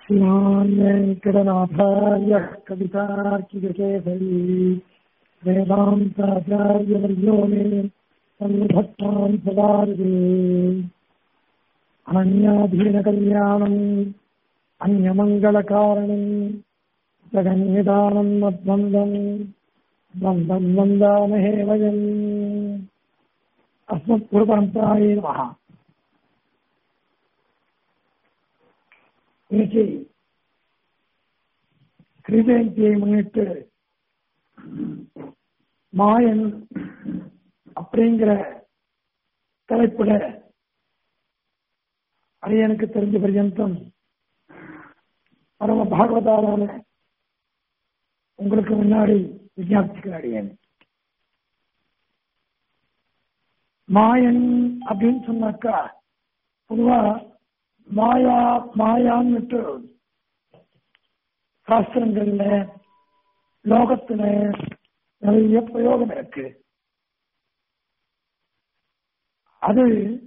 श्रीमान् वेङ्कटनाथार्यः कवितार्किककेसरी वेदान्ताचार्यवर्यो मे सन्निधत्तां सदार्गे अनन्याधीनकल्याणम् अन्यमङ्गलकारणम् जगन्निदानम् मद्वन्दम् वन्दम् वन्दामहे वयम् अस्मत्पुरपरम्परायै नमः இன்னைக்கு ஸ்ரீஜெயந்தியை முன்னிட்டு மாயன் அப்படிங்கிற தலைப்புல அது எனக்கு தெரிஞ்ச பர்யந்தம் பரம பாகவதாரான உங்களுக்கு முன்னாடி விஜயாபிச்சுக்கிற அடியேன் மாயன் அப்படின்னு சொன்னாக்கா பொதுவா மாயா மாயான்னுட்டு சாஸ்திரங்கள்ல லோகத்துல நிறைய பிரயோகம் இருக்கு அது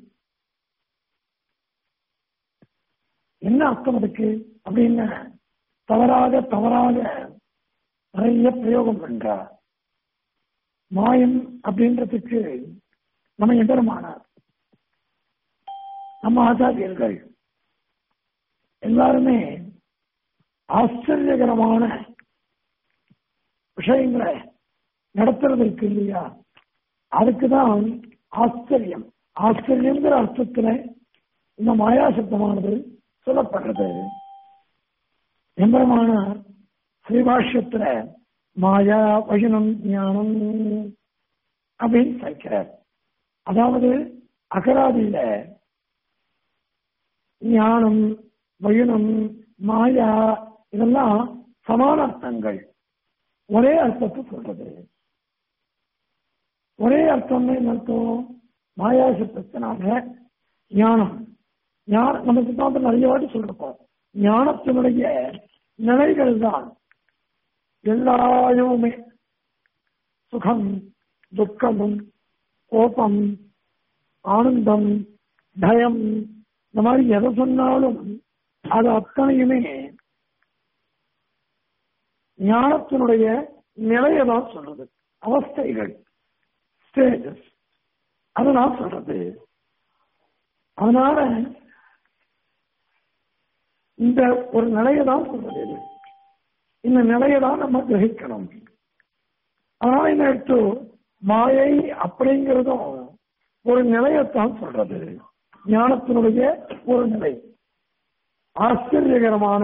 என்ன அர்த்தம் அதுக்கு அப்படின்னா தவறாக தவறாக நிறைய பிரயோகம் பண்றா மாயம் அப்படின்றதுக்கு நம்ம எதிரமானார் நம்ம ஆச்சாரியர்கள் எல்லாருமே ஆச்சரியகரமான விஷயங்களை நடத்துறது இருக்கு இல்லையா அதுக்குதான் ஆச்சரியம் ஆச்சரியங்கிற அர்த்தத்துல இந்த மாயா சப்தமானது சொல்லப்படுறது எம்பரமான ஸ்ரீபாஷ்யத்துல மாயா வசனம் ஞானம் அப்படின்னு சேர்க்கிறார் அதாவது அகராதியில ஞானம் வயுனம் மாயா இதெல்லாம் சமான அர்த்தங்கள் ஒரே அர்த்தத்தை சொல்றது ஒரே அர்த்தம் என்ன அர்த்தம் மாயா சப்தத்தினால ஞானம் ஞானம் நம்ம சித்தாந்தம் நிறைய வாட்டி சொல்லிருக்கோம் ஞானத்தினுடைய நிலைகள் தான் எல்லாயுமே சுகம் துக்கமும் கோபம் ஆனந்தம் பயம் இந்த மாதிரி எதை சொன்னாலும் அது அத்தனையுமே ஞானத்தினுடைய நிலையை தான் சொல்றது அவஸ்தைகள் ஸ்டேஜஸ் அதுதான் சொல்றது அதனால இந்த ஒரு நிலையை தான் சொல்றது இது இந்த நிலையை தான் நம்ம கிரகிக்கணும் அதனால என்ன எடுத்து மாயை அப்படிங்கிறதும் ஒரு நிலையத்தான் சொல்றது ஞானத்தினுடைய ஒரு நிலை ஆச்சரியகரமான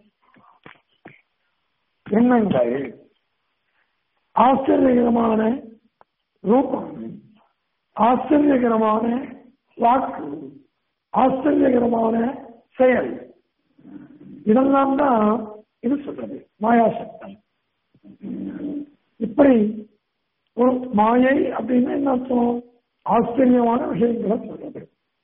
எண்ணங்கள் ஆச்சரியகரமான ரூபம் ஆச்சரியகரமான வாக்கு ஆச்சரியகரமான செயல் இதெல்லாம் தான் இது சொல்றது மாயாசக்தம் இப்படி ஒரு மாயை அப்படின்னு என்ன அர்த்தம் ஆச்சரியமான விஷயங்களை சொல்றது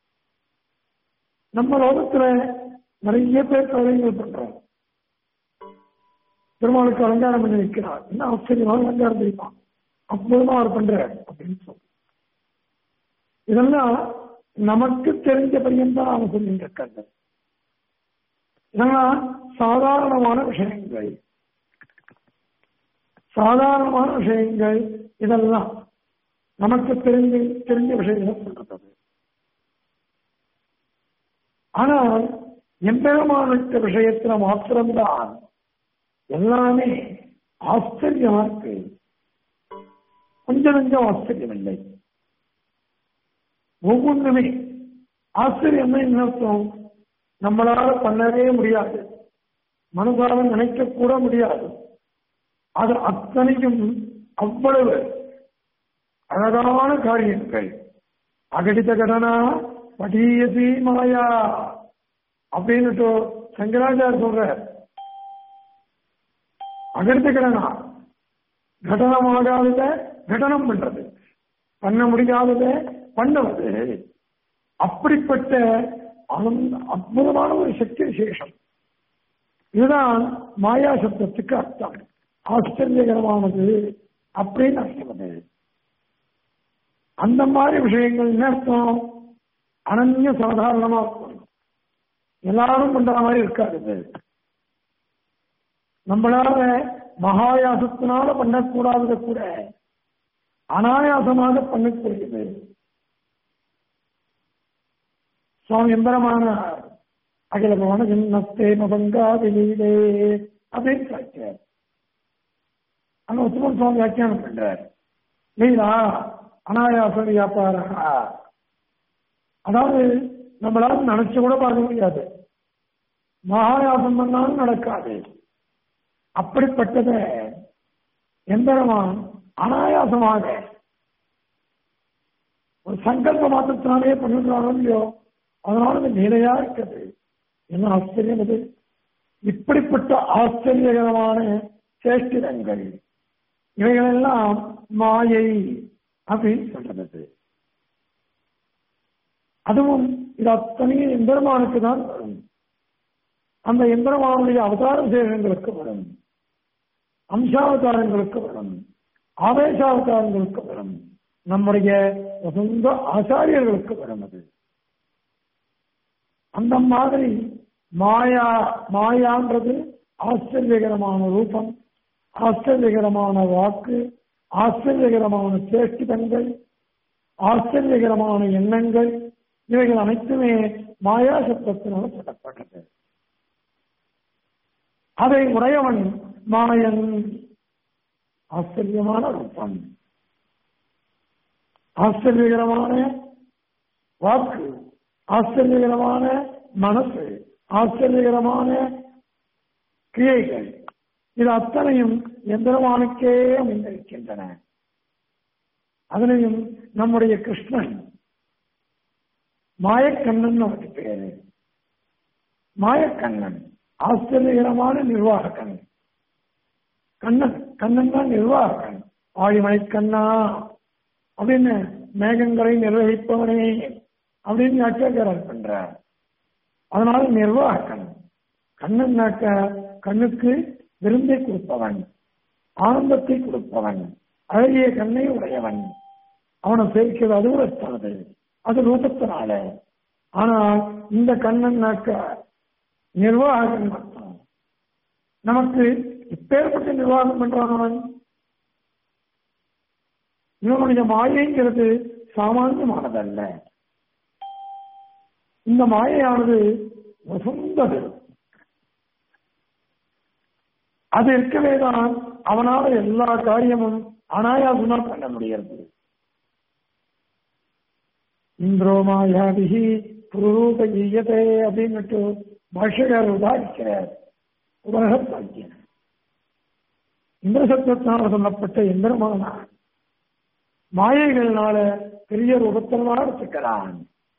நம்ம லோகத்துல நிறைய பேர் கவலைகள் பண்றோம் பெருமாளுக்கு அலங்காரம் பண்ணி வைக்கிறார் என்ன ஆச்சரியமான அலங்காரம் தெரியுமா அற்புதமா அவர் பண்றார் அப்படின்னு சொல்லி இதெல்லாம் நமக்கு தெரிஞ்ச பையன் தான் அவன் சொல்லிட்டு இருக்காங்க இதெல்லாம் சாதாரணமான விஷயங்கள் சாதாரணமான விஷயங்கள் இதெல்லாம் நமக்கு தெரிஞ்சு தெரிஞ்ச விஷயங்களை சொல்றது ஆனால் எம்பெருமானுக்கு விஷயத்துல மாத்திரம்தான் எல்லாமே ஆச்சரியமா இருக்கு கொஞ்சம் கொஞ்சம் ஆச்சரியம் இல்லை ஒவ்வொன்றுமே ஆச்சரியம் என்ன அர்த்தம் நம்மளால பண்ணவே முடியாது மனதால நினைக்க கூட முடியாது அது அத்தனையும் அவ்வளவு அழகான காரியங்கள் அகடித கடனா படீயசி மாயா அப்படின்னுட்டு சங்கராச்சார் சொல்ற அகடித கடனா கடனமாகாதத கடனம் பண்றது பண்ண முடியாதத பண்ணுவது அப்படிப்பட்ட அனந்த அற்புதமான ஒரு சக்தி விசேஷம் இதுதான் மாயா சப்தத்துக்கு அர்த்தம் ஆச்சரியகரமானது அப்படின்னு அர்த்தம் அது அந்த மாதிரி விஷயங்கள் என்ன அர்த்தம் அனன்ய சாதாரணமா இருக்கும் எல்லாரும் பண்ற மாதிரி இருக்காது இது நம்மளால மகாயாசத்தினால பண்ணக்கூடாததை கூட அனாயாசமாக பண்ணக்கூடியது சுவாமி எம்பரமான அகில பவன ஜின்னஸ்தே மபங்கா வெளியிலே அப்படின்னு கேட்கிறார் அங்க உத்தமன் சுவாமி வியாக்கியானம் பண்றார் லீலா அனாயாச வியாபாரா அதாவது நம்மளால நினைச்சு கூட பார்க்க முடியாது மகாயாசம் பண்ணாலும் நடக்காது அப்படிப்பட்டத எந்திரமான் அனாயாசமாக ஒரு சங்கல்ப மாற்றத்தினாலே பண்ணுறாரோ இல்லையோ அதனால அது நிலையா இருக்குது என்ன ஆச்சரியம் அது இப்படிப்பட்ட ஆச்சரியகரமான சேஷ்டிதங்கள் இவைகளெல்லாம் மாயை அப்படின்னு சொல்றது அதுவும் இது அத்தனையும் எந்திரமானுக்கு தான் வரும் அந்த எந்திரமானுடைய அவதார விசேஷங்களுக்கு வரும் அம்சாவதாரங்களுக்கு வரும் ஆவேசாவதாரங்களுக்கு வரும் நம்முடைய சொந்த ஆச்சாரியர்களுக்கு வரும் அது அந்த மாதிரி மாயா மாயான்றது ஆச்சரியகரமான ரூபம் ஆச்சரியகரமான வாக்கு ஆச்சரியகரமான சேஷ்டிதங்கள் ஆச்சரியகரமான எண்ணங்கள் இவைகள் அனைத்துமே மாயா சப்தத்தினால் சொல்லப்பட்டது அதை உடையவன் மாயன் ஆச்சரியமான ரூபம் ஆச்சரியகரமான வாக்கு ஆச்சரியகரமான மனசு ஆச்சரியகரமான கிரியைகள் இது அத்தனையும் எந்திரமானுக்கே அமைந்திருக்கின்றன அதனையும் நம்முடைய கிருஷ்ணன் மாயக்கண்ணன் அவருக்கு பேரு மாயக்கண்ணன் ஆச்சரியகரமான நிர்வாகக்கண் கண்ணன் கண்ணன் தான் நிர்வாகக்கண் ஆழிமலை கண்ணா அப்படின்னு மேகங்களை நிர்வகிப்பவனே அப்படின்னு ஆச்சாரியார் பண்றார் அதனால நிர்வாகக்கண் கண்ணன் நாக்க கண்ணுக்கு விருந்தை கொடுப்பவன் ஆனந்தத்தை கொடுப்பவன் அழகிய கண்ணை உடையவன் அவனை சேர்க்கிறது அது ஒரு ஸ்தானது அது ரூபத்தினால ஆனால் இந்த கண்ணன் நாக்க நிர்வாகம் மட்டும் நமக்கு இப்பேற்பட்ட நிர்வாகம் பண்றான் அவன் இவனுடைய மாயைங்கிறது சாமானியமானதல்ல இந்த மாயையானது வசந்தது அது இருக்கவே தான் அவனால எல்லா காரியமும் அனாயாசமா பண்ண முடியாது இந்திரோ மாயாபிகி புரூப ஈயதே அப்படின்னுட்டு பாஷ்யக்காரர் உதாரிக்கிறார் உலக பாக்கியம் இந்திர சப்தத்தினால் சொல்லப்பட்ட இந்திரமான மாயைகள்னால பெரிய ரூபத்தினால் எடுத்துக்கலாம்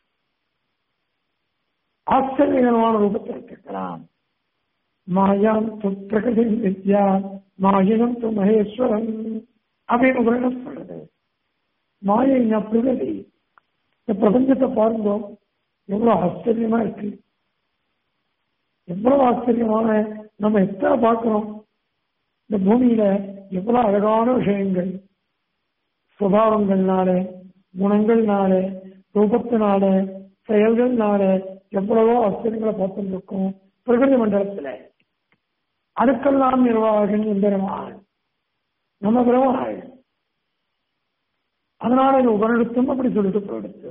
ஆச்சரியகரமான ரூபத்தை எடுத்துக்கலாம் மாயாம் து பிரகதி வித்யா மாயினம் து மகேஸ்வரன் அப்படின்னு உபரணம் சொல்றது மாயை பிரகதி இந்த பிரபஞ்சத்தை பாருங்க எவ்வளவு ஆச்சரியமா இருக்கு எவ்வளவு ஆச்சரியமான நம்ம எத்தனை பார்க்கிறோம் இந்த பூமியில எவ்வளவு அழகான விஷயங்கள் சுபாவங்கள்னால குணங்கள்னால ரூபத்தினால செயல்கள்னால எவ்வளவோ ஆச்சரியங்களை பார்த்துட்டு இருக்கோம் பிரகிருதி மண்டலத்துல அதுக்கெல்லாம் நிர்வாகம் எம்பெருமாள் நம்ம பெருமாள் அதனால இது உபரிடத்தும் அப்படி சொல்லிட்டு போயிடுச்சு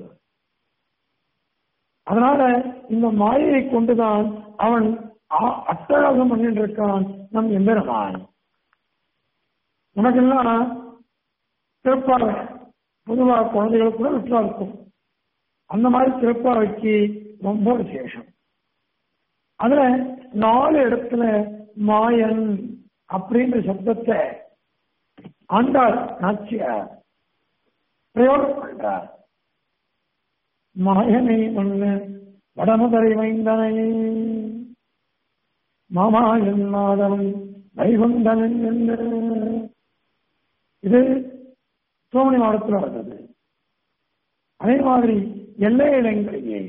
அதனால இந்த மாயையை கொண்டுதான் அவன் அட்டகாசம் பண்ணிட்டு இருக்கான் நம் எம்பெருமான் நமக்கெல்லாம் சிறப்பாக பொதுவாக குழந்தைகளுக்கு கூட விட்டா இருக்கும் அந்த மாதிரி சிறப்பாவைக்கு ரொம்ப விசேஷம் அதுல நாலு இடத்துல மாயன் அப்படின்ற சப்தத்தை ஆண்டாள் நாச்சியார் பிரயோகம் பண்றார் மாயனை மண்ணு வடமுதரை வைந்தனை மாமாயன் மாதவன் வைகுந்தனன் என்று இது சோமனி மாவட்டத்தில் வந்தது அதே மாதிரி எல்லை இடங்களிலே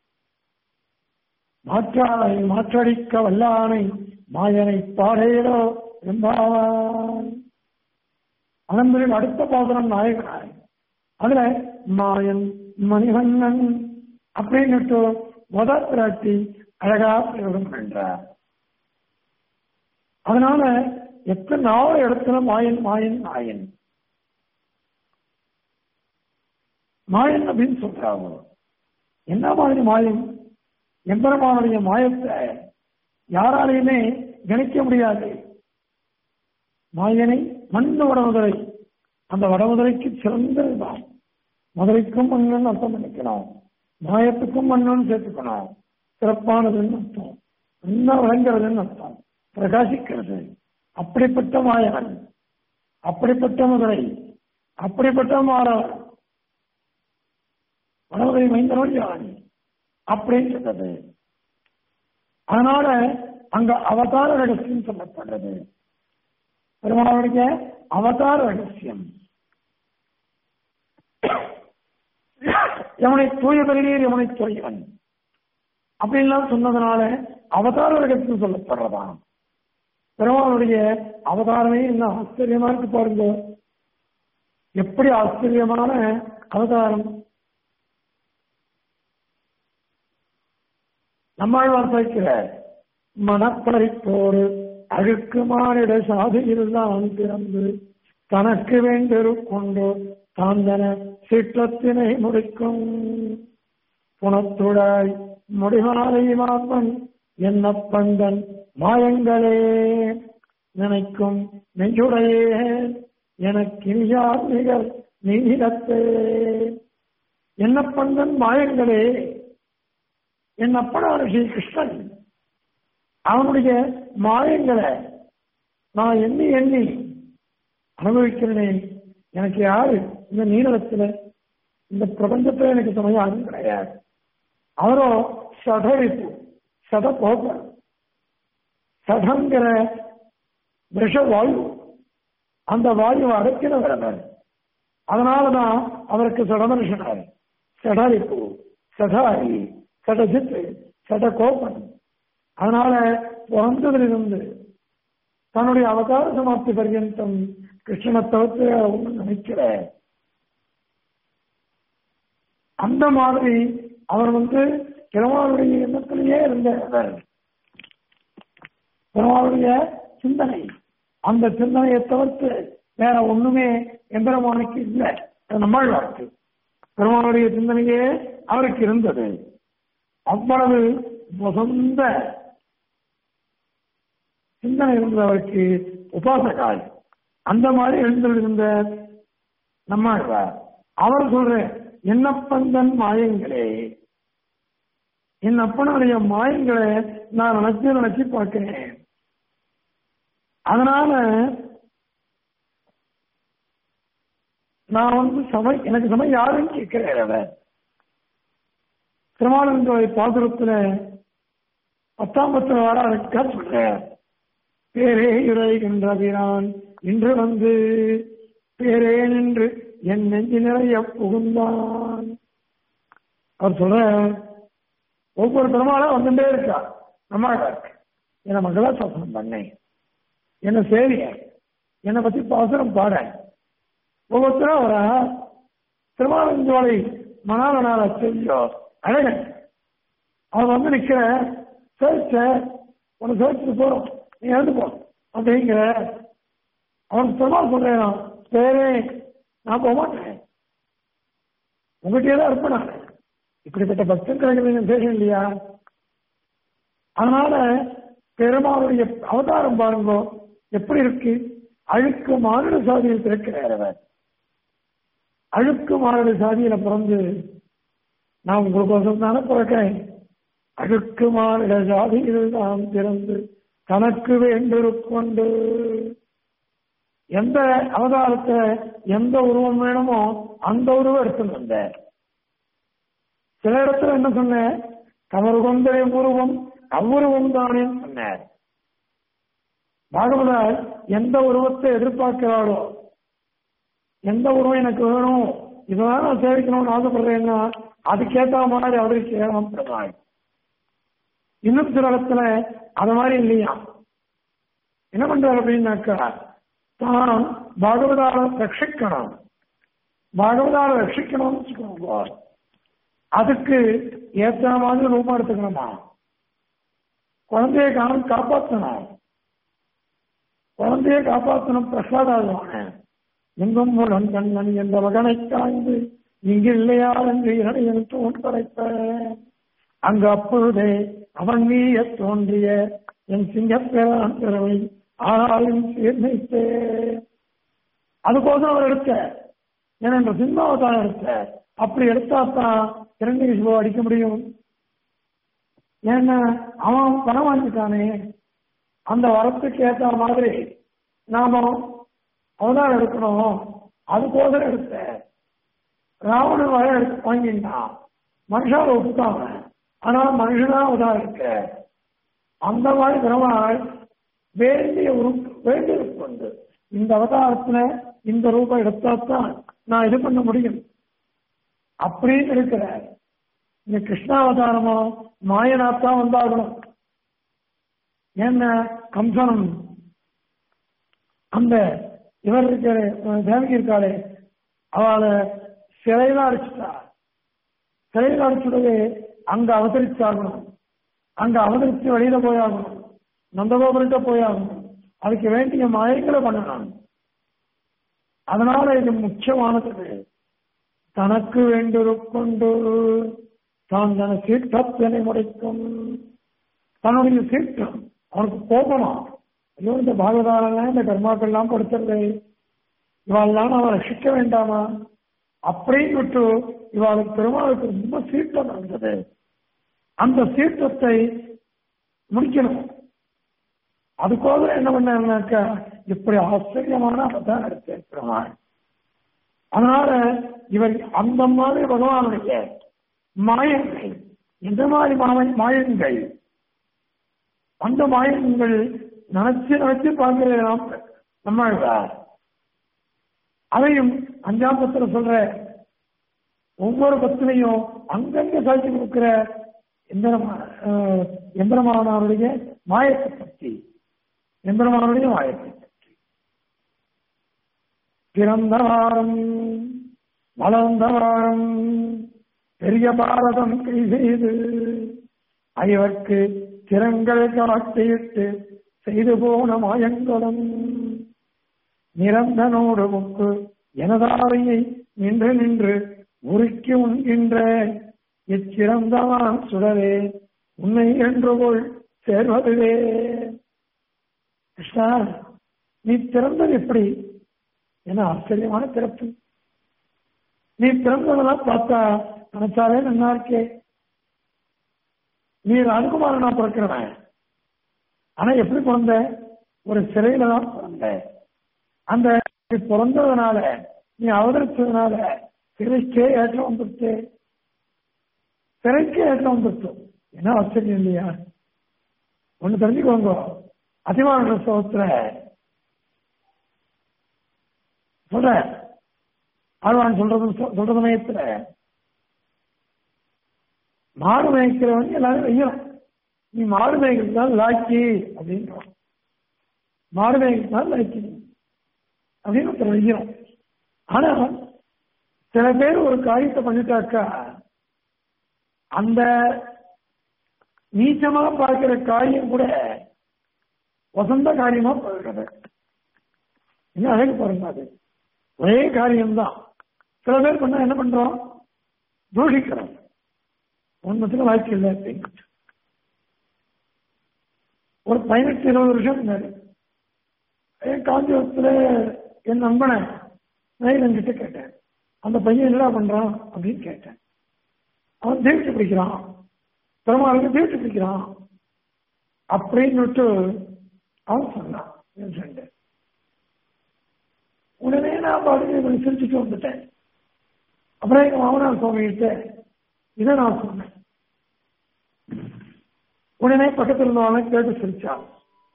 மாற்றானை மாற்றடிக்க வல்லானை மாயனை பாடேரோ என்பான் அதன் பிறகு அடுத்த பாசனம் நாயகனாய் அதுல மாயன் மணிவண்ணன் அப்படின்னுட்டு முத பிராட்டி அழகா பிரயோகம் பண்றார் அதனால எத்தனை நாலு இடத்துல மாயன் மாயன் மாயன் மாயன் அப்படின்னு சொல்றாங்க என்ன மாதிரி மாயம் எம்பெருமானுடைய மாயத்தை யாராலையுமே கணிக்க முடியாது மாயனை மண்ணு வடமுதலை அந்த வடமுதலைக்கு சிறந்ததுதான் மதுரைக்கும் மண்ணுன்னு அர்த்தம் பண்ணிக்கணும் மாயத்துக்கும் மண்ணுன்னு சேர்த்துக்கணும் சிறப்பானதுன்னு அர்த்தம் என்ன விளங்குறதுன்னு அர்த்தம் பிரகாசிக்கிறது அப்படிப்பட்ட மாயவன் அப்படிப்பட்ட மதுரை அப்படிப்பட்ட மாறவன் வடமுதலை மைந்தனோடு யானை அப்படின்னு சொல்றது அதனால அங்க அவதார ரகசியம் சொல்லப்படுறது பெருமாளுடைய அவதார ரகசியம் எவனை தூய பெரியர் எவனை தூயவன் அப்படின்லாம் சொன்னதுனால அவதார ரகசியம் சொல்லப்படுறதாம் பெருமாளுடைய அவதாரமே என்ன ஆச்சரியமா இருக்கு பாருங்க எப்படி ஆச்சரியமான அவதாரம் நம்மாழ்வார் சேர்க்கிற மனப்பறிப்போடு அழுக்கு மானிட சாதியில்தான் பிறந்து தனக்கு வேண்டிரு கொண்டு தாந்தன சீற்றத்தினை முடிக்கும் புனத்துடாய் முடிமாலை மாப்பன் என்ன பந்தன் மாயங்களே நினைக்கும் நெஞ்சுடையே எனக்கு இனியார் நிகழ் நீளத்தே என்ன பந்தன் மாயங்களே என் அப்பனான ஸ்ரீ கிருஷ்ணன் அவனுடைய மாயங்களை நான் எண்ணி எண்ணி அனுபவிக்கிறேனே எனக்கு யாரு இந்த நீளத்துல இந்த பிரபஞ்சத்துல எனக்கு துணை யாரும் கிடையாது அவரோ சடரிப்பு சட போக சடங்கிற விஷ வாயு அந்த வாயுவை அடக்கினவர் அவர் அதனாலதான் அவருக்கு சடமனுஷனார் சடரிப்பு சடாரி சடஜித்து சட கோபன் அதனால பிறந்ததிலிருந்து தன்னுடைய அவதார சமாப்தி பர்யந்தம் கிருஷ்ணனை தவிர்த்து ஒன்று நினைக்கிற அந்த மாதிரி அவர் வந்து பெருமாளுடைய எண்ணத்திலேயே இருந்தவர் பெருமாளுடைய சிந்தனை அந்த சிந்தனையை தவிர்த்து வேற ஒண்ணுமே எம்பெருமானுக்கு இல்லை நம்மாழ்வாருக்கு பெருமாளுடைய சிந்தனையே அவருக்கு இருந்தது அவ்வளவு வசந்த சிந்தனை இருந்தவருக்கு உபாசகாய் அந்த மாதிரி எழுந்திருந்த நம்மாழ்வார் அவர் சொல்ற என்னப்பந்தன் மாயங்களே என் அப்பனுடைய மாயங்களை நான் நினைச்சு நினைச்சு பார்க்கிறேன் அதனால நான் வந்து சமை எனக்கு சமை யாருன்னு கேட்கிறேன் அவர் திருமாலந்தோய் பாசுரத்துல பத்தாம் பத்துல வாராருக்கா சொல்ற பேரே இறைகின்ற பிரான் இன்று வந்து பேரே நின்று என் நெஞ்சு நிறைய புகுந்தான் அவர் சொல்ற ஒவ்வொரு பெருமாளா வந்துட்டே இருக்கா நம்மளுக்கு என்ன மகளா சாசனம் பண்ணேன் என்ன சேரிய என்னை பத்தி பாசுரம் பாட ஒவ்வொருத்தரும் வர திருமாலஞ்சோலை மணாலனால செஞ்சோ அழகன் அவன் வந்து நிக்கிற சேர்ச்ச உன்னை சேர்த்துட்டு போறோம் நீ எழுந்து போ அப்படிங்கிற அவன் பெருமாள் சொல்றேன் பேரே நான் போக மாட்டேன் உங்ககிட்டயே தான் இருப்பேன் நான் இப்படிப்பட்ட பக்தன் கிடைக்கிறது விசேஷம் இல்லையா அதனால பெருமாளுடைய அவதாரம் பாருங்க எப்படி இருக்கு அழுக்கு மாநில சாதியில் பிறக்கிறார் அவர் அழுக்கு மாநில சாதியில பிறந்து நான் உங்களுக்கோசம் தானே பிறக்கிறேன் அழுக்கு மாநில சாதியில் நாம் பிறந்து தனக்கு வேண்டிருக்கொண்டு எந்த அவதாரத்தை எந்த உருவம் வேணுமோ அந்த உருவம் எடுத்துட்டு வந்தார் சில இடத்துல என்ன சொன்னேன் தவறு கொண்ட உருவம் அவ்வுருவம் தானே சொன்னார் பாகவதார் எந்த உருவத்தை எதிர்பார்க்கிறாரோ எந்த உருவம் எனக்கு வேணும் இதெல்லாம் நான் சேவிக்கணும்னு ஆசைப்படுறேன்னா அதுக்கேற்ற மாதிரி அவருக்கு ஏழாம் பெருமாள் இன்னும் சில இடத்துல அது மாதிரி இல்லையா என்ன பண்றாரு அப்படின்னாக்கா தான் பாகவதார ரட்சிக்கணும் பாகவதார ரட்சிக்கணும்னு வச்சுக்கோங்க அதுக்கு ஏற்ற மாதிரி ரூபம் எடுத்துக்கணுமா குழந்தைய காணும் காப்பாற்றணும் குழந்தையை காப்பாற்றணும் பிரசாதான எங்கும் முடன் கண்ணன் என்ற மகனை காய்ந்து இங்கு இல்லையா என்று இறைவன் தோன் படைப்ப அங்கு அப்பொழுதே அவன் வீய தோன்றிய என் சிங்கப்பேரான் பிறவை ஆனாலும் சீர்மைத்தே அதுக்கோசரம் அவர் எடுத்த ஏன்னா இந்த சிம்மாவதாரம் எடுத்த அப்படி எடுத்தாத்தான் இரண்டு விஷயம் அடிக்க முடியும் ஏன்னா அவன் பணம் வாங்கிட்டானே அந்த வரத்துக்கு ஏற்ற மாதிரி நாம அவதாரம் எடுக்கணும் அதுக்கோசரம் எடுத்த ராவணன் வர எடுத்து வாங்கிட்டான் மனுஷாவை விட்டுட்டாங்க ஆனா மனுஷனா அவதாரம் இருக்க அந்த மாதிரி பெருமாள் வேண்டிய உறுப்பு வேண்டிய கொண்டு இந்த அவதாரத்துல இந்த ரூபம் எடுத்தாத்தான் நான் இது பண்ண முடியும் அப்படின்னு இருக்கிற இந்த கிருஷ்ணாவதாரமோ மாயனாத்தான் வந்தாகணும் ஏன்னா கம்சனம் அந்த இவர் இருக்கிற தேவகி இருக்காளே அவளை சிறையில அடிச்சுட்டா சிறையில் அடிச்சுடவே அங்க அவதரிச்சாகணும் அங்க அவதரிச்சு வெளியில போயாகணும் நந்தகோபுரத்தை போயாகணும் அதுக்கு வேண்டிய மாயங்களை பண்ணணும் அதனால இது முக்கியமானது தனக்கு வேண்டிருக்கொண்டு தான் தன சீற்றத்தினை முடைக்கும் தன்னுடைய சீற்றம் அவனுக்கு கோபமா ஐயோ இந்த பாகதாரெல்லாம் இந்த கர்மாக்கள்லாம் படுத்துறது இவாளெல்லாம் அவன் ரசிக்க வேண்டாமா அப்படின்னு விட்டு இவாளுக்கு பெருமாளுக்கு ரொம்ப சீற்றம் இருந்தது அந்த சீற்றத்தை முடிக்கணும் அதுக்கோக என்ன பண்ணாக்க இப்படி ஆச்சரியமான அவதாரம் எடுத்து பெருமாள் அதனால இவர் அந்த மாதிரி பகவானுடைய மாயங்கள் எந்த மாதிரி மாய மாயங்கள் அந்த மாயங்கள் நினைச்சு நினைச்சு பார்க்கிறோம் நம்ம அதையும் அஞ்சாம் பத்திர சொல்ற ஒவ்வொரு பத்திலையும் அங்கங்க சாட்சி கொடுக்கிற எந்திரமானவருடைய மாயத்தை பற்றி எந்திரமானவருடைய மாயத்தை பற்றி பிறந்த வாரம் வளர்ந்த வாரம் பெரிய பாரதம் கை செய்து ஐவர்க்கு திறங்கள் காட்டியிட்டு செய்து போன மாயங்களும் நிரந்தனோடு முக்கு எனதாரையை நின்று நின்று உருக்கி உண்கின்ற இச்சிறந்தவான் சுடரே உன்னை என்று போல் சேர்வதுவே கிருஷ்ணா நீ திறந்தது எப்படி என ஆச்சரியமான திறப்பு நீ திறந்ததெல்லாம் பார்த்தா நினைச்சாலே நல்லா இருக்கே நீ ராஜகுமாரனா பிறக்கிறவன் ஆனா எப்படி பிறந்த ஒரு சிறையில தான் பிறந்த அந்த பிறந்ததுனால நீ அவதரிச்சதுனால சிறைக்கே ஏற்றம் வந்துருச்சு சிறைக்கு ஏற்றம் வந்துருச்சு என்ன ஆச்சரியம் இல்லையா ஒண்ணு தெரிஞ்சுக்கோங்க அதிமான சோத்துல சொல்ற ஆழ்வான் சொல்றது சொல்ற சமயத்துல மாடு மேய்க்கிறவன் எல்லாரும் வெய்யணும் நீ மாடு மேய்க்கிறதுனால லாக்கி அப்படின்றான் மாடு மேய்க்கிறதுனால லாக்கி அப்படின்னு ஒருத்தர் வெய்யணும் ஆனா சில பேர் ஒரு காரியத்தை பண்ணிட்டாக்கா அந்த நீச்சமா பார்க்கிற காரியம் கூட வசந்த காரியமா போயிடுறது என்ன அழகு பாருங்க அது ஒரே காரியம்தான் சில பேர் பண்ணா என்ன பண்றோம் தூஷிக்கிறோம் ஒன்றுத்துல வாழ்க்கை இல்லை அப்படின்னு ஒரு பதினெட்டு இருபது வருஷம் முன்னாடி என் காஞ்சிபுரத்துல என் நண்பனை நான் கிட்ட கேட்டேன் அந்த பையன் என்னடா பண்றான் அப்படின்னு கேட்டேன் அவன் தீட்சி பிடிக்கிறான் பெருமாளுக்கு தீட்சி பிடிக்கிறான் அப்படின்னு அவன் சொன்னான் என் ஃப்ரெண்டு உடனே நான் பாட்டுக்கு சிரிச்சுட்டு வந்துட்டேன் அப்புறம் எங்க மாமனார் சுவாமி கிட்ட இதை நான் சொன்னேன் உடனே பக்கத்தில் இருந்தவன கேட்டு சிரிச்சான்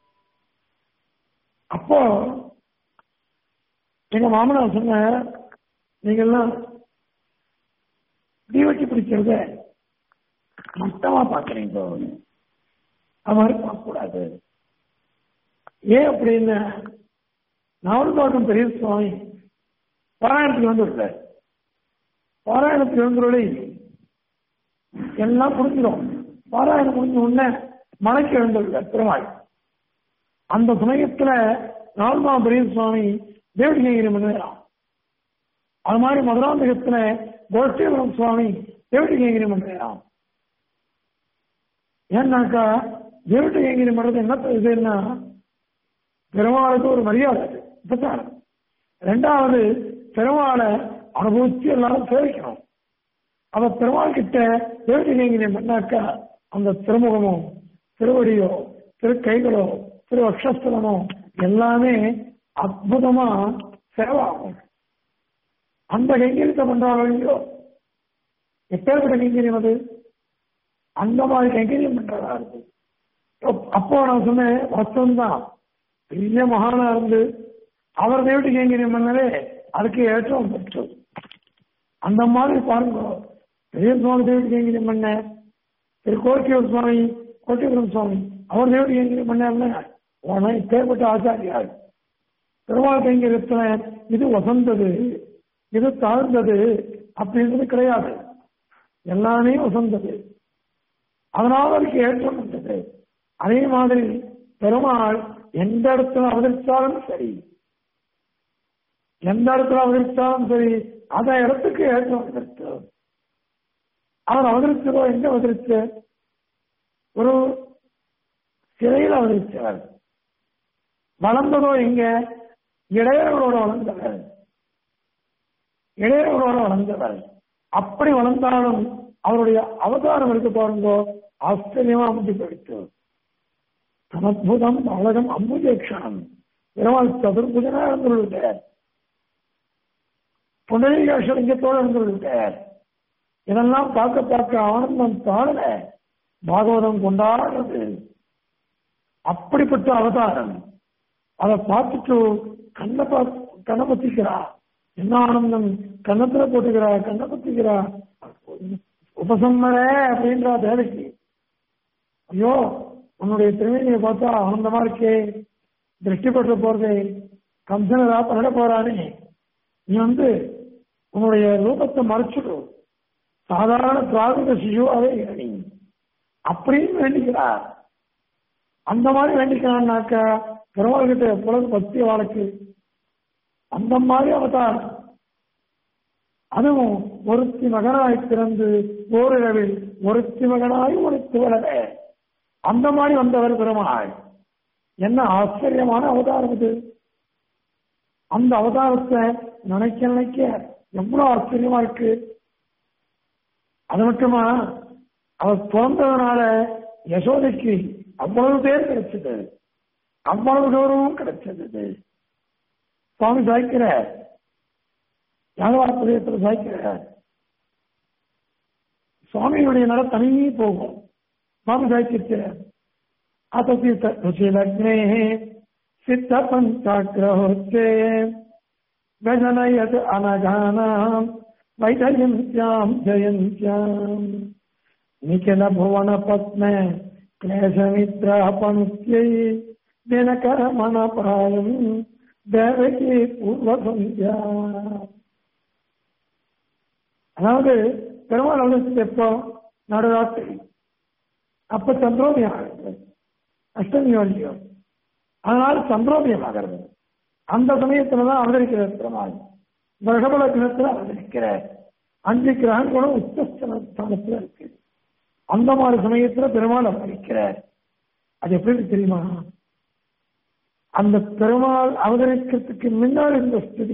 அப்போ எங்க மாமனார் சொன்ன நீங்கெல்லாம் தீவட்டி பிடிக்கிறத மட்டமா பாக்குறீங்க அது மாதிரி பார்க்கக்கூடாது ஏன் அப்படின்னு நாவல்பாக்கம் பெரிய சுவாமி பாராயணத்துக்கு வந்துருக்கார் பாராயணத்துக்கு வந்துருளை எல்லாம் புரிஞ்சிடும் பாராயணம் முடிஞ்ச உடனே மலைக்கு எழுந்திருக்கார் பெருமாள் அந்த சமயத்துல நால்மா பெரிய சுவாமி தேவடிகிரி மன்னிறான் அது மாதிரி மதுராந்தகத்துல கோஷ்டீபுரம் சுவாமி தேவடிகிரி மன்னிறான் ஏன்னாக்கா தேவடிகிரி மன்றது என்ன இதுன்னா பெருமாளுக்கு ஒரு மரியாதை அது உபச்சாரம் ரெண்டாவது பெருமாளை அனுபவிச்சு எல்லாரும் சேவிக்கணும் அவ பெருமாள் கிட்ட தேவடிகிரி பண்ணாக்கா அந்த திருமுகமோ திருவடியோ திரு கைகளோ திரு அக்ஷஸ்தலமோ எல்லாமே அற்புதமா சேவாகும் அந்த கைங்கரியத்தை பண்றாங்களோ எப்பேற்பட்ட கைங்கரியம் அது அந்த மாதிரி கைங்கரியம் பண்றதா இருக்கு அப்போ நான் சொன்னேன் வாஸ்தவம் பெரிய மகானா இருந்து அவர் தேவடி கைங்கரியம் பண்ணவே அதுக்கு ஏற்றம் பெற்று அந்த மாதிரி பாருங்க பெரிய சுவாமி தேவடி கைங்கரியம் பண்ண திரு கோட்டியூர் சுவாமி கோட்டியூரம் சுவாமி அவர் தேவடி கைங்கரியம் பண்ணாருன்னா உடனே பேர்பட்ட ஆச்சாரியார் பெருமாள் கைங்கரியத்துல இது வசந்தது இது தாழ்ந்தது அப்படின்றது கிடையாது எல்லாமே வசந்தது அதனால அதுக்கு ஏற்றம் வந்தது அதே மாதிரி பெருமாள் எந்த இடத்துல அவதரித்தாலும் சரி எந்த இடத்துல அவதரித்தாலும் சரி அந்த இடத்துக்கு ஏற்றம் வந்திருக்கு அவர் அவதரிச்சதோ எங்க அவதரிச்ச ஒரு சிறையில் அவதரிச்சவர் வளர்ந்ததோ எங்க இடையர்களோட வளர்ந்தவர் இடையர்களோட வளர்ந்தவர் அப்படி வளர்ந்தாலும் அவருடைய அவதாரம் இருக்கு பாருங்க ஆச்சரியமா அமைஞ்சு போயிட்டு சமத்புதம் அழகம் அம்புஜேக்ஷணம் பெருமாள் சதுர்புஜனா இருந்துள்ளார் புனரீகாஷலிங்கத்தோடு இருந்துள்ளார் இதெல்லாம் பார்க்க பார்க்க ஆனந்தம் தாழல பாகவதம் கொண்டாடுறது அப்படிப்பட்ட அவதாரம் அதை பார்த்துட்டு கண்ணை கண்ணை பத்திக்கிறா என்ன ஆனந்தம் கண்ணத்துல போட்டுக்கிறா கண்ணை பத்திக்கிறா உபசம்மர அப்படின்றா தேவைக்கு ஐயோ உன்னுடைய திருமணியை பார்த்தா ஆனந்தமா இருக்கே திருஷ்டிப்பட்டு போறதே கம்சனதா பண்ண போறானே நீ வந்து உன்னுடைய ரூபத்தை மறைச்சிடும் சாதாரண பிராகிருத சிசுவாவே நீ அப்படின்னு வேண்டிக்கிறார் அந்த மாதிரி வேண்டிக்கிறான்னாக்க பெருமாள்கிட்ட எவ்வளவு பக்தி வாழ்க்கை அந்த மாதிரி அவதாரம் அதுவும் ஒருத்தி மகனாய் பிறந்து ஓரிரவில் ஒருத்தி மகனாய் ஒருத்தி வளர அந்த மாதிரி வந்தவர் பெருமாள் என்ன ஆச்சரியமான அவதாரம் இது அந்த அவதாரத்தை நினைக்க நினைக்க எவ்வளவு ஆச்சரியமா இருக்கு அது மட்டுமா அவர் பிறந்ததுனால யசோதைக்கு அவ்வளவு பேர் கிடைச்சது அவ்வளவு கௌரவம் கிடைச்சது சுவாமி சாய்க்கிற யாதவாரத்தில் சாய்க்கிற சுவாமியுடைய நட தனியே போகும் சுவாமி சாய்க்கிற அத்தி ருச்சிலக்னே சித்த பஞ்சாக்கிரஹோத்தே கஜனயத் அனகானாம் வைதயந்தியாம் ஜயந்தியாம் நிఖில புவன பத்ம கிளேசமித்ராபனுத்யை தினகரமணபாயம் தேவகி பூர்வசந்தியா அதாவது பெருமாள் அவதரிச்சது எப்போ நடுராத்திரி அப்ப சந்திரோதயம் ஆகிறது அஷ்டமி வழியும் அதனால சந்திரோதயம் ஆகிறது அந்த சமயத்துலதான் அவதரிக்கிறார் பெருமாள் கிரகபல கிரகத்துல அவதரிக்கிறார் அஞ்சு கிரகங்களும் உச்சஸ்தானத்துல இருக்கு அந்த மாதிரி சமயத்துல பெருமாள் அவதரிக்கிறார் அது எப்படி தெரியுமா அந்த பெருமாள் அவதரிக்கிறதுக்கு முன்னால் இருந்த ஸ்திதி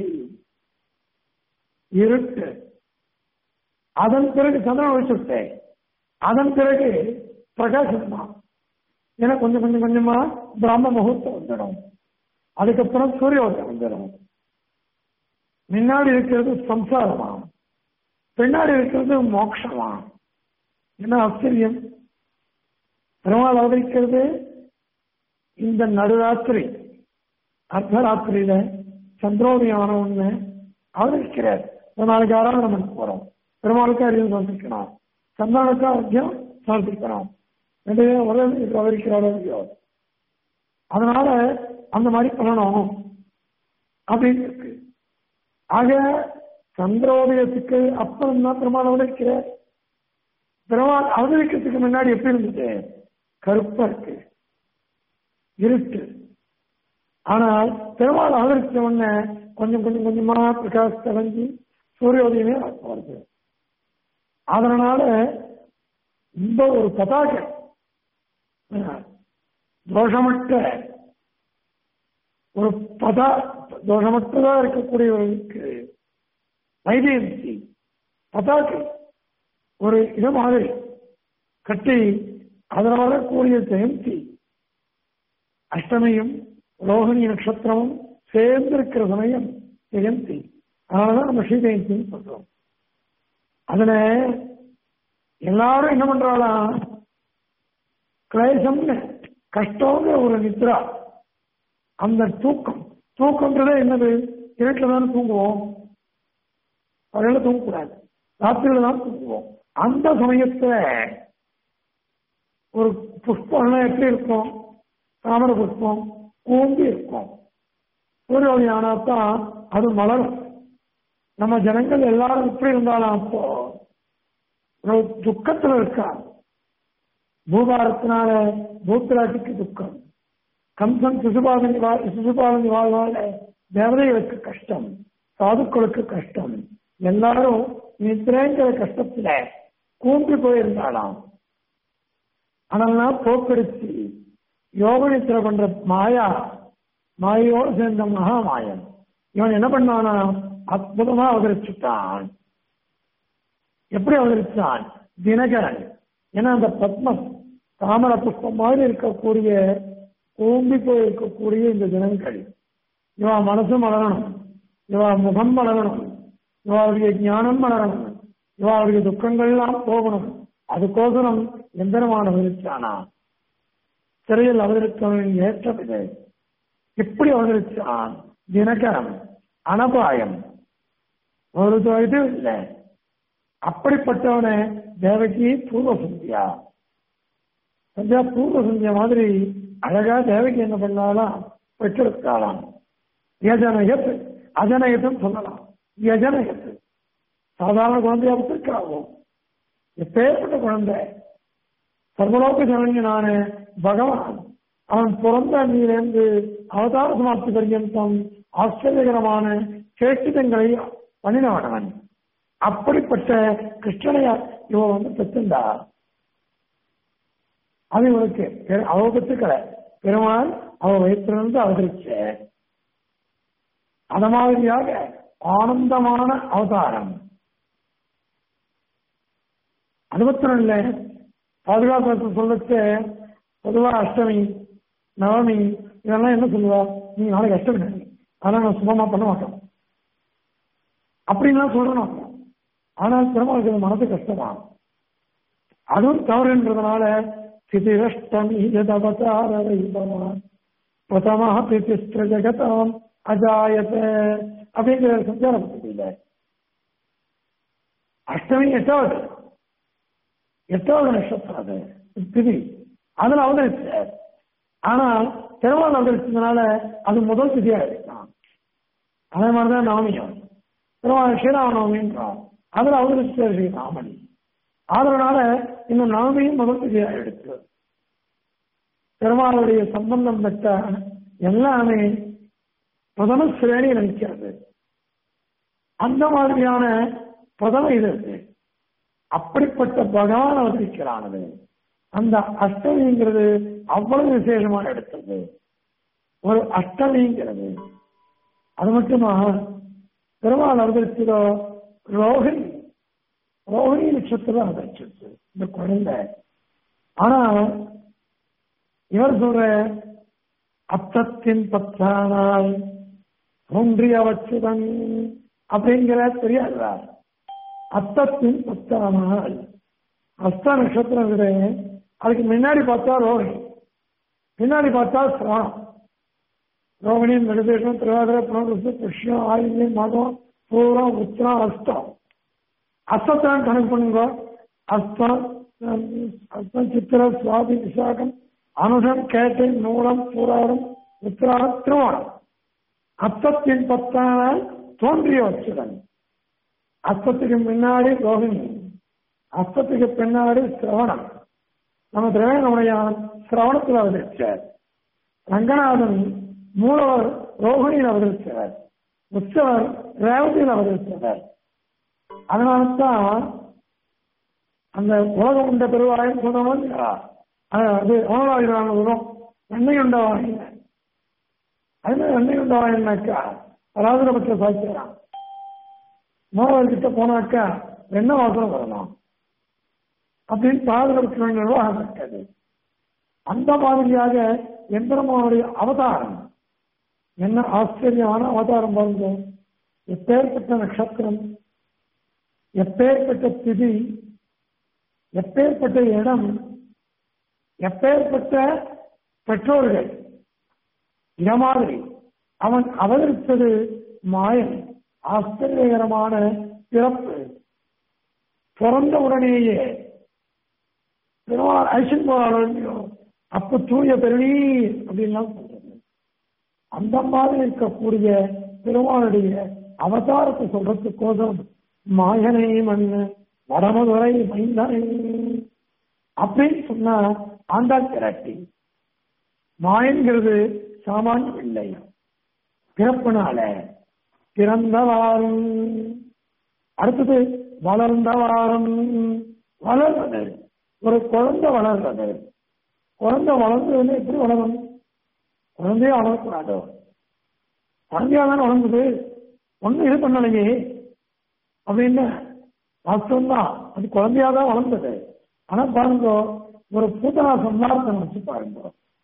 இருட்டு அதன் பிறகு சந்திரன் ஒழிச்சுட்டேன் அதன் பிறகு பிரகாசமா ஏன்னா கொஞ்சம் கொஞ்சம் கொஞ்சமா பிராம முகூர்த்தம் வந்துடும் அதுக்கப்புறம் சூரியோதயம் வந்துடும் முன்னாடி இருக்கிறது சம்சாரமா பின்னாடி இருக்கிறது மோட்சமா என்ன ஆச்சரியம் பெருமாள் அவதரிக்கிறது இந்த நடுராத்திரி அர்த்தராத்திரியில சந்திரோதயம் ஆனவன்னு அவதரிக்கிறார் ஒரு நாளைக்கு ஆராதனை பண்ண போறோம் பெருமாளுக்கு அறிவு சமர்ப்பிக்கணும் சந்தானுக்கு ஆரோக்கியம் சமர்ப்பிக்கணும் ரெண்டு பேரும் ஒரே அவதரிக்கிறாரோ இல்லையோ அதனால அந்த மாதிரி பண்ணணும் அப்படின்னு இருக்கு ஆக சந்திரோதயத்துக்கு அப்புறம் தான் பெருமாள் அவதரிக்கிறார் பெருமாள் அவதரிக்கிறதுக்கு முன்னாடி எப்படி இருந்தது கருப்பா இருக்கு இருட்டு ஆனால் பெருமாள் அவதரிச்ச உடனே கொஞ்சம் கொஞ்சம் கொஞ்சமா பிரகாஷ் தெளிஞ்சு சூரியோதயமே வருது அதனால இந்த ஒரு பதாகை தோஷமற்ற ஒரு பதா தோஷமற்றதா இருக்கக்கூடியவர்களுக்கு வைஜெயந்தி பதாகை ஒரு இது மாதிரி கட்டி அதில் வரக்கூடிய ஜெயந்தி அஷ்டமியும் ரோகிணி நட்சத்திரமும் சேர்ந்து இருக்கிற சமயம் ஜெயந்தி அதனாலதான் நம்ம ஸ்ரீ ஜெயந்தின்னு சொல்றோம் அதுல எல்லாரும் என்ன பண்றாளாம் கிளேசம்னு கஷ்டங்கிற ஒரு நித்ரா அந்த தூக்கம் தூக்கம்ன்றதே என்னது இருட்டில் தானே தூங்குவோம் பகல தூங்கக்கூடாது ராத்திரியில தான் தூங்குவோம் அந்த சமயத்துல ஒரு புஷ்பம் எப்படி இருக்கும் தாமர புஷ்பம் கூம்பி இருக்கும் சூரியவழி ஆனாத்தான் அது மலரும் நம்ம ஜனங்கள் எல்லாரும் எப்படி இருந்தாலும் அப்போ ஒரு துக்கத்துல இருக்கா பூபாரத்தினால பூத்திராட்டிக்கு துக்கம் கம்சன் சிசுபாலனி சிசுபாலனி வாழ்வால தேவதைகளுக்கு கஷ்டம் சாதுக்களுக்கு கஷ்டம் எல்லாரும் நித்திரங்கிற கஷ்டத்துல கூம்பி போயிருந்தாலாம் அதெல்லாம் போக்கெடுத்து யோக நித்திர பண்ற மாயா மாயோடு சேர்ந்த மகாமாயன் இவன் என்ன பண்ணானா அற்புதமா அவதரிச்சுட்டான் எப்படி அவதரிச்சான் தினகரன் ஏன்னா அந்த பத்மம் தாமர புஷ்பம் மாதிரி இருக்கக்கூடிய கூம்பி போய் இருக்கக்கூடிய இந்த தினங்கள் இவா மனசு மலரணும் இவா முகம் மலரணும் இவாளுடைய ஞானம் மலரணும் இவாளுடைய துக்கங்கள்லாம் போகணும் அதுக்கோசரம் எந்திரமான அவதரிச்சானா சிறையில் அவதரித்தவன் ஏற்றது எப்படி அவதரிச்சான் தினகரம் அனபாயம் ஒரு இது இல்லை அப்படிப்பட்டவனை தேவகி பூர்வ சந்தியா சந்தியா பூர்வ சந்தியா மாதிரி அழகா தேவகி என்ன பண்ணாலாம் பெற்றெடுத்தாலாம் யஜனயத் அஜனயத்தும் சொல்லலாம் யஜனயத்து சாதாரண குழந்தையா பெற்றிருக்காகும் எப்பேற்பட்ட குழந்தை சர்வலோக ஜனங்கனான பகவான் அவன் பிறந்த அன்னியிலிருந்து அவதார சமாப்தி பர்யந்தம் ஆச்சரியகரமான சேஷ்டிதங்களை பண்ணினவனவன் அப்படிப்பட்ட கிருஷ்ணனையா இவன் வந்து பெற்றுண்டா அது இவனுக்கு அவ பெற்றுக்கல பெருமாள் அவ வயிற்றிலிருந்து அவதரிச்ச அத மாதிரியாக ஆனந்தமான அவதாரம் அனுபவத்தில் பாதுகாப்பு சொல்லச்சு பொதுவா அஷ்டமி நவமி இதெல்லாம் என்ன சொல்லுவா நீங்க நாளைக்கு அஷ்டமி அதெல்லாம் நான் சுபமா பண்ண மாட்டோம் அப்படின்லாம் சொல்றோம் ஆனால் பெருமாளுக்கு மனசு கஷ்டமா அதுவும் தவறுன்றதுனால சிதிரஷ்டமி யதவதார வைபவான் பிரதமா பிதிஸ்திர ஜெகதாம் அஜாயத அப்படிங்கிற சஞ்சார பத்தியில அஷ்டமி எட்டாவது எட்டாவது நட்சத்திரம் அது திதி அதுல அவதரிச்சார் ஆனால் பெருமாள் அவதரிச்சதுனால அது முதல் திதியா இருக்கலாம் அதே மாதிரிதான் நவமியம் பெருமாள் ஸ்ரீராமநவமின்றோம் அதுல அவதரிச்சார் ஸ்ரீராமன் அதனால இந்த நவமியும் முதல் திதியா எடுத்து பெருமாளுடைய சம்பந்தம் பெற்ற எல்லாமே பிரதம சிரேணியில் நிற்கிறது அந்த மாதிரியான பிரதம இது இருக்கு அப்படிப்பட்ட பகவான் அவதரிக்கிறானது அந்த அஷ்டமிங்கிறது அவ்வளவு விசேஷமா எடுத்தது ஒரு அஷ்டமிங்கிறது அது மட்டுமா பெருமாள் அவதரிச்சதோ ரோஹிணி ரோஹிணி நட்சத்திரம் அவதரிச்சிருச்சு இந்த குழந்தை ஆனா இவர் சொல்ற அத்தத்தின் பத்தானால் தோன்றிய வச்சுதன் அப்படிங்கிற தெரியாதா அத்தத்தின் பத்தானால் அஸ்த நட்சத்திரம் விட அதுக்கு முன்னாடி பார்த்தா ரோகிணி பின்னாடி பார்த்தா சிரவணம் ரோகிணி மெடிடேஷன் திருவாதிரை புனர்வசு புஷ்யம் ஆயுள்யம் மதம் பூரம் உத்திரம் அஸ்தம் அஸ்தத்தான் கணக்கு பண்ணுங்க அஸ்தம் அஸ்தம் சித்திர சுவாதி விசாகம் அனுஷம் கேட்டை நூலம் பூராடம் உத்திராடம் திருவோணம் அத்தத்தின் பத்தானால் தோன்றிய வச்சுடன் அஸ்தத்துக்கு முன்னாடி ரோகிணி அஸ்தத்துக்கு பின்னாடி சிரவணம் நம்ம திரவேணமுடையான் சிரவணத்தில் அவதரிச்சார் ரங்கநாதன் மூலவர் ரோகிணியில் அவதரித்தவர் உற்சவர் ரேவதியில் அவதரித்தவர் அதனால்தான் அந்த உலகம் உண்ட பெருவாயன் சொன்னவன் அது ஓனவாயிரான உரம் எண்ணெய் உண்ட வாயின அது எண்ணெய் உண்ட வாயினாக்கா ராஜபட்ச சாய்க்கிறான் மோகர்கிட்ட போனாக்கா வெண்ணெய் வாசனம் வரலாம் அப்படின்னு பாதுகாப்பு நிர்வாகம் இருக்காது அந்த மாதிரியாக எந்திரமாவுடைய அவதாரம் என்ன ஆச்சரியமான அவதாரம் பாருங்க எப்பேற்பட்ட நட்சத்திரம் எப்பேற்பட்ட திதி எப்பேற்பட்ட இடம் எப்பேற்பட்ட பெற்றோர்கள் இத மாதிரி அவன் அவதரித்தது மாயன் ஆச்சரியகரமான பிறப்பு பிறந்த உடனேயே பெருமாள் ஐசன் போராடோ அப்ப தூய பெருநீர் அப்படின்லாம் சொல்றது அந்த மாதிரி இருக்கக்கூடிய பெருமாளுடைய அவதாரத்தை சொல்றதுக்கோசம் மாயனை மண்ணு வடமதுரை மைந்தனை அப்படின்னு சொன்னா ஆண்டாள் திராட்டி மாயன்கிறது சாமானிய இல்லை பிறப்புனால பிறந்தவாறும் அடுத்தது வளர்ந்தவாறும் வளர்வது ஒரு குழந்தை வளர்றது குழந்தை வளர்ந்ததுன்னு எப்படி வளரும் குழந்தையே வளரக்கூடாதோ குழந்தையா தானே வளர்ந்தது ஒன்றும் இது பண்ணலையே அப்படின்னு வாஸ்தவம் தான் அது குழந்தையா தான் வளர்ந்தது ஆனா பாருங்க ஒரு பூதனா சம்மாரத்தை நினைச்சு பாருங்க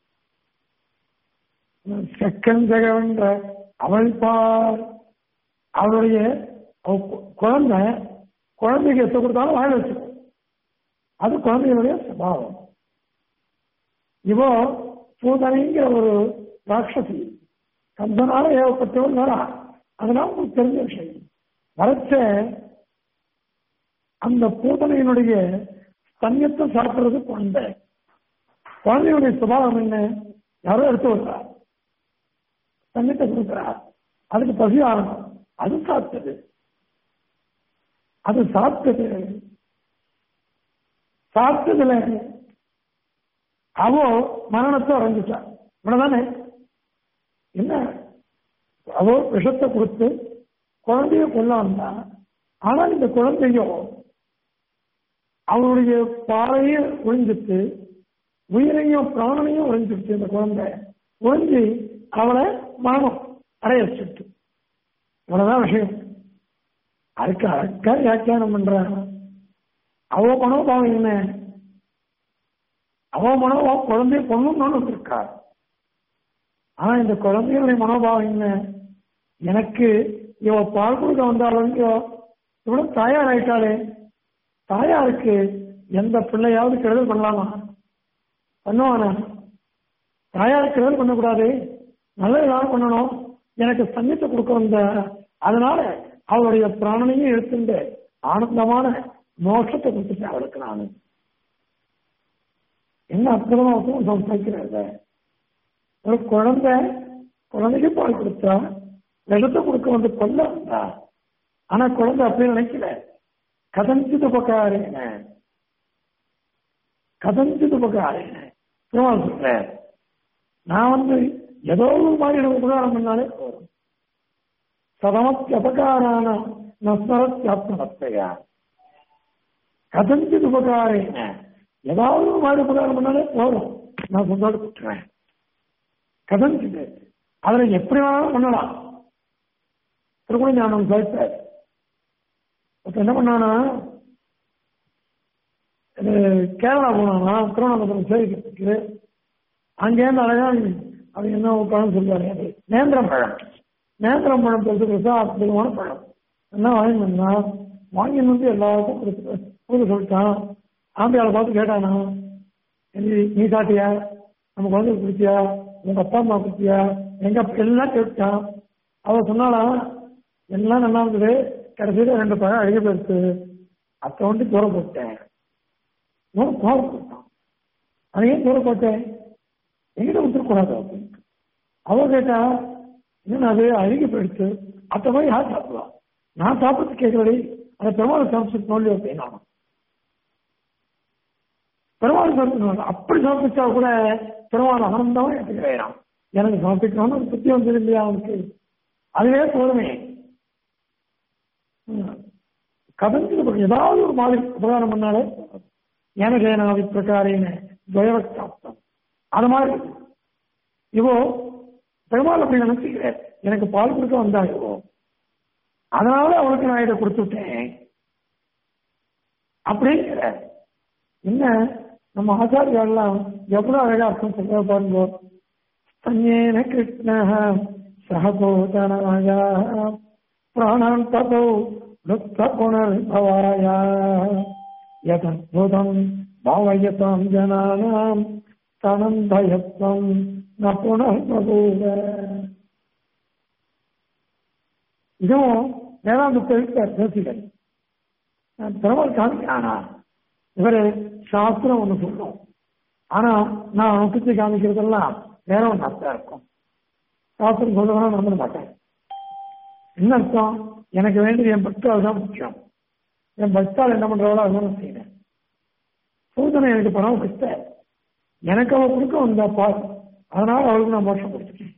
செக்கன் ஜெகவென்ற அவள் பார் அவளுடைய குழந்தை குழந்தைக்கு எத்த கொடுத்தாலும் வாழ வச்சுக்கும் அது குழந்தைகளுடைய சுபாவம் இவோ பூதனைங்கிற ஒரு ராட்சசி கந்தனால ஏவப்பட்டவள் வரா அதனால உங்களுக்கு தெரிஞ்ச விஷயம் வரைச்ச அந்த பூதனையினுடைய தன்யத்தை சாப்பிடுறது குழந்தை குழந்தையுடைய சுபாவம் என்ன யாரோ எடுத்து விடுறா தன்யத்தை கொடுக்குறா அதுக்கு பசி ஆகணும் அது சாப்பிட்டது அது சாப்பிட்டது சாப்பிட்டதுல அவோ மரணத்தை அடைஞ்சிட்டா இவ்வளவுதானே என்ன அவோ விஷத்தை கொடுத்து குழந்தைய கொல்ல வந்தா ஆனா இந்த குழந்தையோ அவனுடைய பாறையும் ஒழிஞ்சிட்டு உயிரையும் பிராணனையும் ஒழிஞ்சிருச்சு இந்த குழந்தை ஒழிஞ்சு அவளை மரணம் அடைய வச்சுட்டு இவ்வளவுதான் விஷயம் அதுக்கு அழகா வியாக்கியானம் பண்றாங்க அவ மனோபாவம் என்ன அவ மனோபாவம் குழந்தைய கொள்ளணும்னு வந்திருக்கா ஆனா இந்த குழந்தைகளுடைய மனோபாவம் என்ன எனக்கு இவ பால் கொடுக்க வந்தாலும் இவ்வளவு தாயார் ஆயிட்டாளே தாயாருக்கு எந்த பிள்ளையாவது கெடுதல் பண்ணலாமா பண்ணுவானா தாயாருக்கு கெடுதல் பண்ணக்கூடாது நல்ல ஏதாவது பண்ணணும் எனக்கு சங்கத்தை கொடுக்க வந்த அதனால அவருடைய பிராணனையும் எடுத்துட்டு ஆனந்தமான மோட்சத்தை கொடுத்துட்டு அவளுக்கு நானு என்ன அற்புதமா சம்சாரிக்கிறாங்க ஒரு குழந்தை குழந்தைக்கு பால் கொடுத்தா இடத்தை கொடுக்க வந்து கொல்ல வந்தா ஆனா குழந்தை அப்படி நினைக்கல கதஞ்சித உபகாரேன கதஞ்சித உபகாரேன திருமால் சொல்ற நான் வந்து ஏதோ ஒரு மாதிரி எனக்கு உபகாரம் பண்ணாலே போதும் சதமத்தி அபகாரான நஸ்மரத்தியாத்மத்தையா கதஞ்சித் உபகாரேன ஏதாவது ஒரு மாதிரி உபகாரம் பண்ணாலே போதும் நான் சொந்தோடு விட்டுறேன் கதஞ்சிது அதுல எப்படி வேணாலும் பண்ணலாம் திருக்குறள் ஞானம் சேர்த்தார் இப்ப என்ன பண்ணானா இது கேரளா போனானா திருவண்ணாமலை சேவிக்கிறதுக்கு அங்கேருந்து அழகா அது என்ன பழம் சொல்லுவாரு அது நேந்திரம் பழம் நேந்திரம் பழம் கொடுத்து அற்புதமான பழம் என்ன வாங்கி வந்தா வாங்கி வந்து எல்லாருக்கும் கொடுத்து கொடுக்க சொல்லிட்டான் ஆம்பியாவை பார்த்து கேட்டானா நீ சாட்டியா நம்ம குழந்தை குடிச்சியா உங்க அப்பா அம்மா குடிச்சியா எங்க எல்லாம் கேட்டான் அவ சொன்னாலா எல்லாம் நல்லா இருந்தது கடைசியில ரெண்டு பழம் அழுகி போயிடுச்சு அத்தை வந்து தூர போட்டேன் தூர போட்டான் அதையும் தூர போட்டேன் எங்கிட்ட விட்டுருக்கூடாது அப்படின்னு அவ கேட்டா என்ன அது அழுகி போயிடுச்சு அத்தை போய் யார் சாப்பிடுவா நான் சாப்பிட்டு கேட்கறதே அந்த பெருமாள் சாப்பிட்டு நோண்டி அப்படின்னா பெருமாள் சாப்பிட்டு அப்படி சாப்பிட்டா கூட பெருமாள் ஆனந்தமா எடுத்துக்கிறேன் எனக்கு சமர்ப்பிக்கணும்னு ஒரு புத்தி வந்தது இல்லையா அவனுக்கு அதுவே போதுமே கதஞ்சு ஏதாவது ஒரு மாதிரி உபகாரம் பண்ணாலே எனக்கு ஏனாவி பிரகாரின துவயவக்தாப்தம் அது மாதிரி இவோ பெருமாள் அப்படி நினைச்சுக்கிறேன் எனக்கு பால் கொடுக்க வந்தா இவோ அதனால அவளுக்கு நான் இதை கொடுத்துட்டேன் அப்படிங்கிற என்ன நம்ம ஆச்சாரியெல்லாம் எவ்வளவு அழகா அர்த்தம் சொல்ல பாருங்க தன்யேன கிருஷ்ண சகபோதனாய பிராணான் தபோ லுப்த புனர்பவாய யதத்புதம் பாவயதாம் ஜனானாம் தனந்தயத்வம் ந புனர்பபூவ இதுவும் வேதாந்தத்திற்கு பேசுகிறேன் பெருமாள் காமிக்கிறானா இவரு சாஸ்திரம் ஒண்ணு சொல்லும் ஆனா நான் நுட்பத்தை காமிக்கிறதெல்லாம் வேற ஒன்று அர்த்தம் இருக்கும் சாஸ்திரம் சொல்றதுனா நம்ப மாட்டேன் என்ன அர்த்தம் எனக்கு வேண்டியது என் பக்தால் தான் முக்கியம் என் பக்தால் என்ன பண்றாளோ அதுதான் செய்யறேன் சூதனை எனக்கு பணம் பக்த எனக்கு அவள் கொடுக்க வந்தா பார் அதனால அவளுக்கு நான் மோட்சம் கொடுத்துட்டேன்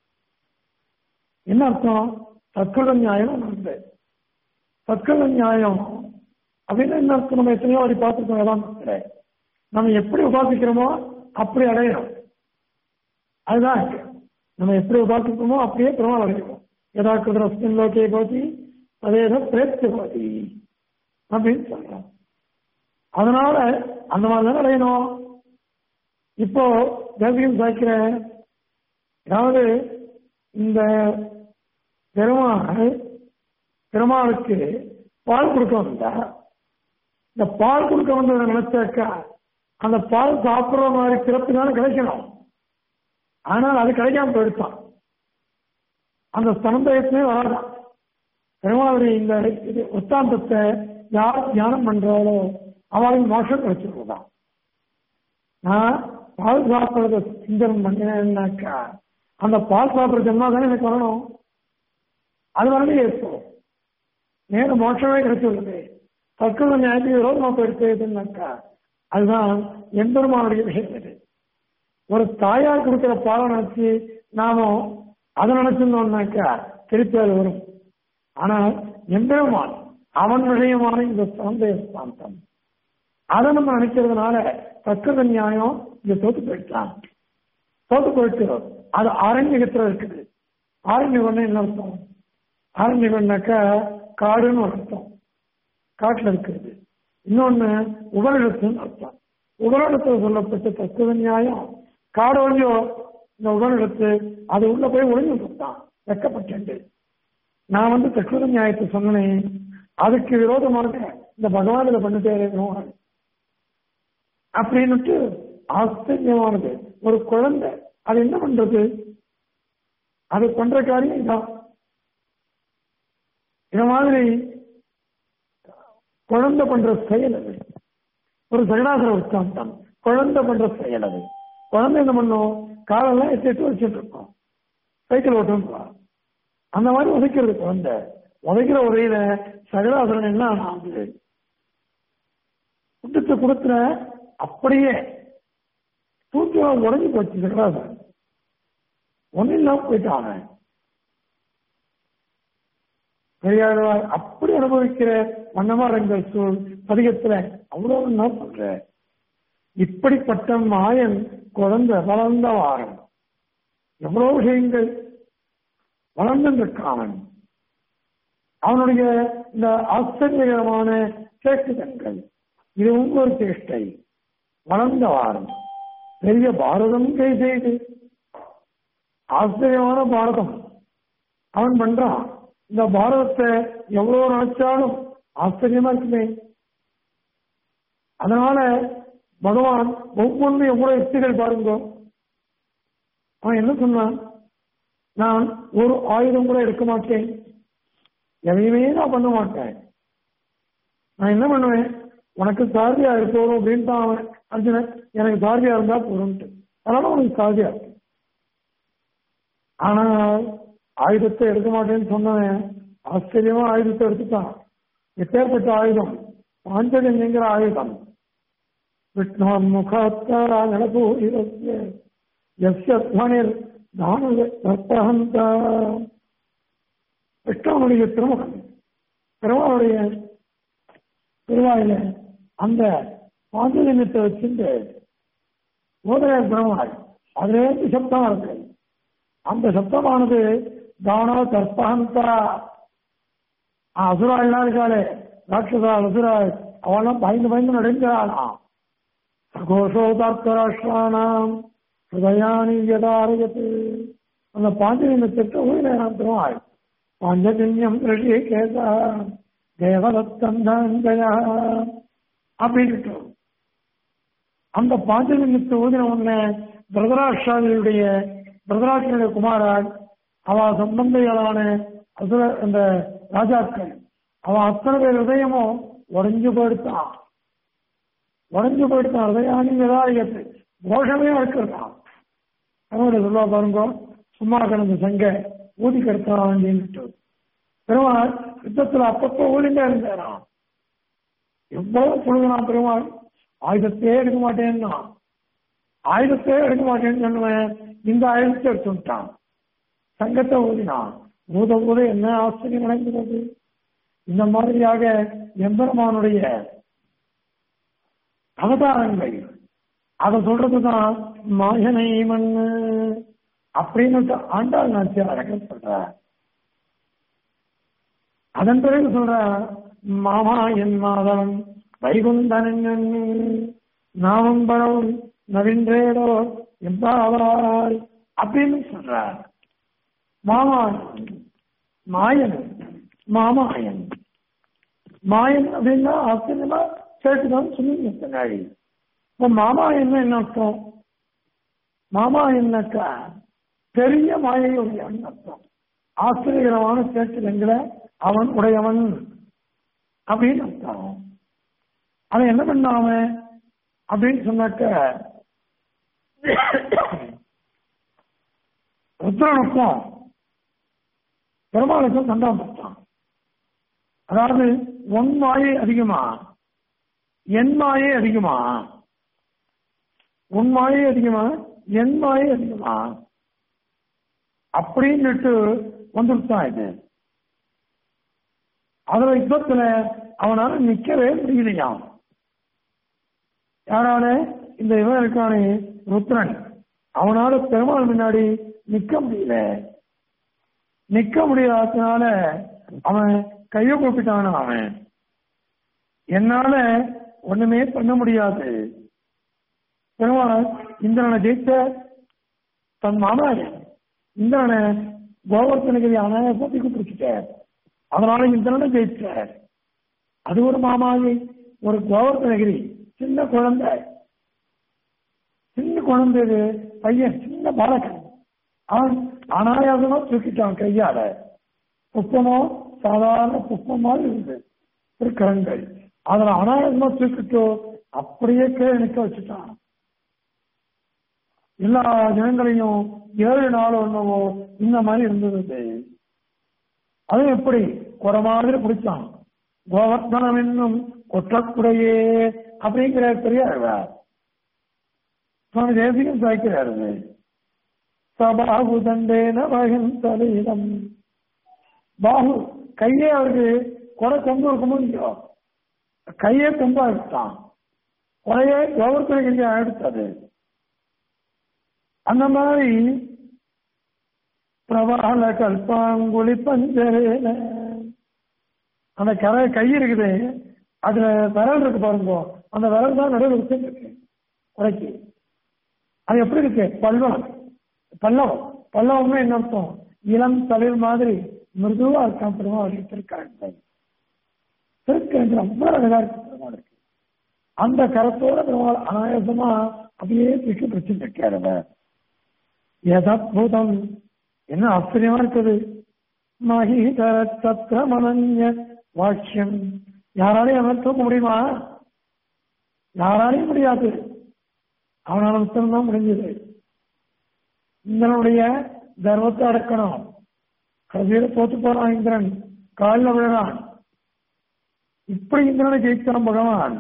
என்ன அர்த்தம் தற்கொலை நியாயம் நடந்தது தற்கொலை நியாயம் அப்படின்னு என்ன அர்த்தம் நம்ம எத்தனையோ வாடி பார்த்துருக்கோம் வேதாந்தத்தில் நம்ம எப்படி உபாசிக்கிறோமோ அப்படி அடையணும் அதுதான் இருக்கு நம்ம எப்படி உபாசிக்கிறோமோ அப்படியே பெருமாள் அடையணும் எதா கிருதரஸ்மின் லோகே போதி அதேத பிரேத்து போதி அப்படின்னு சொல்றோம் அதனால அந்த மாதிரி தான் அடையணும் இப்போ தேசியம் சாய்க்கிறேன் அதாவது இந்த பெருமாள் பெருமாளுக்கு பால் கொடுக்க வந்தா இந்த பால் கொடுக்க வந்ததை நினைச்சாக்கா அந்த பால் சாப்பிடுற மாதிரி சிறப்பு தானே கிடைக்கணும் ஆனால் அது கிடைக்காம போயிடுச்சான் அந்த சமுதாயத்திலே வராதான் பெருமாளுடைய இந்த இது உத்தாந்தத்தை யார் தியானம் பண்றாளோ அவளுக்கு மோஷம் கிடைச்சிருக்கதான் நான் பால் சாப்பிடுறத சிந்தனம் பண்ணினேன்னாக்கா அந்த பால் சாப்பிடுற ஜென்மா தானே எனக்கு வரணும் அது வரலே இருக்கும் நேரம் மோட்சமே கிடைச்சுள்ளது தற்கொலை நியாயத்துக்கு விரோதமா போயிடுச்சுன்னாக்கா அதுதான் எம்பெருமானுடைய விஷயம் இது ஒரு தாயார் கொடுக்கிற பாலை நினைச்சு நாமும் அதை நினைச்சிருந்தோம்னாக்கா திருப்பி அது வரும் ஆனால் எம்பெருமான் அவன் விஷயமான இந்த சந்தேக சாந்தம் அதை நம்ம நினைக்கிறதுனால தற்கொலை நியாயம் இங்க தோத்து போயிட்டான் தோத்து போயிட்டு அது ஆரண்யகத்துல இருக்குது ஆரண்யம் என்ன அர்த்தம் ஆரண்யம்னாக்கா காடுன்னு ஒரு அர்த்தம் காட்டுல இருக்கிறது இன்னொன்னு உபரிடத்துன்னு அர்த்தம் உபரிடத்துல சொல்லப்பட்ட தத்துவ நியாயம் காடு ஒழியோ இந்த உபரிடத்து அது உள்ள போய் ஒளிஞ்சு கொடுத்தான் வெக்கப்பட்டு நான் வந்து தத்துவ நியாயத்தை சொன்னேன் அதுக்கு விரோதமாக இந்த பகவானில் பண்ணிட்டே இருக்கணும் அப்படின்னுட்டு ஆச்சரியமானது ஒரு குழந்தை அது என்ன பண்றது அது பண்ற காரியம் இதான் இந்த மாதிரி குழந்தை பண்ற செயல் அது ஒரு சகடாசுர உச்சாந்தம் குழந்தை பண்ற செயல் அது குழந்தை என்ன பண்ணும் காலெல்லாம் எட்டு எட்டு வச்சுட்டு இருக்கோம் சைக்கிள் ஓட்டம் அந்த மாதிரி உதைக்கிறது குழந்தை உதைக்கிற உதையில சகடாசுரன் என்ன ஆகுது குட்டத்தை கொடுத்துற அப்படியே தூக்கி உடஞ்சி போச்சு சகடாசுரன் ஒன்னும் இல்லாம போயிட்டான் பெரியாழ்வார் அப்படி அனுபவிக்கிற வண்ணமாரங்கள் சூழ் பதிகத்துல அவ்வளவு என்ன பண்ற இப்படிப்பட்ட மாயன் குழந்தை வளர்ந்த வாரம் எவ்வளவு விஷயங்கள் வளர்ந்திருக்கான் அவனுடைய இந்த ஆச்சரியகரமான சேஷ்டிதங்கள் இது ஒவ்வொரு சேஷ்டை வளர்ந்த வாரம் பெரிய பாரதம் கை செய்து ஆச்சரியமான பாரதம் அவன் பண்றான் இந்த பாரதத்தை எவ்வளவு நினைச்சாலும் ஆச்சரியமா இருக்குமே அதனால பகவான் ஒவ்வொன்றும் எவ்வளவு யுக்திகள் பாருங்க அவன் என்ன சொன்னான் நான் ஒரு ஆயுதம் கூட எடுக்க மாட்டேன் எதையுமே நான் பண்ண மாட்டேன் நான் என்ன பண்ணுவேன் உனக்கு சாரதியா இருக்கணும் அப்படின்னு தான் அவன் அர்ஜுனன் எனக்கு சாரதியா இருந்தா போதும்ட்டு அதனால உனக்கு சாரதியா இருக்கு ஆனால் ஆயுதத்தை எடுக்க மாட்டேன்னு சொன்னவன் ஆச்சரியமா ஆயுதத்தை எடுத்துட்டான் எப்பேற்பட்ட ஆயுதம் பாஞ்சஜன்யங்கிற ஆயுதம் விஷ்ணான் முகாத்தாரா நடப்பு எஸ்ய துவனிர் தானந்த விஷ்ணுவனுடைய திருமகன் பெருமாளுடைய திருவாயில அந்த பாஞ்சலினத்தை வச்சுட்டு ஓதரையர் பெருமாள் அதுலேருந்து சப்தம் இருக்கு அந்த சப்தமானது தானோ தற்பகந்தா அசுராள்லாம் இருக்காளே ராட்சசா அசுராள் அவெல்லாம் பயந்து பயந்து நடுங்கிறாளாம் சகோஷோதார்த்தராஷ்டிரானாம் ஹிருதயானி யதாரயத்து அந்த பாஞ்சலினத்திற்கு ஊழியராம் பெருமாள் பாஞ்சஜன்யம் ரிஷி கேதா தேவதத்தம் தயா அப்படின்ட்டு அந்த பாஞ்சலிங்கத்தை ஊதின உடனே பிரதராஷ்டிராவினுடைய பிரதராஷ்டிரனுடைய குமாரால் அவ சம்பந்தைகளான அசுர அந்த ராஜாக்கள் அவன் அத்தனை பேர் ஹிருதயமும் உடஞ்சு போயிடுத்தான் உடஞ்சு போயிடுத்தான் ஹிருதயானிங்கதான் கோஷமே இருக்கிறதான் அவனோட சொல்லுவா பாருங்க சும்மா கிடந்த சங்க ஊதி கெடுத்தான் அப்படின்ட்டு பெருமாள் யுத்தத்துல அப்பப்போ ஊழிண்டே இருந்தாராம் எவ்வளவு புழுகினான் பெருமாள் ஆயுதத்தையே எடுக்க மாட்டேன்னா ஆயுதத்தையே எடுக்க மாட்டேன்னு சொன்னவன் இந்த ஆயுதத்தை எடுத்துட்டான் சங்கத்தை ஊதினான் ஊத ஊத என்ன ஆச்சரியம் நடக்கிறது இந்த மாதிரியாக எம்பெருமானுடைய அவதாரங்கள் அதை சொல்றதுதான் மாயனை மண்ணு அப்படின்னு ஆண்டாள் நாச்சியார் அழகன் சொல்ற அதன் பிறகு சொல்ற மாமா என் மாதவன் வைகுந்தன் நாமம் பரவும் நவீன்றேடோ எம்பாவாய் அப்படின்னு சொல்றார் மாமாயன் மாயன் மாமாயன் மாயன் அப்படின்னா ஆச்சரியமா கேட்டுதான் சொன்னீங்க பின்னாடி இப்ப மாமா என்ன என்ன அர்த்தம் மாமா என்னக்கா பெரிய மாயையுடைய அர்த்தம் ஆச்சரியகரமான கேட்டுகளை அவன் உடையவன் அப்படின்னு அர்த்தம் அவன் என்ன பண்ணாம அப்படின்னு சொன்னாக்க ருத்ரனுக்கும் பெருமாளுக்கும் சண்டாம் பட்டான் அதாவது ஒன் மாயை அதிகமா என் மாயை அதிகமா உன் மாயை அதிகமா என் மாயை அதிகமா அப்படின்னுட்டு வந்துருத்தான் இது அதுல யுத்தத்துல அவனால நிக்கவே முடியலையாம் யாரால இந்த இவன் இருக்கானே ருத்ரன் அவனால பெருமாள் முன்னாடி நிக்க முடியல நிக்க முடியாததுனால அவன் கைய கூப்பிட்டான அவன் என்னால ஒண்ணுமே பண்ண முடியாது பெருமாள் இந்திரனை ஜெயித்த தன் மாமாயன் இந்திரனை கோவர்த்தனகிரி அவனை போட்டி பிடிச்சிட்டார் அதனால இந்திரனை ஜெயிச்சார் அது ஒரு மாமாயை ஒரு கோவர்த்தனகிரி சின்ன குழந்தை சின்ன குழந்தை பையன் சின்ன பாலகன் அவன் அனாயாசமா தூக்கிட்டான் கையால புஷ்பமோ சாதாரண புஷ்பம் மாதிரி இருந்தது திருக்கரங்கள் அதுல அனாயாசமா தூக்கிட்டோ அப்படியே கீழே நிக்க வச்சுட்டான் எல்லா ஜனங்களையும் ஏழு நாள் ஒண்ணவோ இந்த மாதிரி இருந்தது அது எப்படி குறை மாதிரி பிடிச்சான் கோவர்த்தனம் என்னும் கொற்றக்குடையே அப்படிங்கிற பெரியார் சுவாமி தேசிகம் சாய்க்கிறாரு சபாகு தண்டேன மகன் தலையிடம் பாகு கையே அவருக்கு கொடை கொண்டு இருக்க முடியும் கையே கொம்பா எடுத்தான் கொடையே கௌரவத்திற்கு எடுத்தது அந்த மாதிரி பிரபால கல்பாங்குழி பஞ்சரேன அந்த கரை கை இருக்குது அதுல விரல் இருக்கு பாருங்க அந்த விரல் தான் நடுவில் இருக்கு குறைக்கு அது எப்படி இருக்கு பல்வம் பல்லவம் பல்லவம்னா என்ன அர்த்தம் இளம் தளிர் மாதிரி மிருதுவா இருக்கான் பெருமாள் திருக்கரங்கள் திருக்கரங்கள் ரொம்ப அழகா இருக்கு பெருமாள் இருக்கு அந்த கரத்தோட பெருமாள் அனாயசமா அப்படியே தூக்கி பிடிச்சிட்டு இருக்காரு யதத்புதம் என்ன ஆச்சரியமா இருக்குது மகிதர தத்திர மனஞ்ச வாக்கியம் யாராலையும் அவன் தூக்க முடியுமா யாராலையும் முடியாது அவனால தான் முடிஞ்சது இந்திரனுடைய கர்வத்தை அடக்கணும் கடைசியில தோத்து போறான் இந்திரன் காலில் விழுறான் இப்படி இந்திரனை ஜெயித்தான் பகவான்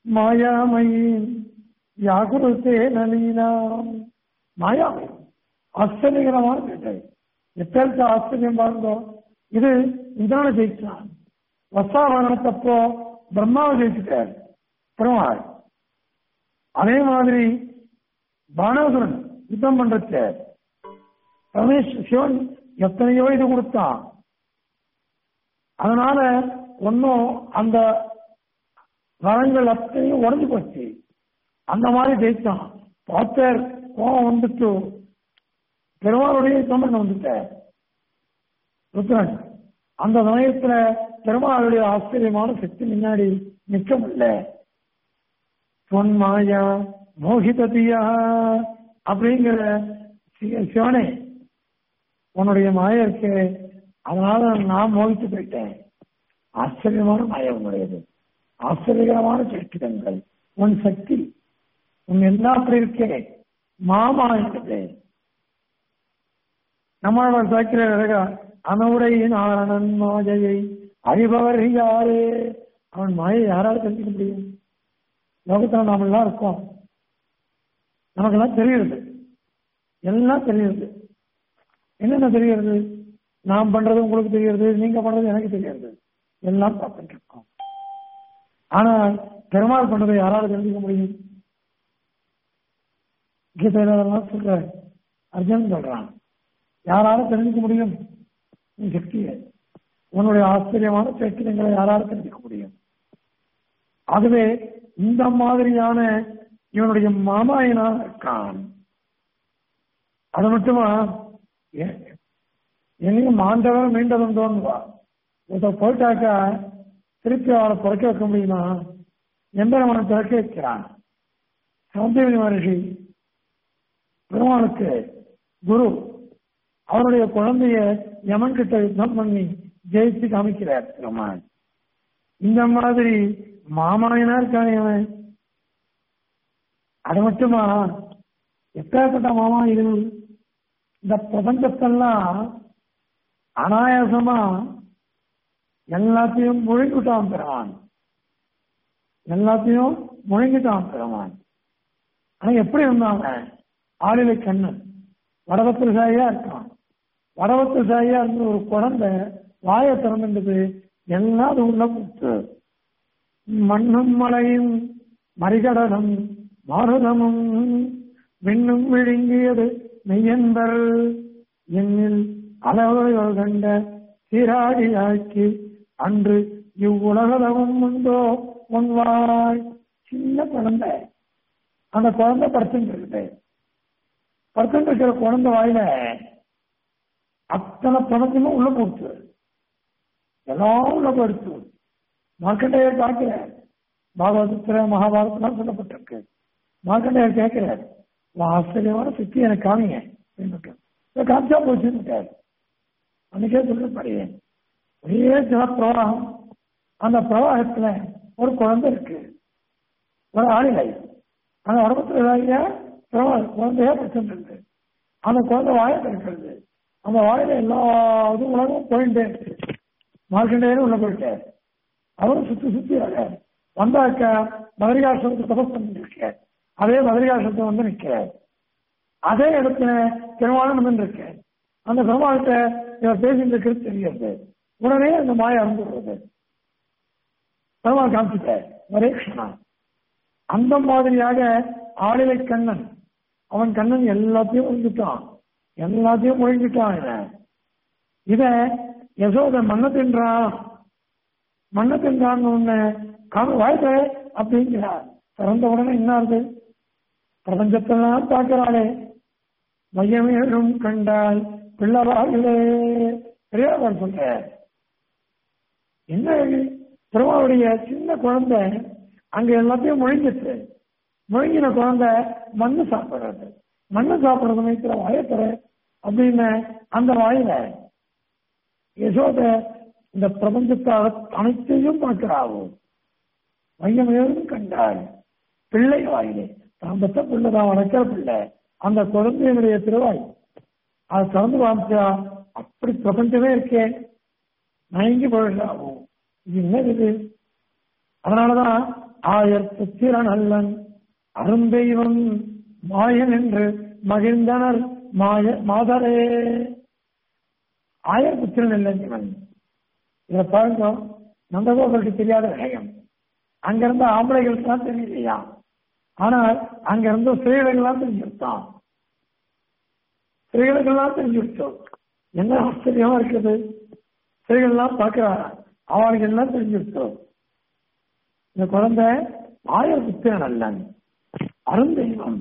மாயாமயி யாகுருத்தே நலீனாம் மாயாமி ஆச்சரியகரமான பேட்டை எப்பேருக்கு ஆச்சரியம் பாருங்கோ இது இதான ஜெயிச்சான் வசாவரணத்தப்போ பிரம்மாவை ஜெயிச்சுட்டார் பெருமாள் அதே மாதிரி பானாசுரன் யுத்தம் பண்றச்ச ரமேஷ் சிவன் எத்தனையோ இது கொடுத்தான் அதனால ஒன்னும் அந்த வரங்கள் அத்தனையும் உடஞ்சு போச்சு அந்த மாதிரி ஜெயிச்சான் பார்த்தார் கோபம் வந்துட்டு பெருமாளுடைய யுத்தம் பண்ண வந்துட்டார் ருத்ரன் அந்த சமயத்துல பெருமாளுடைய ஆச்சரியமான சக்தி முன்னாடி நிக்க முடியல பொன்மாயா மோகிததியா அப்படிங்கிற சி- சிவனே உன்னுடைய மாய இருக்கு அதனால நான் மோகித்து போயிட்டேன் ஆச்சரியமான மாயம் உங்களுடையது ஆச்சரியகரமான சக்திதங்கள் உன் சக்தி உன் எல்லாம் அப்படி இருக்கே மாமா இருக்குது நம்மளவர் சாக்கிற அழகா அனுரை நாரணன் மாயையை அறிபவர் யாரு அவன் மாயை யாரால தெரிஞ்சுக்க முடியும் லோகத்துல நாம எல்லாம் இருக்கோம் நமக்கெல்லாம் தெரியுது எல்லாம் தெரியுது என்னென்ன தெரியுது நான் பண்றது உங்களுக்கு தெரியுது நீங்க பண்றது எனக்கு தெரியுது எல்லாம் பார்த்துட்டு இருக்கோம் ஆனா பெருமாள் பண்றதை யாரால தெரிஞ்சுக்க முடியும் கீதையில அதெல்லாம் சொல்ற அர்ஜுனன் சொல்றான் யாரால தெரிஞ்சுக்க முடியும் நீ சக்தியை உன்னுடைய ஆச்சரியமான சைக்கியங்களை யாரால தெரிஞ்சுக்க முடியும் ஆகவே இந்த மாதிரியான இவனுடைய மாமாயனா இருக்கான் அது மட்டுமா ஏ- என்னையும் மாண்டவன் மீண்டவன் தோணுவா ஒருத்தர் போயிட்டாக்கா திருப்பி அவளை பிறக்க வைக்க முடியுமா எம்பெருமானை பிறக்க வைக்கிறான் சௌந்தரிய மகர்ஷி பெருமாளுக்கு குரு அவருடைய குழந்தைய யமன் கிட்ட யுத்தம் பண்ணி ஜெயிச்சு காமிக்கிறார் பெருமாள் இந்த மாதிரி மாமாயனா இருக்கானே அவன் அது மட்டுமா எப்பேற்பட்ட மாமா இது இந்த பிரபஞ்சத்தெல்லாம் அனாயாசமா எல்லாத்தையும் முழுங்கிட்டான் பெருமான் எல்லாத்தையும் முழுங்கிட்டான் பெருமான் ஆனா எப்படி இருந்தாங்க ஆளிலை கண்ணன் வடவத்தில் சாயா இருக்கான் வடவத்தில் சாயா இருந்த ஒரு குழந்தை வாயை திறந்துட்டு எல்லாம் அது உள்ள போச்சு மண்ணும் மலையும் மறிகடலும் மாருதமும் விண்ணும் விழுங்கியது மெய்யன்பர் என்னில் அளவுகள் கண்ட சீராடியாக்கி அன்று இவ்வுலகளவும் உண்டோ உன்வாய் சின்ன குழந்தை அந்த குழந்தை படுத்துட்டு இருக்குது படுத்துட்டு இருக்கிற குழந்தை வாயில அத்தனை பணத்தையும் உள்ள போச்சு எல்லாம் உள்ள போயிடுச்சு மார்க்கண்டையர் பார்க்கிறார் பாகவதத்துல மகாபாரதம் சொல்லப்பட்டிருக்கு மார்க்கண்டையர் கேட்கிறார் உன் ஆச்சரியமான சக்தி எனக்கு காமிங்க அப்படின்னுட்டு. இதை காமிச்சா போச்சுன்னுட்டார் அன்னைக்கே சொல்ல படியேன் ஒரே ஜலப்பிரவாகம் அந்த பிரவாகத்துல ஒரு குழந்தை இருக்கு ஒரு ஆளிலை அந்த உடம்புல இதாகிய பிரவாக குழந்தையா பிரச்சனை இருக்கு அந்த குழந்தை வாயை இருக்கிறது அந்த வாயில எல்லா இதுவும் உலகம் போயிட்டே இருக்கு மார்க்கண்டேயரும் உள்ள போயிட்டார் அவரும் சுத்தி சுத்தி வர வந்தாக்க மதுரிகாசனத்தை தபஸ் பண்ணி இருக்க அதே மதுரிகாசனத்தை வந்து நிற்கிறார் அதே இடத்துல பெருமாளும் வந்து இருக்க அந்த பெருமாள்கிட்ட இவர் பேசிட்டு இருக்கிறது தெரியாது உடனே அந்த மாய அறந்துடுறது பெருமாள் காமிச்சிட்டார் ஒரே க்ஷணம் அந்த மாதிரியாக ஆளிலை கண்ணன் அவன் கண்ணன் எல்லாத்தையும் ஒழிஞ்சிட்டான் எல்லாத்தையும் ஒழிஞ்சிட்டான் இவன் இத யசோத மண்ண தின்றான் மண்ண தின்றான்னு ஒண்ணு காம வாழ்க்கை அப்படிங்கிறார் பிறந்த உடனே என்ன ஆகுது பிரபஞ்சத்தெல்லாம் பார்க்கிறாளே மையமேழும் கண்டால் பிள்ளவார்களே பெரியவர் சொல்ற என்ன இது? பெருமாளுடைய சின்ன குழந்தை அங்க எல்லாத்தையும் முழுங்கிச்சு முழுங்கின குழந்தை மண்ணு சாப்பிடுறது மண்ணு சாப்பிடுற சமயத்துல வாயத்தர அப்படின்னு அந்த வாயில யசோத இந்த பிரபஞ்சத்தை அனைத்தையும் பார்க்கிறாவோ மையமேலும் கண்டாள் பிள்ளை வாயிலே தான் பெற்ற பிள்ளை தான் வளர்க்கிற பிள்ளை அந்த குழந்தையினுடைய திருவாய் அதை திறந்து காமிச்சா அப்படி பிரபஞ்சமே இருக்கே மயங்கி போயிடலாகும் இது என்ன இது அதனாலதான் ஆயர் புத்திரன் அல்லன் அருந்தெய்வம் மாயன் என்று மகிழ்ந்தனர் மாய மாதரே ஆயர்புத்திரன் இல்லை இவன் இதை பாருங்க நந்தகோபுரத்துக்கு தெரியாத விஷயம் அங்கிருந்த ஆம்பளைகளுக்கு தான் தெரியலையா ஆனால் அங்க இருந்த ஸ்திரீகளுக்கெல்லாம் தெரிஞ்சுட்டான் ஸ்திரீகளுக்கெல்லாம் தெரிஞ்சுட்டோம் என்ன ஆச்சரியமா இருக்குது ஸ்திரீகள்லாம் பார்க்கிறாரா அவளுக்கு எல்லாம் தெரிஞ்சுட்டோம் இந்த குழந்தை ஆயர் புத்திரன் அல்லன் அருந்தெய்வம்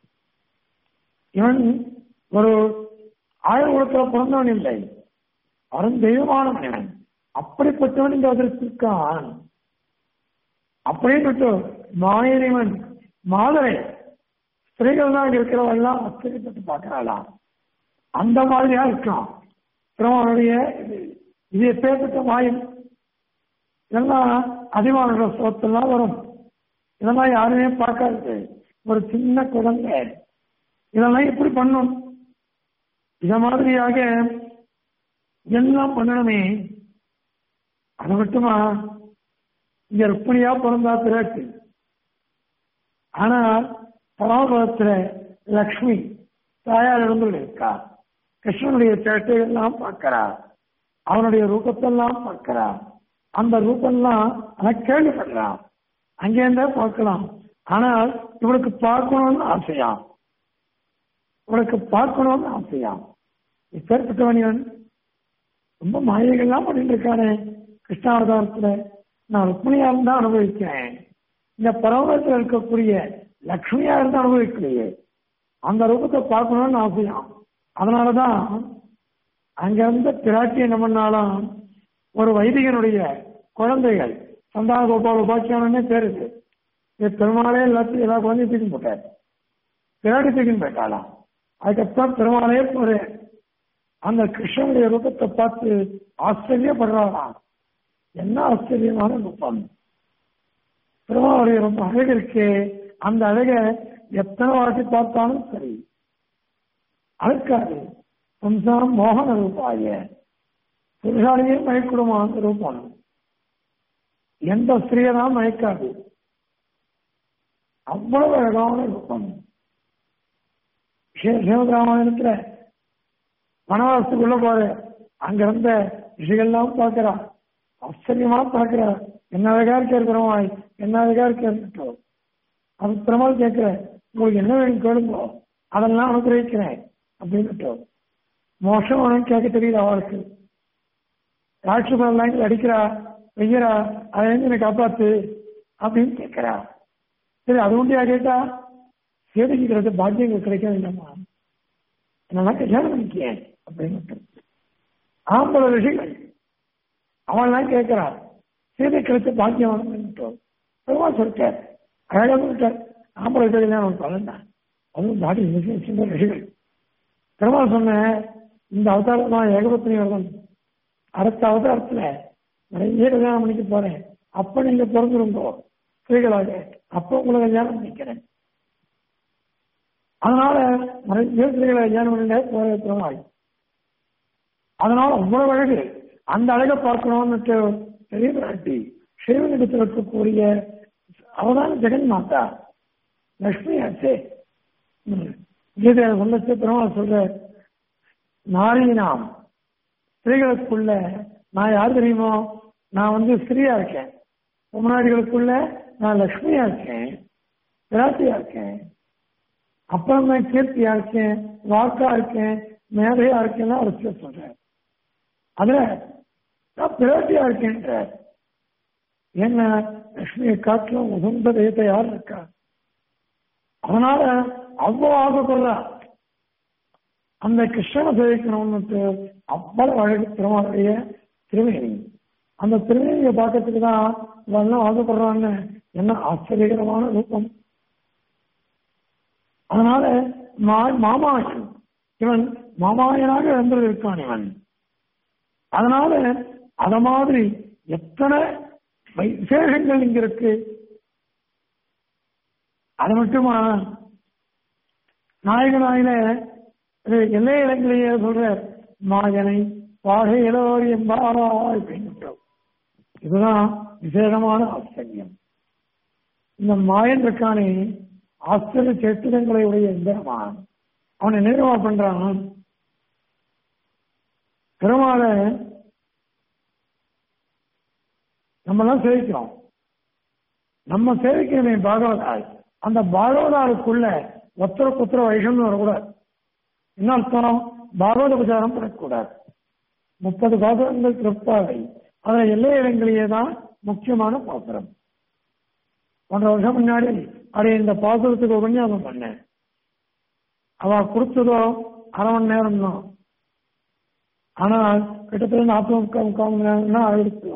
இவன் ஒரு ஆயர் குலத்துல பிறந்தவன் இல்லை அருந்தெய்வமானவன் இவன் அப்படிப்பட்டவன் இந்த அதிர்ஷ்டிருக்கான் அப்படின்னு மாயனிவன் மாதரை ஸ்திரீகள் தான் இருக்கிறவெல்லாம் ஆச்சரியப்பட்டு பார்க்கிறாளாம் அந்த மாதிரியா இருக்கான் திருமணனுடைய இது எப்பேற்பட்ட மாயம் இதெல்லாம் அதிகமான சோத்தெல்லாம் வரும் இதெல்லாம் யாருமே பார்க்காது ஒரு சின்ன குழந்தை இதெல்லாம் எப்படி பண்ணும் இத மாதிரியாக எல்லாம் பண்ணணுமே அது மட்டுமா இங்க ருக்மிணியா பிறந்தா பிறகு ஆனா பராபரத்துல லக்ஷ்மி தாயார் இருந்து இருக்கா கிருஷ்ணனுடைய சேட்டையெல்லாம் பார்க்கிறா அவனுடைய ரூபத்தெல்லாம் பார்க்கிறா அந்த ரூபம்லாம் ஆனா கேள்விப்படுறான் அங்கேருந்தே பார்க்கலாம் ஆனால் இவனுக்கு பார்க்கணும்னு ஆசையா இவனுக்கு பார்க்கணும்னு ஆசையா இப்பேற்பட்டவன் ரொம்ப மாயைகள்லாம் பண்ணிட்டு இருக்கானே கிருஷ்ணாவதாரத்துல நான் ருக்மிணியா இருந்தா அனுபவிக்கிறேன் இந்த பரவத்தில் இருக்கக்கூடிய லக்ஷ்மியா இருந்து அனுபவிக்கலையே அந்த ரூபத்தை பார்க்கணும்னு ஆசையாம் அதனாலதான் அங்க இருந்த பிராட்டி என்ன பண்ணாலும் ஒரு வைதிகனுடைய குழந்தைகள் சந்தான கோபால உபாக்கியானே பேருக்கு இது பெருமாளே எல்லாத்தையும் எல்லா குழந்தையும் தூக்கி போட்டார் பிராட்டி தூக்கின்னு போயிட்டாலாம் அதுக்கப்புறம் பெருமாளே ஒரு அந்த கிருஷ்ணனுடைய ரூபத்தை பார்த்து ஆச்சரியப்படுறாராம் என்ன ஆச்சரியமான ரூபம் பெருமாளுடைய ரொம்ப அழகு இருக்கே அந்த அழக எத்தனை வாட்டி பார்த்தாலும் சரி அழுக்காது வம்சம் மோகன ரூபாய புருஷாலேயே மயக்கிடுமா அந்த ரூபம் எந்த ஸ்திரீயை தான் மயக்காது அவ்வளவு அழகான ரூபம் சிவகிராமாயணத்துல வனவாசத்துக்குள்ள போற அங்க இருந்த ரிஷிகள்லாம் பார்க்கிறா ஆச்சரியமா பார்க்கிறா என்ன அழகா இருக்கார் பெருமாள் என்ன அழகா இருக்கார் அது பெருமாள் கேட்கிற உங்களுக்கு என்ன வேணும் கேளுங்க அதெல்லாம் அனுகிரகிக்கிறேன் அப்படின்னுட்டு மோசம் வேணும்னு கேட்க தெரியல அவளுக்கு ராட்சசெல்லாம் அடிக்கிறா வெய்யரா அதை எனக்கு காப்பாத்து அப்படின்னு கேட்கிறா சரி அது உண்டியா கேட்டா சேதகிக்கிறது பாக்கியங்கள் கிடைக்காது இல்லம்மா என்னன்னா கல்யாணம் பண்ணிக்கேன் அப்படின்னு ஆம்பளை ரிஷிகள் அவன்லாம் கேட்கிறா சீதை கிடைச்ச பாக்கியம் வேணும்னுட்டு பெருமாள் சொல்லிட்டார் அழகா சொல்லிட்டார் ஆம்பளை ரிஷிகள் அவன் பலன்தான் அதுவும் பாடி சின்ன ரிஷிகள் பெருமாள் சொன்ன இந்த அவதாரம் தான் ஏகபத்தினி வருவன் அடுத்த அவதாரத்துல நிறைய கல்யாணம் பண்ணிக்க போறேன் அப்ப நீங்க பிறந்திருந்தோ ஸ்திரீகளாக அப்ப உங்களை கல்யாணம் பண்ணிக்கிறேன் அதனால நிறைய ஸ்திரீகளை கல்யாணம் பண்ணிட்டே போற பெருமாள் அதனால அவ்வளவு அழகு அந்த அழகை பார்க்கணும்னு பெரிய பிராட்டி சிவனிடத்தில் இருக்கக்கூடிய அவதான ஜெகன் மாதா லட்சுமி ஆச்சே கீதையில சொல்லச்சு பெருமாள் சொல்ற நாரி நாம் ஸ்திரீகளுக்குள்ள நான் யார் தெரியுமோ நான் வந்து ஸ்திரீயா இருக்கேன் முன்னாடிகளுக்குள்ள நான் லக்ஷ்மியா இருக்கேன் விராட்டியா இருக்கேன் அப்புறம் நான் கீர்த்தியா இருக்கேன் வாக்கா இருக்கேன் மேதையா இருக்கேன்னு அவர் சொல்றேன் அதுல நான் பிராட்டியா இருக்கேன்ற என்ன லட்சுமியை காட்டிலும் உகந்த தெய்வத்தை யார் இருக்கா அதனால அவ்வளவு ஆசைப்படுறா அந்த கிருஷ்ணனை சேவிக்கணும்னு அவ்வளவு அழகு திருமாவுடைய திருவேணி அந்த திருவேணியை பார்க்கறதுக்கு தான் இவெல்லாம் ஆசைப்படுறான்னு என்ன ஆச்சரியகரமான ரூபம் அதனால மாமாயன் இவன் மாமாயனாக இழந்து இருக்கான் இவன் அதனால அத மாதிரி எத்தனை விசேஷங்கள் இங்க இருக்கு அது மட்டுமா நாயகனாயில எல்லை இடங்களையே சொல்ற மாயனை பாகையிலோர் என்பாரா அப்படின்னு இதுதான் விசேஷமான ஆச்சரியம் இந்த மாயன் இருக்கானே ஆச்சரிய சேத்திரங்களை உடைய எந்திரமான் அவனை நிர்வாக பண்றான் பெருமாளை நம்மளாம் சேவிக்கிறோம் நம்ம சேவிக்கிறமே பாகவதாய் அந்த பாகவதாருக்குள்ள ஒத்தருக்கு ஒத்தர வைஷம்னு வரக்கூடாது என்ன அர்த்தம் பாகவத பிரச்சாரம் பண்ணக்கூடாது முப்பது பாசுரங்கள் திருப்பாவை அதுல எல்லை இடங்களிலே தான் முக்கியமான பாசுரம் ஒன்றரை வருஷம் முன்னாடி அதை இந்த பாசுரத்துக்கு உபன்யாசம் பண்ணேன் அவ கொடுத்ததோ அரை மணி நேரம் தான் ஆனால் கிட்டத்தட்ட நாற்பது முக்கால் முக்கால் மணி நேரம் தான் எடுத்து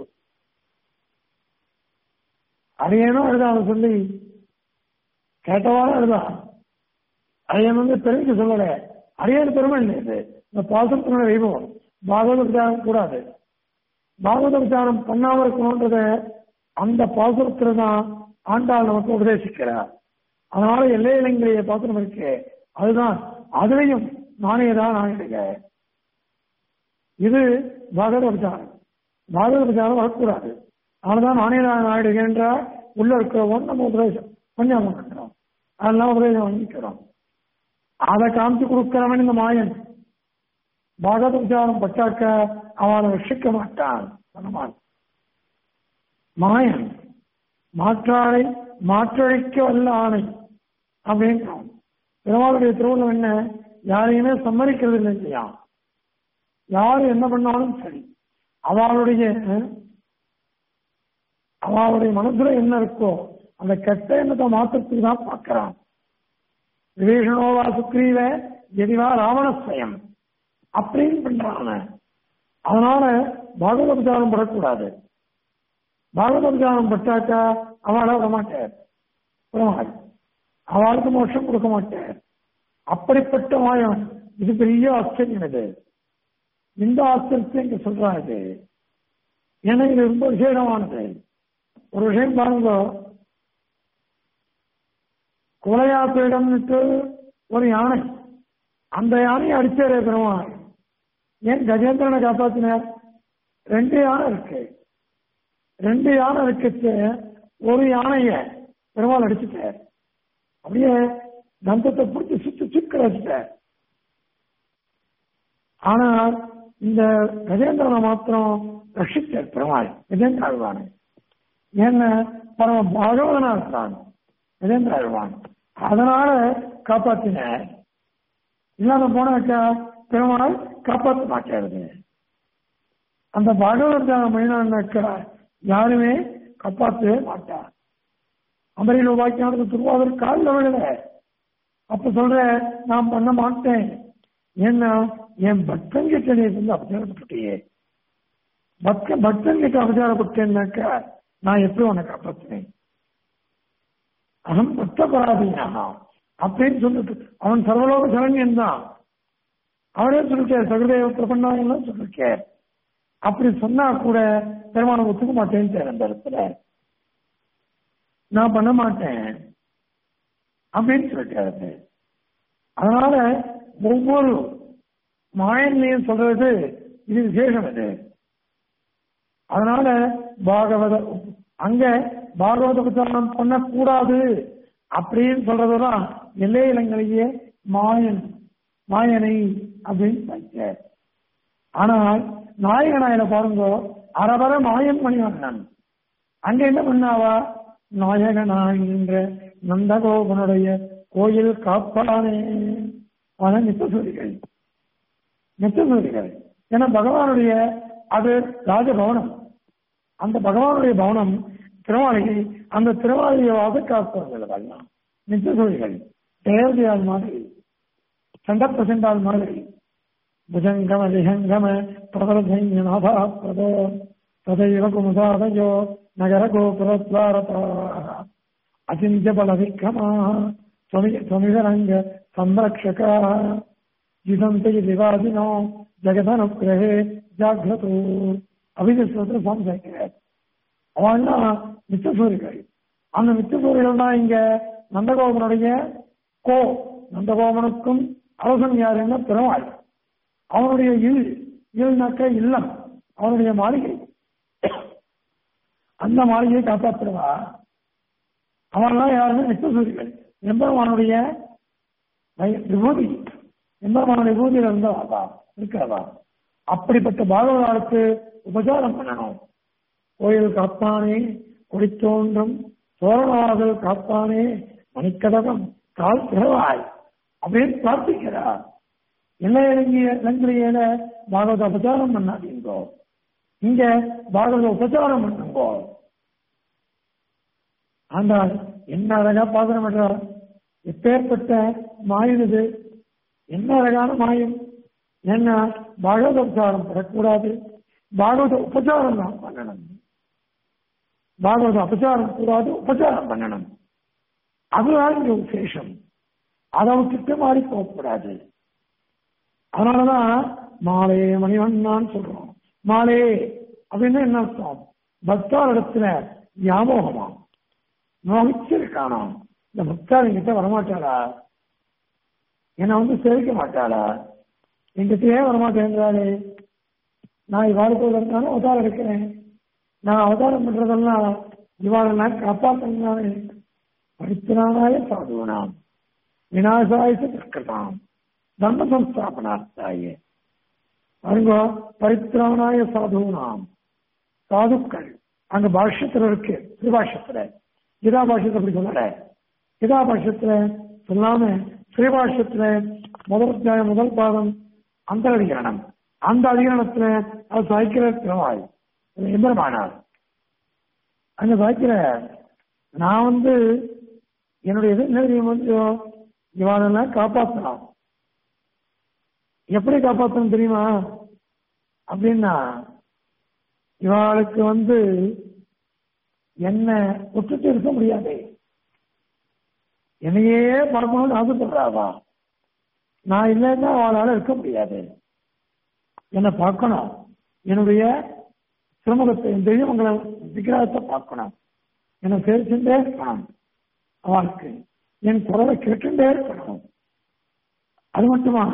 அதையேனோ எழுத அவன் சொல்லி கேட்டவாறு எழுதா அதையன் வந்து பெருமைக்கு சொல்லல அரியன் பெருமை இல்லை இது இந்த பாசத்தினோட வைபவம் பாகவத விசாரம் கூடாது பாகவத விசாரம் பண்ணாம இருக்கணும்ன்றத அந்த பாசுரத்துல தான் ஆண்டாள் நமக்கு உபதேசிக்கிறார் அதனால எல்லை இலங்கைய பாத்திரம் இருக்கு அதுதான் அதுலயும் நானே தான் நாயக இது பாகவத விசாரம் பாகவத விசாரம் வரக்கூடாது அதனாலதான் நானே தான் நாயுடுகின்ற உள்ள இருக்கிறவன் நம்ம உபதேசம் கொஞ்சம் பண்றோம் அதெல்லாம் உபதேசம் வாங்கிக்கிறோம் அதை காமிச்சு கொடுக்கிறவன் இந்த மாயன் பாகவத விசாரம் பட்டாக்க அவனை ரட்சிக்க மாட்டான் பண்ண மாயன் மாற்றாளை மாற்றழிக்க வல்ல ஆணை அப்படின்றான் பெருமாளுடைய திருவள்ளுவம் என்ன யாரையுமே சம்மதிக்கிறது இல்லை இல்லையா யாரு என்ன பண்ணாலும் சரி அவளுடைய அவளுடைய மனசுல என்ன இருக்கோ அந்த கெட்ட எண்ணத்தை மாத்திரத்துக்கு தான் பார்க்கிறான் விபீஷணோவா சுக்ரீவ எதிவா ராவணஸ்வயம் அப்படின்னு பண்றான் அதனால பாகவத விசாரம் படக்கூடாது பாகவத விசாரம் பட்டாக்கா அவளை விட மாட்டார் விடமாட்டார் அவளுக்கு மோட்சம் கொடுக்க மாட்டார் அப்படிப்பட்ட மாயம் இது பெரிய ஆச்சரியம் இது இந்த ஆச்சரியத்தை இங்க சொல்றாரு ஏன்னா இது ரொம்ப விசேஷமானது ஒரு விஷயம் பாருங்க குலையாத்திரிடம்னுட்டு ஒரு யானை அந்த யானையை அடிச்சாரே பெருமாள் ஏன் கஜேந்திரனை காப்பாத்தினார் ரெண்டு யானை இருக்கு ரெண்டு யானை இருக்குச்சு ஒரு யானைய பெருமாள் அடிச்சுட்டார் அப்படியே தந்தத்தை பிடிச்சி சுத்தி சுக்க வச்சுட்டார் ஆனா இந்த கஜேந்திரனை மாத்திரம் ரஷித்தார் பெருமாள் கஜேந்திர ஆழ்வானை ஏன்னா பரம பாகவதனா இருக்கான் கஜேந்திர ஆழ்வான் அதனால காப்பாத்தினார் இல்லாம போனாக்கா பெருமாள் காப்பாற்ற மாட்டாரு அந்த பாகவத மனிதனாக்கா யாருமே காப்பாற்றவே மாட்டார் அமரில் உபாக்கியானது திருவாரூர் காலில் விழல அப்ப சொல்ற நான் பண்ண மாட்டேன் ஏன்னா என் பக்தன் கிட்ட நீ வந்து அபச்சாரப்பட்டுட்டியே பக்த பக்தன் கிட்ட அபச்சாரப்பட்டேன்னாக்கா நான் எப்படி உன்னை காப்பாற்றினேன் அகம் பக்த பராதீனா அப்படின்னு சொல்லிட்டு அவன் சர்வலோக சரண்யன் தான் அவரே சொல்லிட்டார் சகுதேவ பிரபன்னாங்கன்னு சொல்லிருக்கார் அப்படி சொன்னா கூட பெருமானம் ஒத்துக்க மாட்டேன்னு அந்த இடத்துல நான் பண்ண மாட்டேன் அப்படின்னு சொல்லிட்டாரு அதனால ஒவ்வொரு மாயன்லையும் சொல்றது இது விசேஷம் இது அதனால பாகவத அங்க பாகவத உச்சாரணம் பண்ணக்கூடாது அப்படின்னு சொல்றதுதான் எல்லை இளங்களையே மாயன் மாயனை அப்படின்னு படிக்க ஆனால் நாயகனாயில பாருங்க அரவர மாயன் மணிவண்ணன் அங்க என்ன பண்ணாவா நாயகனாகின்ற நந்தகோபனுடைய கோயில் காப்பானே ஆனா நித்தசூரிகள் நித்தசூரிகள் ஏன்னா பகவானுடைய அது ராஜபவனம் அந்த பகவானுடைய பவனம் திருவாளிகை அந்த திருவாளியை காப்பவர்கள் நித்தசூரிகள் தேவதையால் மாதிரி சண்டப்பிரசண்டால் மாதிரி भुजङ्गम विहङ्गम प्रबलधैन्यनाथा प्रदो तदैव कुमुदादयो नगरगोपुरद्वारपाः अचिन्त्यबलविक्रमाः त्वमिदरङ्ग संरक्षकाः जिदन्ति दिवादिनो जगदनुग्रहे जाग्रतो அபிஜஸ்வரத்தில் சுவாமி சேர்க்கிறார் அவன்னா மித்தசூரிகள் அந்த மித்தசூரிகள் தான் இங்க நந்தகோபனுடைய கோ நந்தகோபனுக்கும் அரசன் யாருன்னா பெருமாள் அவனுடைய இல் இல்னாக்க இல்லம் அவனுடைய மாளிகை அந்த மாளிகையை காப்பாற்றுவா அவன்லாம் யாருமே நித்தசூரிகள் எம்பெருமானுடைய விபூதி எம்பெருமான விபூதியில இருந்தா இருக்கிறதா அப்படிப்பட்ட பாகவதாருக்கு உபச்சாரம் பண்ணணும் கோயில் காப்பானே கொடித்தோன்றும் தோரணவாதல் காப்பானே மணிக்கடகம் கால் திறவாய் அப்படின்னு பிரார்த்திக்கிறார் என்ன இறங்கிய இளங்கிலேயில பாகவத உபச்சாரம் பண்ணாதீங்கோ இங்க பாகவத உபச்சாரம் பண்ணுங்கோ ஆண்டாள் என்ன அழகா பாசனம் பண்றார் எப்பேற்பட்ட மாயம் இது என்ன அழகான மாயம் என்ன பாகவத உபச்சாரம் பெறக்கூடாது பாகவத உபச்சாரம் தான் பண்ணணும் பாகவத அபச்சாரம் கூடாது உபச்சாரம் பண்ணணும் அதுதான் இங்க விசேஷம் அதை விட்டுட்டு மாறி போகக்கூடாது அதனாலதான் மாலே மணிவண்ணான்னு சொல்றோம் மாலே அப்படின்னு என்ன அர்த்தம் பக்தார் இடத்துல வியாமோகமா மோகிச்சிருக்கானா இந்த பக்தார் என்கிட்ட வரமாட்டாளா என்னை வந்து சேவிக்க மாட்டாளா என்கிட்ட ஏன் வரமாட்டேங்கிறாளே நான் இவாளுக்கு இருக்கான அவதாரம் எடுக்கிறேன் நான் அவதாரம் பண்றதெல்லாம் இவாளெல்லாம் காப்பாற்றினானே பரித்திரானாய சாதுவனாம் விநாசாய கிருஷ்ணாம் தர்ம சம்ஸ்தாபனார்த்தாய பாருங்க பரித்திரானாய சாதுவனாம் சாதுக்கள் அங்க பாஷ்யத்துல இருக்கு ஸ்ரீபாஷ்யத்துல கீதா பாஷ்யத்துல அப்படி சொல்லல கீதா பாஷ்யத்துல சொல்லாம ஸ்ரீபாஷ்யத்துல முதல் அத்தியாயம் முதல் பாதம் அந்த அதிகரணம் அந்த அதிகரணத்துல அது சாய்க்கிற திறவாய் எம்பெருமானார் அங்க சாய்க்கிற நான் வந்து என்னுடைய இது என்ன தெரியும் வந்து இவாளெல்லாம் காப்பாற்றலாம் எப்படி காப்பாற்றணும் தெரியுமா அப்படின்னா இவாளுக்கு வந்து என்ன விட்டுட்டு இருக்க முடியாது என்னையே மறக்கணும்னு ஆசைப்படுறாவா நான் இல்லைன்னா அவளால இருக்க முடியாது என்னை பார்க்கணும் என்னுடைய சிரமத்தை தெய்வங்களை விக்கிரகத்தை பார்க்கணும் என்னை சேர்த்துட்டே இருக்கணும் அவளுக்கு என் குரலை கேட்டுட்டே இருக்கணும் அது மட்டுமா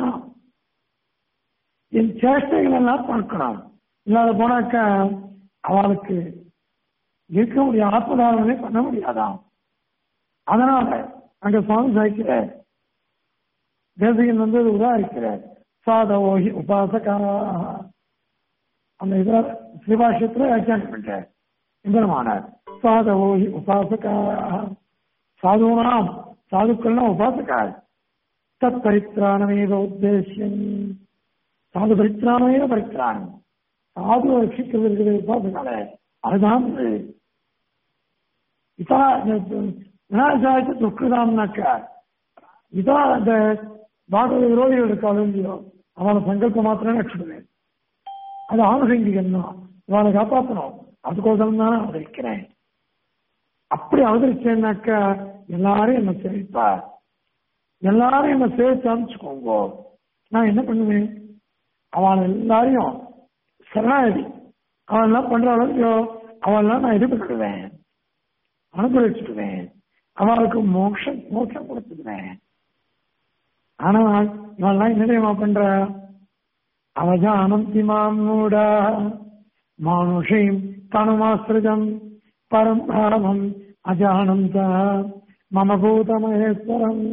என் சேஷ்டைகள் எல்லாம் பார்க்கணும் இல்லாத போனாக்கா அவளுக்கு இருக்க முடியாது ஆத்மதாரணமே பண்ண முடியாதாம் அதனால அங்க சுவாமி சாய்க்கிற தேசிகன் வந்து உதாரிக்கிறார் சாதவோகி உபாசகா அந்த இதுல ஸ்ரீபாஷ்யத்துல வியாக்கியானம் பண்றார் இந்திரமானார் சாதவோகி உபாசகா சாதுனாம் சாதுக்கள்னா உபாசகார் தத் பரித்ராணமேவ உத்தேசியம் சாது பரித்ராணமேவ பரித்ராணம் சாது ரட்சிக்கிறது இருக்கிற உபாசகால அதுதான் இது. இதான் விநாயகாயத்தை துக்குதாம்னாக்கா இதான் அந்த பாகவத விரோதிகள் இருக்காளோ இல்லையோ அவளை சங்கல்பம் மாத்திரம் ரட்சிடுவேன் அது ஆணுசங்கிகம் தான் இவளை காப்பாற்றணும் அதுக்கோசரம் தான் அவதரிக்கிறேன் அப்படி அவதரிச்சேன்னாக்கா எல்லாரும் என்ன சேவிப்பா எல்லாரும் என்ன சேவிச்சு அனுப்பிச்சுக்கோங்க நான் என்ன பண்ணுவேன் அவன் எல்லாரையும் சரணாகதி அவன் எல்லாம் பண்ற அளவுக்கு அவெல்லாம் நான் இது பண்ணிடுவேன் அனுபவிச்சுடுவேன் அவளுக்கு மோட்சம் மோட்சம் கொடுத்துடுவேன் ஆனால் இவெல்லாம் என்ன தெரியுமா பண்ற அவஜானந்தி மாம் மூடா மானுஷீம் தனுமாசிரிதம் பரம் பாவம் அஜானந்த மம பூதமகேஸ்வரம்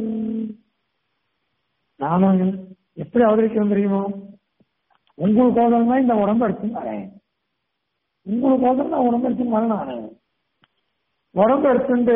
நானும் எப்படி அவதரிக்கிறோம் தெரியுமோ உங்களுக்கோசரம் தான் இந்த உடம்பு எடுத்துன்னு வரேன் உங்களுக்கோசரம் தான் உடம்பு எடுத்துன்னு வரேன் நானு உடம்பு எடுத்துட்டு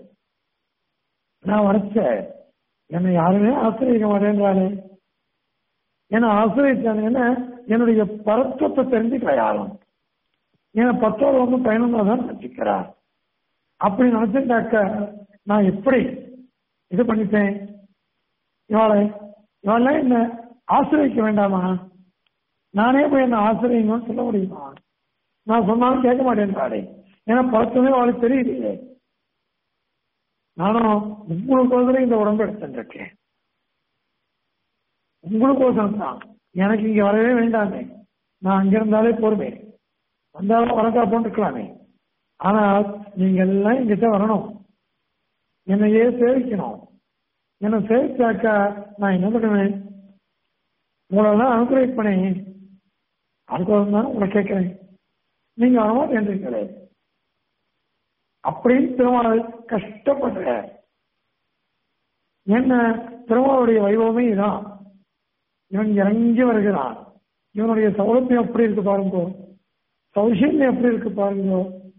நான் வரைச்ச என்னை யாருமே ஆசிரியக்க மாட்டேன்றானே என்ன ஆசிரியச்சானுங்கன்னா என்னுடைய பரத்துவத்தை தெரிஞ்சுக்கல யாரும் ஏன்னா பத்தோடு வந்து பயணமாக தான் நினைச்சுக்கிறார் அப்படி நினைச்சுட்டாக்க நான் எப்படி இது பண்ணிட்டேன் இவளை இவளெல்லாம் என்ன ஆசிரியக்க வேண்டாமா நானே போய் என்ன ஆசிரியங்கன்னு சொல்ல முடியுமா நான் சொன்னாலும் கேட்க மாட்டேன்றாடே ஏன்னா பழக்கமே அவளுக்கு தெரியலையே நானும் உங்களுக்கோசரம் இந்த உடம்பு எடுத்துருக்கேன் உங்களுக்கோசரம் தான் எனக்கு இங்க வரவே வேண்டாமே நான் அங்க இருந்தாலே போருமே வந்தாலும் வரக்கா போட்டுக்கலாமே ஆனால் நீங்க எல்லாம் எங்கிட்ட வரணும் என்னையே சேவிக்கணும் என்னை சேவிச்சாக்கா நான் என்ன பண்ணுவேன் உங்களெல்லாம் அனுகிரகிப் பண்ணேன் அதுக்கோசரம் தான் உங்களை கேட்கிறேன் நீங்க வரமாட்டேன்றீங்களே அப்படின்னு திருமால் கஷ்டப்படுற என்ன திருமாலுடைய வைபவமே இதான் இவன் இறங்கி வருகிறான் இவனுடைய சௌலபியம் எப்படி இருக்கு பாருங்க சௌசல்யம் எப்படி இருக்கு பாருங்க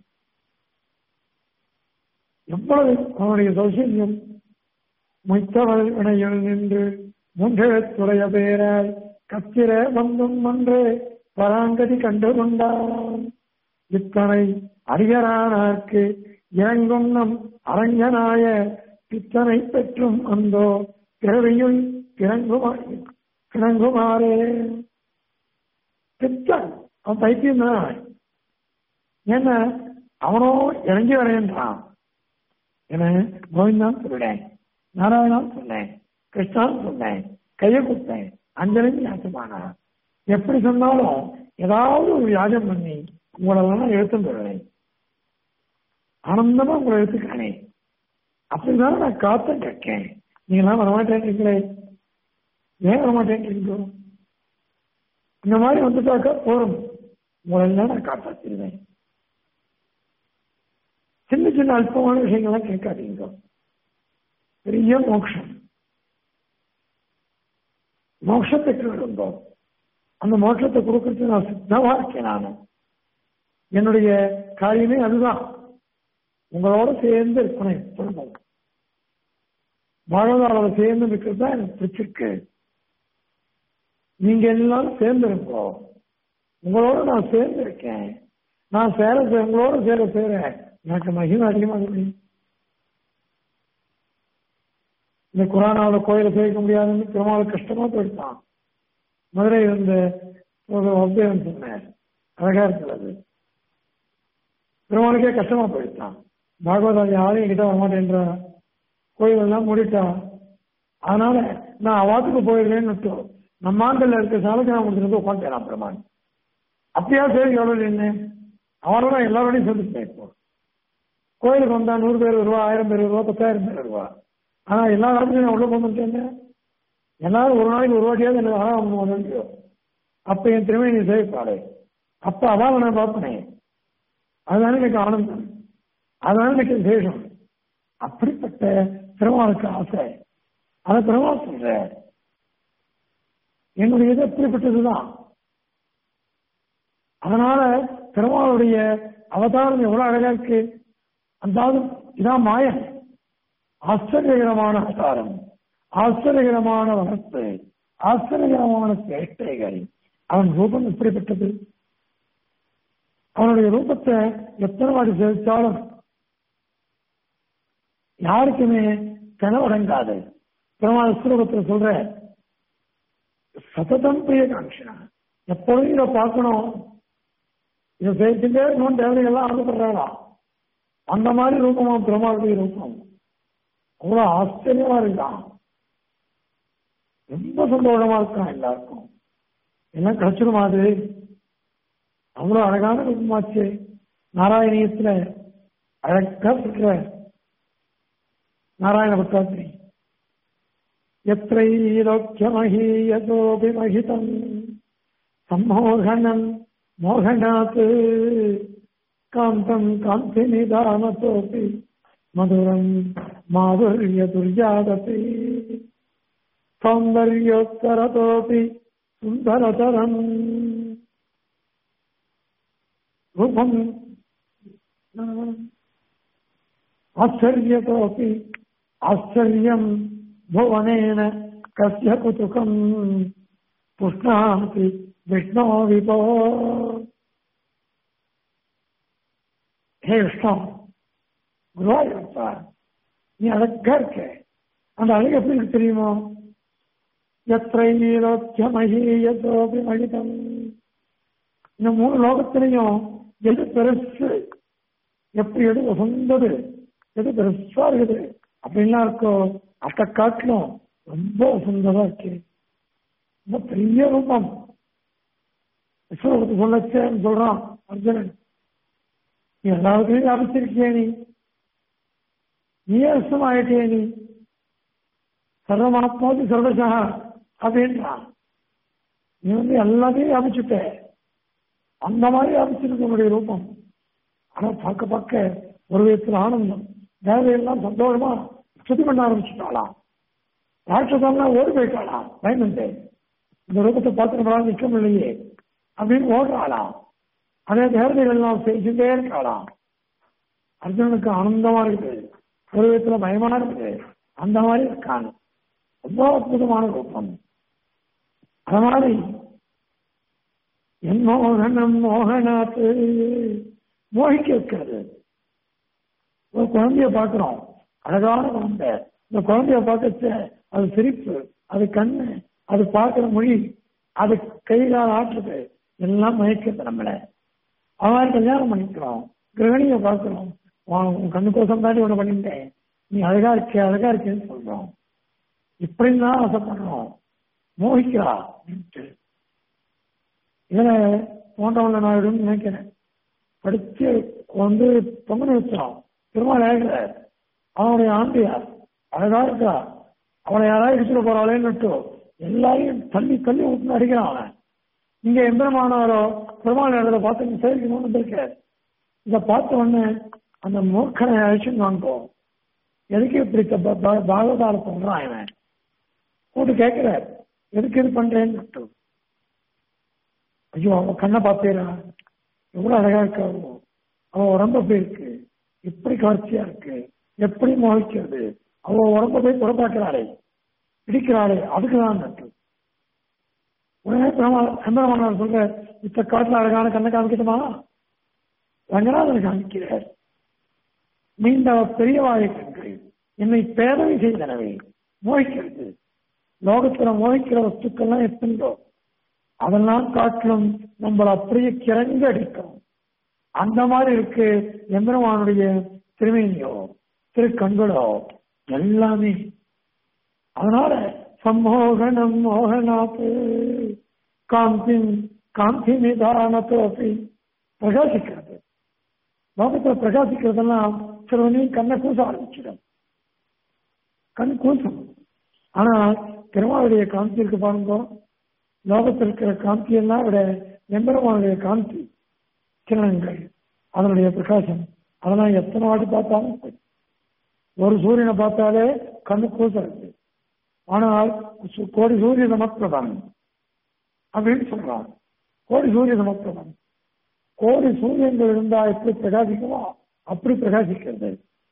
எவ்வளவு அவனுடைய சௌசல்யம் மொய்த்தவள் வினையில் நின்று மூன்றெழுத்துடைய பேராய் கத்திர வந்தும் மன்று பராங்கதி கண்டு கொண்டான் இத்தனை அடியரானார்க்கு இறங்கும் நம் அரங்கனாய பித்தனை பெற்றும் அந்தோ பிறவியுள் பிறங்குமா பிறங்குமாறே பித்தன் அவன் பைத்தியம் தான் ஏன்னா அவனோ இறங்கி வரேன்றான் என கோவிந்தான் சொல்றேன் நாராயணான் சொன்னேன் கிருஷ்ணான் சொன்னேன் கையை கொடுத்தேன் அஞ்சலின் யாசமானா எப்படி சொன்னாலும் ஏதாவது ஒரு யாகம் பண்ணி உங்களெல்லாம் எழுத்தும் சொல்றேன் ஆனந்தமா உங்களை எடுத்துக்கானே அப்படிதான் நான் காத்த கேட்கேன் நீங்களாம் வரமாட்டேன்றீங்களே ஏன் வரமாட்டேன்றீங்களோ இந்த மாதிரி வந்துட்டாக்கா போறோம் உங்களெல்லாம் நான் காப்பாத்திருவேன் சின்ன சின்ன அல்பமான விஷயங்கள்லாம் கேட்காதீங்க பெரிய மோட்சம் மோட்சத்தை கேளுந்தோம் அந்த மோட்சத்தை கொடுக்கறது நான் சித்தமா இருக்கேன் நான் என்னுடைய காரியமே அதுதான் உங்களோட சேர்ந்து இருக்கணும் எப்பொழுதும் வாழ்வாளோட சேர்ந்து இருக்கிறது தான் எனக்கு பிடிச்சிருக்கு நீங்க எல்லாரும் சேர்ந்து இருக்கோம் உங்களோட நான் சேர்ந்து இருக்கேன் நான் சேர சே- உங்களோட சேர சேர எனக்கு மகிமை அதிகமாக முடியும் இந்த குரானாவோட கோயிலை சேர்க்க முடியாதுன்னு பெருமாள் கஷ்டமா போயிட்டான் மதுரை இருந்த ஒரு அப்தேவன் சொன்னார் அழகா இருக்கிறது பெருமாளுக்கே கஷ்டமா போயிட்டான் பாகவதாதி யாரும் என்கிட்ட வரமாட்டேன்றா கோயில் எல்லாம் மூடிட்டா அதனால நான் அவாத்துக்கு போயிடுறேன்னு விட்டோம் நம்ம ஆண்டில் இருக்க சாலைக்கு நான் கொடுத்துட்டு உட்காந்துட்டேன் பெருமாள் அப்படியா சரி எவ்வளவு என்ன அவனோட எல்லாரோடையும் சேர்ந்துட்டேன் இப்போ கோயிலுக்கு வந்தா நூறு பேர் வருவா ஆயிரம் பேர் வருவா பத்தாயிரம் பேர் வருவா ஆனா எல்லா காலத்துலையும் நான் உள்ள போக மாட்டேன் எல்லாரும் ஒரு நாளைக்கு ஒரு வாட்டியாவது எனக்கு ஆறாம் முடியும் அப்ப என் திறமை நீ சேவிப்பாடு அப்ப அதான் நான் பார்ப்பனேன் அதுதானே எனக்கு ஆனந்தம் அதுதானே எனக்கு விசேஷம் அப்படிப்பட்ட பெருமாளுக்கு ஆசை அதை பெருமாள் சொல்ற என்னுடைய இது அப்படிப்பட்டதுதான் அதனால பெருமாளுடைய அவதாரம் எவ்வளவு அழகா இருக்கு அதாவது இதான் மாயன் ஆச்சரியகரமான அவதாரம் ஆச்சரியகரமான வளர்ப்பு ஆச்சரியகரமான சேட்டைகள் அவன் ரூபம் எப்படிப்பட்டது அவனுடைய ரூபத்தை எத்தனை வாட்டி சேவிச்சாலும் யாருக்குமே கனவடங்காது பெருமாள் ஸ்வரூபத்தில் சொல்ற சததம் பிரிய காட்சினா எப்பொழுதும் இதை பார்க்கணும் இதை சேர்த்துட்டே இருக்கணும் தேவதைகள்லாம் ஆசைப்படுறாளா அந்த மாதிரி ரூபமா பெருமாளுடைய ரூபம் அவ்வளவு ஆச்சரியமா இருக்கான் ரொம்ப சந்தோஷமா இருக்கான் எல்லாருக்கும் எல்லாம் கிடைச்சிடும் அது அவ்வளவு அழகான ரூபமாச்சு நாராயணியத்துல அழகா சொல்ற நாராயண பட்டாத்திரி எத்தைரோக்கியமஹீயதோபி மகிதம் சம்மோகனம் மோகனாத் காந்தம் காந்தி நிதானத்தோபி மதுரம் மாதுரிய துர்யாதபி சௌந்தர்யோத்தரதோபி சுந்தரதரம் ரூபம் ஆச்சரியத்தோपि ஆச்சரியம் भुवनेन कस्य कुतुकम् पुष्णाति विष्णो विभो ஹே விஷ்ணு குருவாயூரப்பா நீ அழகா இருக்க அந்த அழகு எப்படி இருக்கு தெரியுமோ எத்திரை நீரோக்கியமகீயதோபி மகிதம் இந்த மூணு லோகத்திலையும் எது பெருசு எப்படி எது உசந்தது எது பெருசா இருக்குது அப்படின்லாம் இருக்கோ அதை காட்டிலும் ரொம்ப உசந்ததா இருக்கு ரொம்ப பெரிய ரூபம் விஸ்வரூபத்தை சொல்லச்சேன்னு சொல்றான் அர்ஜுனன் நீ எல்லாருக்கையும் வியாபிச்சிருக்கிய நீ நீயே விஸ்வமாயிட்டே நீ சர்வமாத்மாவுக்கு சர்வசா அப்படின்றான் நீ வந்து எல்லாத்தையும் வியாபிச்சுட்ட அந்த மாதிரி வியாபிச்சிருக்க உன்னுடைய ரூபம் ஆனா பார்க்க பார்க்க ஒரு விதத்தில் ஆனந்தம் தேவையெல்லாம் சந்தோஷமா சுத்தி பண்ண ஆரம்பிச்சுட்டாளாம் ராட்சசம்லாம் ஓடி போயிட்டாளாம் பயந்துட்டு இந்த ரூபத்தை பார்த்து நம்மளால நிற்க முடியலையே அப்படின்னு ஓடுறாளாம் அதே தேவதைகள் எல்லாம் செஞ்சுட்டே இருக்காளாம் அர்ஜுனனுக்கு ஆனந்தமா இருக்குது ஒரு விதத்துல பயமா இருக்குது அந்த மாதிரி இருக்காங்க ரொம்ப அற்புதமான ரூபம் அது மாதிரி என் மோகனம் மோகனாத்து மோகிக்க வைக்கிறது ஒரு குழந்தைய பார்க்கிறோம் அழகான குழந்தை இந்த குழந்தைய பார்க்கச்ச அது சிரிப்பு அது கண்ணு அது பார்க்கிற மொழி அது கை கால் ஆட்டுறது எல்லாம் மயக்கிறது நம்மளை அவன் கல்யாணம் பண்ணிக்கிறோம் கிரகணியை பார்க்கிறோம் உன் உன் கண்ணுக்கோசம் தாண்டி ஒன்று பண்ணிட்டேன் நீ அழகா இருக்க அழகா இருக்கேன்னு சொல்றோம் இப்படின்னு தான் ஆசைப்படுறோம் மோகிக்கிறா அப்படின்ட்டு இதுல போன்றவங்கள நான் விடும் நினைக்கிறேன் படிச்சு வந்து பொங்கல் வச்சான் திருமணம் ஆகிற அவனுடைய ஆண்டியார் அழகா இருக்கா அவனை யாராவது இடிச்சுட்டு போறாளேன்னு எல்லாரையும் தள்ளி தள்ளி விட்டு அடிக்கிறான் அவன் இங்க எம்பெருமானாரோ பெருமாள் இடத்துல பார்த்து சேவிக்கணும்னு வந்திருக்காரு இதை பார்த்த உடனே அந்த மூர்க்கனை அழிச்சுன்னு வாங்குவோம் எதுக்கு இப்படி ப- ப- பாகவதார சொல்றான் இவன் கூட்டு கேட்கிறார் எதுக்கு இது பண்றேன்னு ஐயோ அவன் கண்ணை பார்த்தேரா எவ்வளவு அழகா இருக்கா அவ. அவ உடம்பு போய் இருக்கு எப்படி கவர்ச்சியா இருக்கு எப்படி மோகிக்கிறது அவ உடம்ப போய் புறப்பாக்குறாளே பிடிக்கிறாளே அதுக்கு தான் நட்டு உடனே சந்திரமன்னர் சொல்ற இத்த காட்டுல அழகான கண்ணை காமிக்கட்டுமா ரங்கநாதன் காமிக்கிறார் நீண்ட பெரியவாய கண்கள் என்னை பேதவை செய்தனவே மோகிக்கிறது லோகத்துல மோகிக்கிற வஸ்துக்கள்லாம் எத்தனோ அதெல்லாம் காட்டிலும் நம்மள அப்படியே கிறங்க அடிக்கும் அந்த மாதிரி இருக்கு எம்பெருமானுடைய திருமேனியோ திருக்கண்களோ எல்லாமே அதனால சம்மோகனம் மோகனாத்து காந்தி காந்தி நிதானத்தோப்பி பிரகாசிக்கிறது லோகத்துல பிரகாசிக்கிறதெல்லாம் சிலவனையும் கண்ணை கூச ஆரம்பிச்சிடும் கண் கூசும் ஆனா பெருமாளுடைய காந்தி இருக்கு பாருங்க லோகத்தில் இருக்கிற காந்தி எல்லாம் விட எம்பெருமானுடைய காந்தி கிரணங்கள் அதனுடைய பிரகாசம் அதெல்லாம் எத்தனை வாட்டி பார்த்தாலும் சரி. ஒரு சூரியனை பார்த்தாலே கண்ணு கூசுறது ஆனால் சு- கோடி சூரிய நமப்பிரதான் அப்படின்னு சொல்றான் கோடி சூரிய நமப்பிரதான் கோடி சூரியன்கள் இருந்தா எப்படி பிரகாசிக்குமோ அப்படி பிரகாசிக்கிறது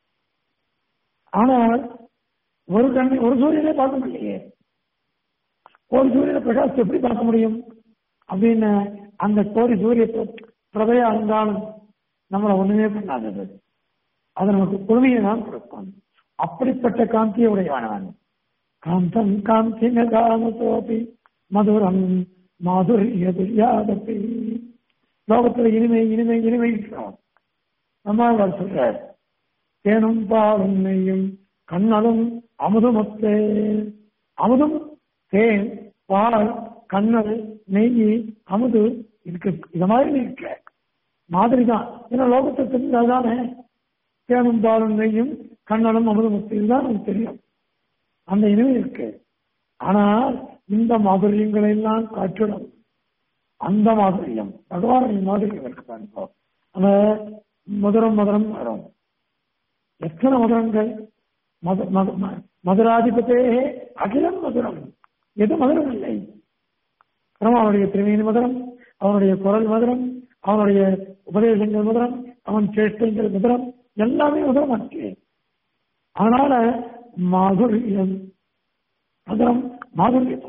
ஆனால் ஒரு கண் ஒரு சூரியனை பார்க்க முடியலையே ஒரு சூரியனை பிரகாசத்தை எப்படி பார்க்க முடியும் அப்படின்னு அந்த கோடி சூரிய பிர- பிரபையா இருந்தாலும் நம்மளை ஒண்ணுமே பண்ணாதது அது நமக்கு குழுமையை தான் கொடுக்கும் அப்படிப்பட்ட காந்தியை உடையவனவன் காந்தம் காந்தி நகாமதோபி மதுரம் மாதுரியதுரியாதபி லோகத்துல இனிமை இனிமை இனிமை இருக்கிறோம் நம்மாழ்வார் சொல்றார் தேனும் பாலும் நெய்யும் கண்ணலும் அமுதமத்தே அமுதம் தேன் பால் கண்ணல் நெய் அமுது இதுக்கு இத மாதிரி இருக்க மாதிரி தான் ஏன்னா லோகத்தை தெரிஞ்சாதானே தேனும் பாலும் நெய்யும் கண்ணலும் அமுதமத்து இதுதான் நமக்கு தெரியும் அந்த இனிமை இருக்கு ஆனால் இந்த மாதுரியங்களை எல்லாம் காட்டிடும் அந்த மாதுரியம் பகவானின் மாதுரியம் இருக்கு பாருங்க அந்த மதுரம் மதுரம் வரும் எத்தனை மதுரங்கள் மது மது ம- மதுராதிபதே அகிலம் மதுரம் எது மதுரம் இல்லை அப்புறம் அவனுடைய திருமேனி மதுரம் அவனுடைய குரல் மதுரம் அவனுடைய உபதேசங்கள் மதுரம் அவன் சேஷ்டைகள் மதுரம் எல்லாமே மதுரம் இருக்கு அதனால மாதுரியம் மதுரம் மாதுரியம்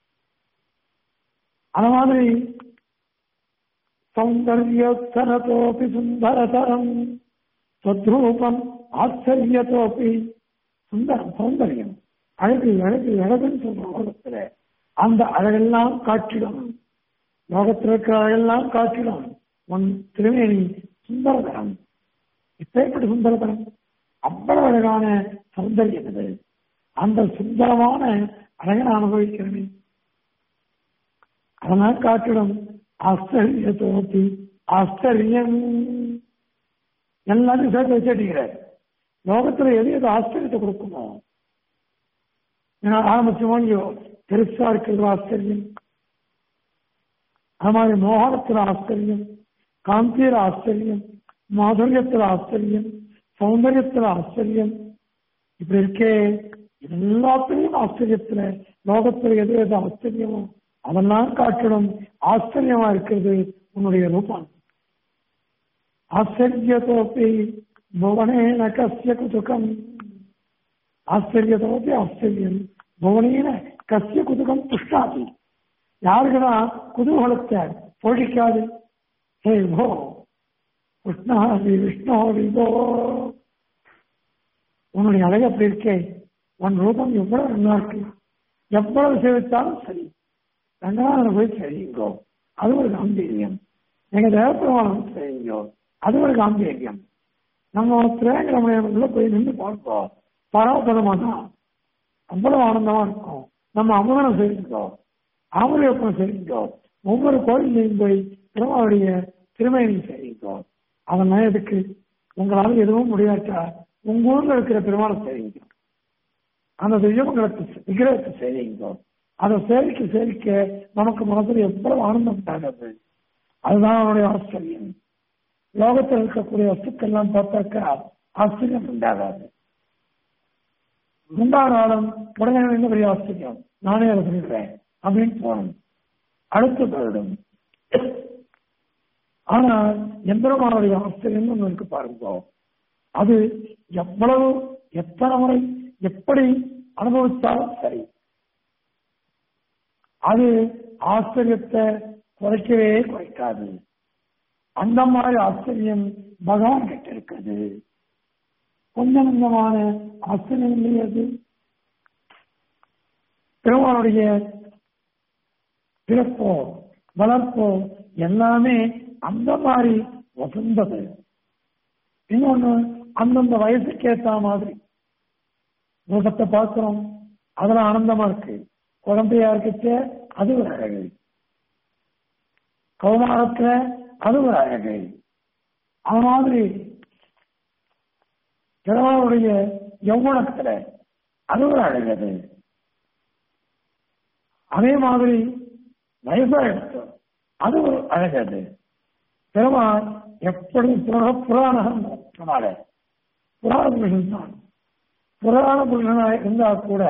அந்த மாதிரி சௌந்தர்யோத்தரத்தோப்பி சுந்தரதரம் தத்ரூபம் ஆச்சரியத்தோப்பி சுந்தரம் சௌந்தரியம் அழகு அழகு அழகுன்னு சொல்ற லோகத்துல அந்த அழகெல்லாம் காட்டிடும் லோகத்தில் இருக்கிற அழகெல்லாம் காட்டிடும் உன் திருமேனி சுந்தரதரம் இப்பேற்பட்ட சுந்தரதரம் அவ்வளவு அழகான சௌந்தரியம் இது அந்த சுந்தரமான அழகை நான் அனுபவிக்கிறேன் அதனால் காட்டிடும் ஆச்சரியத்தோப்பி ஆச்சரியம் எல்லாத்தையும் சேர்த்து வச்சுக்கிறார் லோகத்துல எது எது ஆச்சரியத்தை கொடுக்குமோ ஏன்னா ஆரம்பிச்சோமோ இல்லையோ பெருசா இருக்கிறது ஆச்சரியம் அது மாதிரி மோகனத்துல ஆச்சரியம் காந்தியில ஆச்சரியம் மாதுரியத்துல ஆச்சரியம் சௌந்தரியத்துல ஆச்சரியம் இப்படி இருக்கே எல்லாத்துலயும் ஆச்சரியத்துல லோகத்துல எது எது ஆச்சரியமோ அதெல்லாம் காட்டிலும் ஆச்சரியமா இருக்கிறது உன்னுடைய ரூபம் ஆச்சரியத்தோப்பி புவனேன கசிய குதுகம் ஆச்சரியத்தோப்பி ஆச்சரியம் புவனேன கசிய குதுகம் துஷ்டாதி யாருக்குதான் குதூகலத்தை பொழிக்காது ஹே போ கிருஷ்ணாதி விஷ்ணு விபோ உன்னுடைய அழகு அப்படி இருக்கே உன் ரூபம் எவ்வளவு நல்லா இருக்கு எவ்வளவு சேவித்தாலும் சரி ரங்கநாதனை போய் செய்யுங்கோ அது ஒரு காம்பீரியம் எங்க தேவப்பெருமானம் செய்யுங்கோ அது ஒரு காம்பீரியம் நம்ம திரேங்கரமணியம்ல போய் நின்று பார்ப்போம் பரவபதமா தான் அவ்வளவு ஆனந்தமா இருக்கும் நம்ம அமுதனம் செய்யுங்கோ ஆமரியப்பனம் செய்யுங்கோ ஒவ்வொரு கோயிலையும் போய் திருமாவுடைய திருமணி செய்யுங்கோ அதெல்லாம் எதுக்கு உங்களால எதுவும் முடியாட்டா உங்க ஊர்ல இருக்கிற பெருமாளை செய்யுங்க அந்த தெய்வங்களுக்கு விக்கிரகத்தை செய்யுங்க அதை சேவிக்க சேவிக்க நமக்கு மனசுல எவ்வளவு ஆனந்தம் உண்டாகிறது அதுதான் அவனுடைய ஆச்சரியம் லோகத்தில் இருக்கக்கூடிய வஸ்துக்கள் எல்லாம் பார்த்தாக்கா ஆச்சரியம் உண்டாகாது உண்டானாலும் உடனே என்ன பெரிய ஆச்சரியம் நானே அதை சொல்லிடுறேன் அப்படின்னு போகணும் அடுத்து போயிடும் ஆனால் எந்திரமானுடைய ஆச்சரியம் ஒன்று இருக்கு பாருங்க அது எவ்வளவு எத்தனை முறை எப்படி அனுபவித்தாலும் சரி அது ஆச்சரியத்தை குறைக்கவே குறைக்காது அந்த மாதிரி ஆச்சரியம் பகவான் கிட்ட இருக்குது கொஞ்சம் கொஞ்சமான ஆச்சரியம் இல்லையே அது பெருமானுடைய பிறப்போ வளர்ப்போ எல்லாமே அந்த மாதிரி வசந்தது இன்னொன்னு அந்தந்த வயசுக்கு ஏத்த மாதிரி ரூபத்தை பார்க்கிறோம் அதுல ஆனந்தமா இருக்கு குழந்தையா இருக்குச்சு அது ஒரு அழகு கௌமாரத்துல அது ஒரு அழகு அது மாதிரி கிழவனுடைய யௌவனத்துல அது ஒரு அழகது அதே மாதிரி வயசா எடுத்தோம் அது ஒரு அழகது பெருமாள் எப்படி புராண புராணம் சொன்னால புராண புருஷன் தான் புராண புருஷனா இருந்தா கூட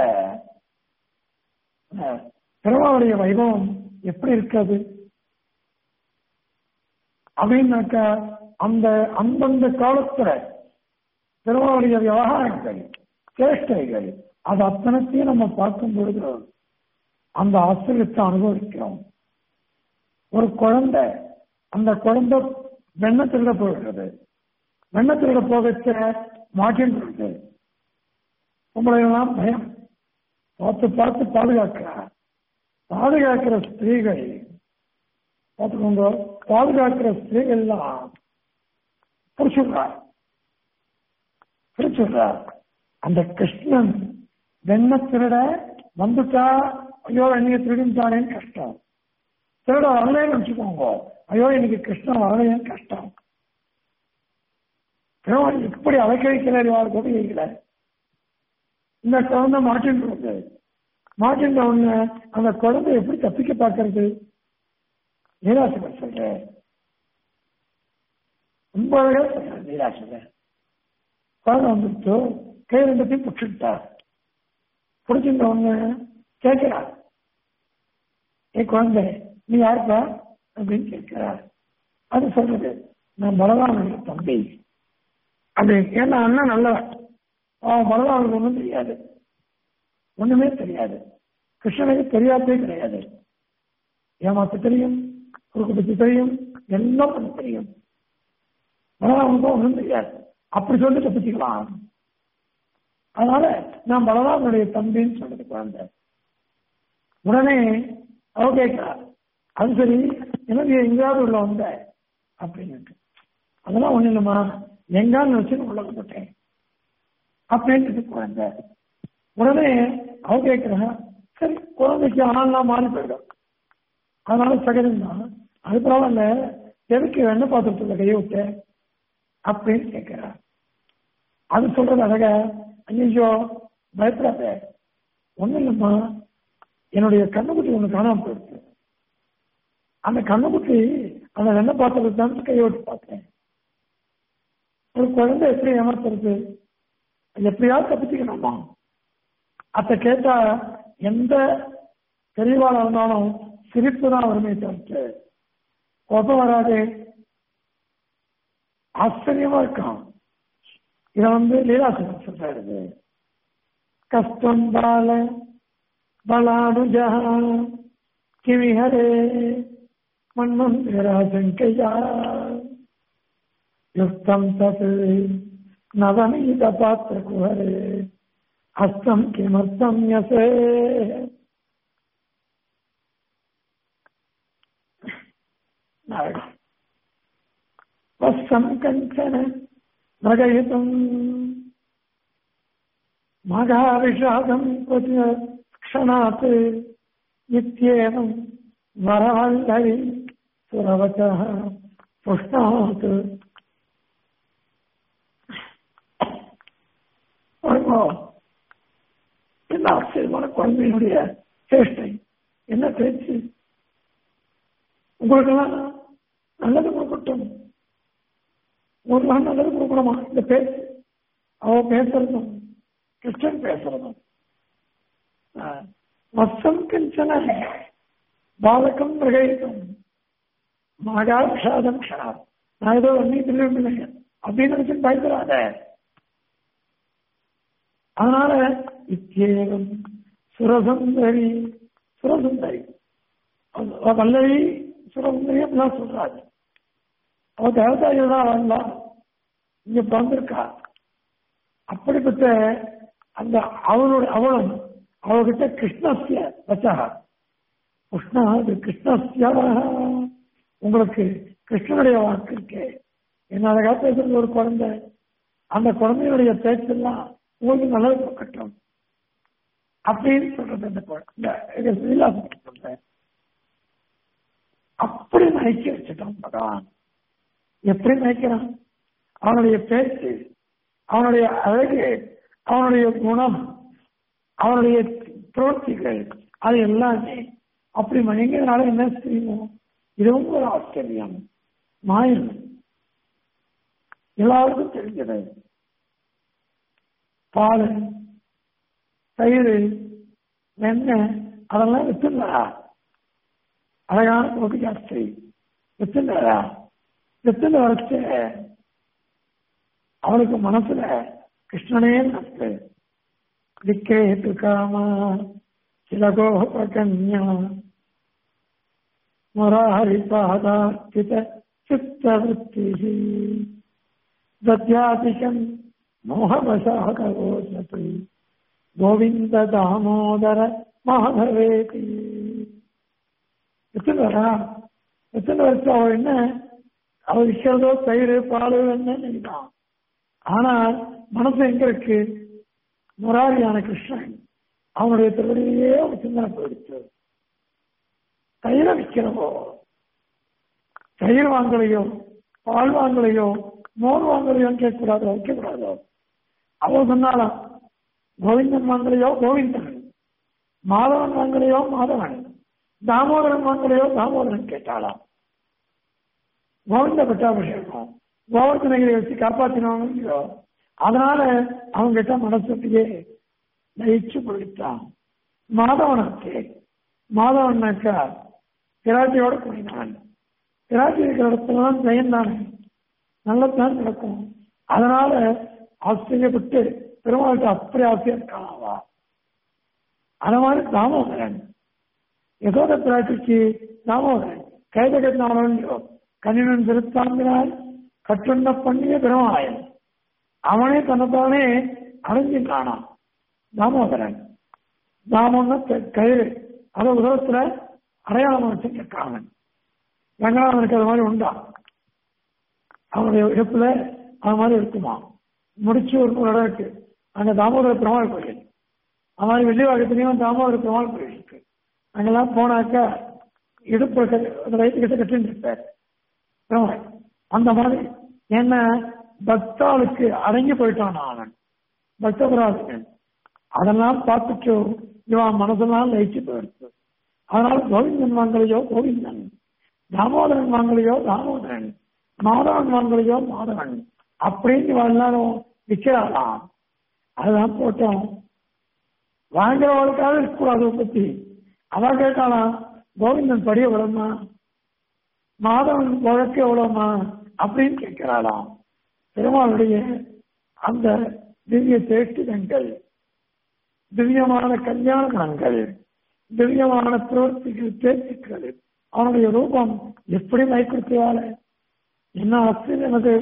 பெருமாளுடைய வைபவம் எப்படி இருக்காது அப்படின்னாக்கா அந்த அந்தந்த காலத்துல பெருமாளுடைய விவகாரங்கள் சேஷ்டைகள் அது அத்தனைத்தையும் நம்ம பார்க்கும் பொழுது அந்த ஆசிரியத்தை அனுபவிக்கிறோம் ஒரு குழந்தை அந்த குழந்தை வெண்ண திருட போயிடுறது வெண்ண திருட போகச்ச மாட்டின்றது உங்களையெல்லாம் பயம் பார்த்து பார்த்து பாதுகாக்கிறார் பாதுகாக்கிற ஸ்திரீகள் பார்த்துக்கோங்க பாதுகாக்கிற ஸ்திரீகள் எல்லாம் பிடிச்சுடுறார் பிடிச்சுடுறார் அந்த கிருஷ்ணன் வெண்ண திருட வந்துட்டா ஐயோ என்னைய திருடிட்டானேன்னு கஷ்டம் திருட வரலேன்னு வச்சுக்கோங்க ஐயோ இன்னைக்கு கிருஷ்ணன் வரலையேன்னு கஷ்டம் இப்படி அலைக்கழிக்கிறார் யார் கோபிகளை இந்த குழந்தை மாட்டின்றது மாட்டின்ற உடனே அந்த குழந்தை எப்படி தப்பிக்க பார்க்கறது நீராசிவர் சொல்ற ரொம்ப அழகா சொல்ற நீராசிவர் குழந்தை வந்துட்டு கை ரெண்டத்தையும் பிடிச்சுட்டா பிடிச்சிருந்த உடனே கேட்கிறா ஏ குழந்தை நீ யாருப்பா அப்படின்னு கேட்கிறா அது சொல்றது நான் பலராமனுடைய தம்பி அது ஏன்னா அண்ணன் நல்லவன் அவன் பலராமனுக்கு ஒன்றும் தெரியாது ஒண்ணுமே தெரியாது கிருஷ்ணனுக்கு தெரியாதே கிடையாது ஏமாத்த தெரியும் குறுக்கு பற்றி தெரியும் எல்லாம் பண்ண தெரியும் பலராமனுக்கும் ஒன்றும் தெரியாது அப்படி சொல்லி தப்பிச்சுக்கலாம் அதனால நான் பலராமனுடைய தம்பின்னு சொல்றது குழந்தை உடனே அவ கேட்கிறா அது சரி எனக்கு எங்கேயாவது உள்ள வந்த அப்படின்னுட்டு அதெல்லாம் ஒண்ணு இல்லைம்மா எங்கான்னு வச்சு உள்ள போட்டேன் அப்படின்ட்டு குழந்தை உடனே அவ கேட்கிறா சரி குழந்தைக்கு ஆள்லாம் மாறி போயிடும் அதனால சகஜம் தான் அது பரவாயில்ல எதுக்கு வெண்ண பாத்திரத்துல கையை விட்ட அப்படின்னு கேட்கிறா அது சொல்றது அழக ஐயோ பயப்படாத ஒண்ணும் இல்லைம்மா என்னுடைய கண்ணுக்குட்டி ஒண்ணு காணாம போயிடுச்சு அந்த கண்ணுக்குட்டி அந்த வெண்ண பாத்திரத்தை தான் கையை விட்டு பார்த்தேன் ஒரு குழந்தை எப்படி ஏமாத்துறது எப்படியாவது தப்பிச்சுக்கணுமா அத்தை கேட்டா எந்த பெரியவாளா இருந்தாலும் சிரிப்பு தான் வருமே தவிர்த்து கோபம் வராது ஆச்சரியமா இருக்கான் இத வந்து லீலாசனம் சொல்றாரு கஷ்டம் பால பலானுஜா கிவிஹரே மன்மந்திராசங்கையா யுக்தம் தத் நவநீத பாத்திர குஹரே ஹஸ்தம் கிமர்த்தம் யசே वत्सं कञ्चन भगयितुम् मघाविषादं क्वचित् क्षणात् इत्येवं वरवल्लरि सुरवचः पुष्णात् என்ன ஆச்சரியமான குழந்தையினுடைய சேஷ்டை என்ன பேச்சு உங்களுக்கெல்லாம் நல்லது கொடுக்கட்டும் உங்களுக்கெல்லாம் நல்லது கொடுக்கணுமா இந்த பேச்சு அவ பேசுறதும் கிருஷ்ணன் பேசுறதும் வசம் கிஞ்சன பாலகம் பிரகயிக்கும் மகா விஷாதம் க்ஷணா நான் ஏதோ ஒன்னி திரும்பி அப்படின்னு நினைச்சு பயப்படாத அதனால இத்தியேகம் சுரசுந்தரி சுரசுந்தரி வல்லவி சுரசுந்தரி அப்படிலாம் சொல்றாரு அவ தேவதாரிகள் தான் வரலாம் இங்க பிறந்திருக்கா அப்படிப்பட்ட அந்த அவளுடைய அவளும் அவகிட்ட கிருஷ்ணஸ்ய வச்சா கிருஷ்ணா அது கிருஷ்ணஸ்ய உங்களுக்கு கிருஷ்ணனுடைய வாக்கு இருக்கு என்ன அழகா பேசுறது ஒரு குழந்தை அந்த குழந்தையுடைய பேச்செல்லாம் உங்களுக்கு நல்லது கொடுக்கட்டும் அப்படின்னு சொல்றது அந்த குழந்தை சொல்றேன் அப்படி நினைக்க வச்சுட்டான் பகவான் எப்படி நினைக்கிறான் அவனுடைய பேச்சு அவனுடைய அழகு அவனுடைய குணம் அவனுடைய பிரவர்த்திகள் அது எல்லாமே அப்படி மணிங்கிறதுனால என்ன செய்யணும் இதுவும் ஒரு ஆச்சரியம் மாயம் எல்லாருக்கும் தெரிஞ்சது பால் தயிர் வெண்ணெய் அதெல்லாம் வித்துனாரா அழகான கோபி ஜாஸ்தி வித்துனாரா வித்துன்னு வரைச்சு அவனுக்கு மனசுல கிருஷ்ணனே நட்பு விக்ரேத்து காமா சிலகோபகன்யா முராரி பாதார்த்தித சித்தவృత్తి தத்யாதிகம் மோகவசாகவோசதி கோவிந்த தாமோதர மாதவேதி எத்தனை வரா எத்தனை வருஷம் அவள் என்ன அவள் விற்கிறதோ தயிர் பால் என்ன நினைக்கிறான் ஆனால் மனசு எங்க இருக்கு முராரியான கிருஷ்ணன் அவனுடைய திருவடியிலேயே ஒரு சிந்தனை போயிடுச்சு தயிரை விற்கிறவோ தயிர் வாங்கலையோ பால் வாங்கலையோ மோர் வாங்கலையோன்னு கேட்கக்கூடாதோ வைக்கக்கூடாதோ அவன் சொன்னாலாம் கோவிந்தன் வாங்கலையோ கோவிந்தன் மாதவன் வாங்கலையோ மாதவன் தாமோதரன் வாங்கலையோ தாமோதரன் கேட்டாளாம் கோவிந்த பட்டாபிஷேகம் கோவர்த்தனகிரி வச்சு காப்பாற்றினவங்க அதனால அவங்க கிட்ட மனசுட்டியே லயிச்சு போயிட்டான் மாதவனுக்கு மாதவனாக்கா பிராட்டியோட கூடினான் பிராட்டி இருக்கிற இடத்துலதான் ஜெயம் தானே நல்லதான் நடக்கும் அதனால ஆச்சரியப்பட்டு பெருமாளுக்கு அப்படி ஆசையா இருக்காவா அது மாதிரி தாமோதரன் யசோத பிராட்டிக்கு தாமோதரன் கைத கட்டினாலோ கண்ணினன் திருத்தாங்கிறார் கட்டுண்ட பண்ணிய பெருமாயன் அவனே தன்னைத்தானே அடைஞ்சின்றானான் தாமோதரன் தாமோன்னு கயிறு அதை உதவத்துல அடையாளம் வச்சிருக்கான் ரங்கநாதனுக்கு அது மாதிரி உண்டா அவனுடைய இடுப்புல அது மாதிரி இருக்குமா முடிச்சு ஒரு ஒரு இடம் இருக்கு அங்க தாமோதர பெருமாள் கோயில் அது மாதிரி வெள்ளிவாக்கத்துலயும் தாமோதர பெருமாள் கோயில் இருக்கு அங்கெல்லாம் போனாக்கா இடுப்பு அந்த வயிற்று கிட்ட கட்டின்னு இருப்பார் பெருமாள் அந்த மாதிரி என்ன பக்தாளுக்கு அடங்கி போயிட்டான் அவன் பக்தபராஜன் அதெல்லாம் பார்த்துட்டு இவன் மனசெல்லாம் லயிச்சு போயிடுச்சு அதனால கோவிந்தன் வாங்கலையோ கோவிந்தன் தாமோதரன் வாங்கலையோ தாமோதரன் மாதவன் வாங்கலையோ மாதவன் அப்படின்னு எல்லாரும் விற்கிறாளாம் அதுதான் போட்டோம் வாங்குறவளுக்காக இருக்கக்கூடாது பத்தி அவன் கேட்டாலாம் கோவிந்தன் படி எவ்வளவுமா மாதவன் வழக்கு எவ்வளவுமா அப்படின்னு கேட்கிறாளாம் பெருமாளுடைய அந்த திவ்ய சேஷ்டிதங்கள் திவ்யமான கல்யாண குணங்கள் திவ்யமான பிரவர்த்திகள் பேச்சுக்கள் அவனுடைய ரூபம் எப்படி மயக்கிருத்தியால என்ன ஆச்சரியம் அது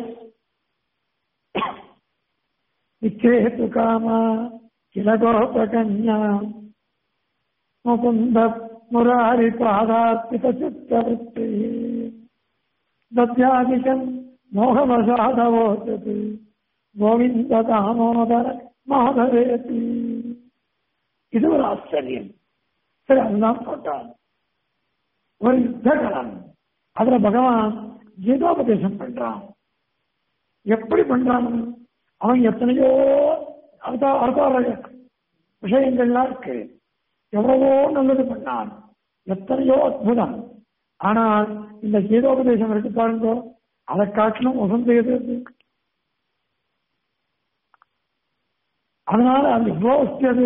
விக்ரேத்து காமா கிலகோபகன்யா முகுந்த முராரி பாதார்ப்பித சித்தவృత్తి தத்யாதிகம் மோகவசாதவோச்சது கோவிந்த தாமோதர மாதவேதி இது ஒரு ஆச்சரியம் சரி அதுதான் போட்டான் ஒரு யுத்தகலம் அதுல பகவான் கீதோபதேசம் பண்றான் எப்படி பண்றான் அவன் எத்தனையோ அவதார அவதார விஷயங்கள்லாம் இருக்கு எவ்வளவோ நல்லது பண்ணான் எத்தனையோ அற்புதம் ஆனால் இந்த கீதோபதேசம் இருக்கு பாருங்க அதை காட்டிலும் உசந்து எது இருக்கு? அதனால அது எவ்வளவு வசதி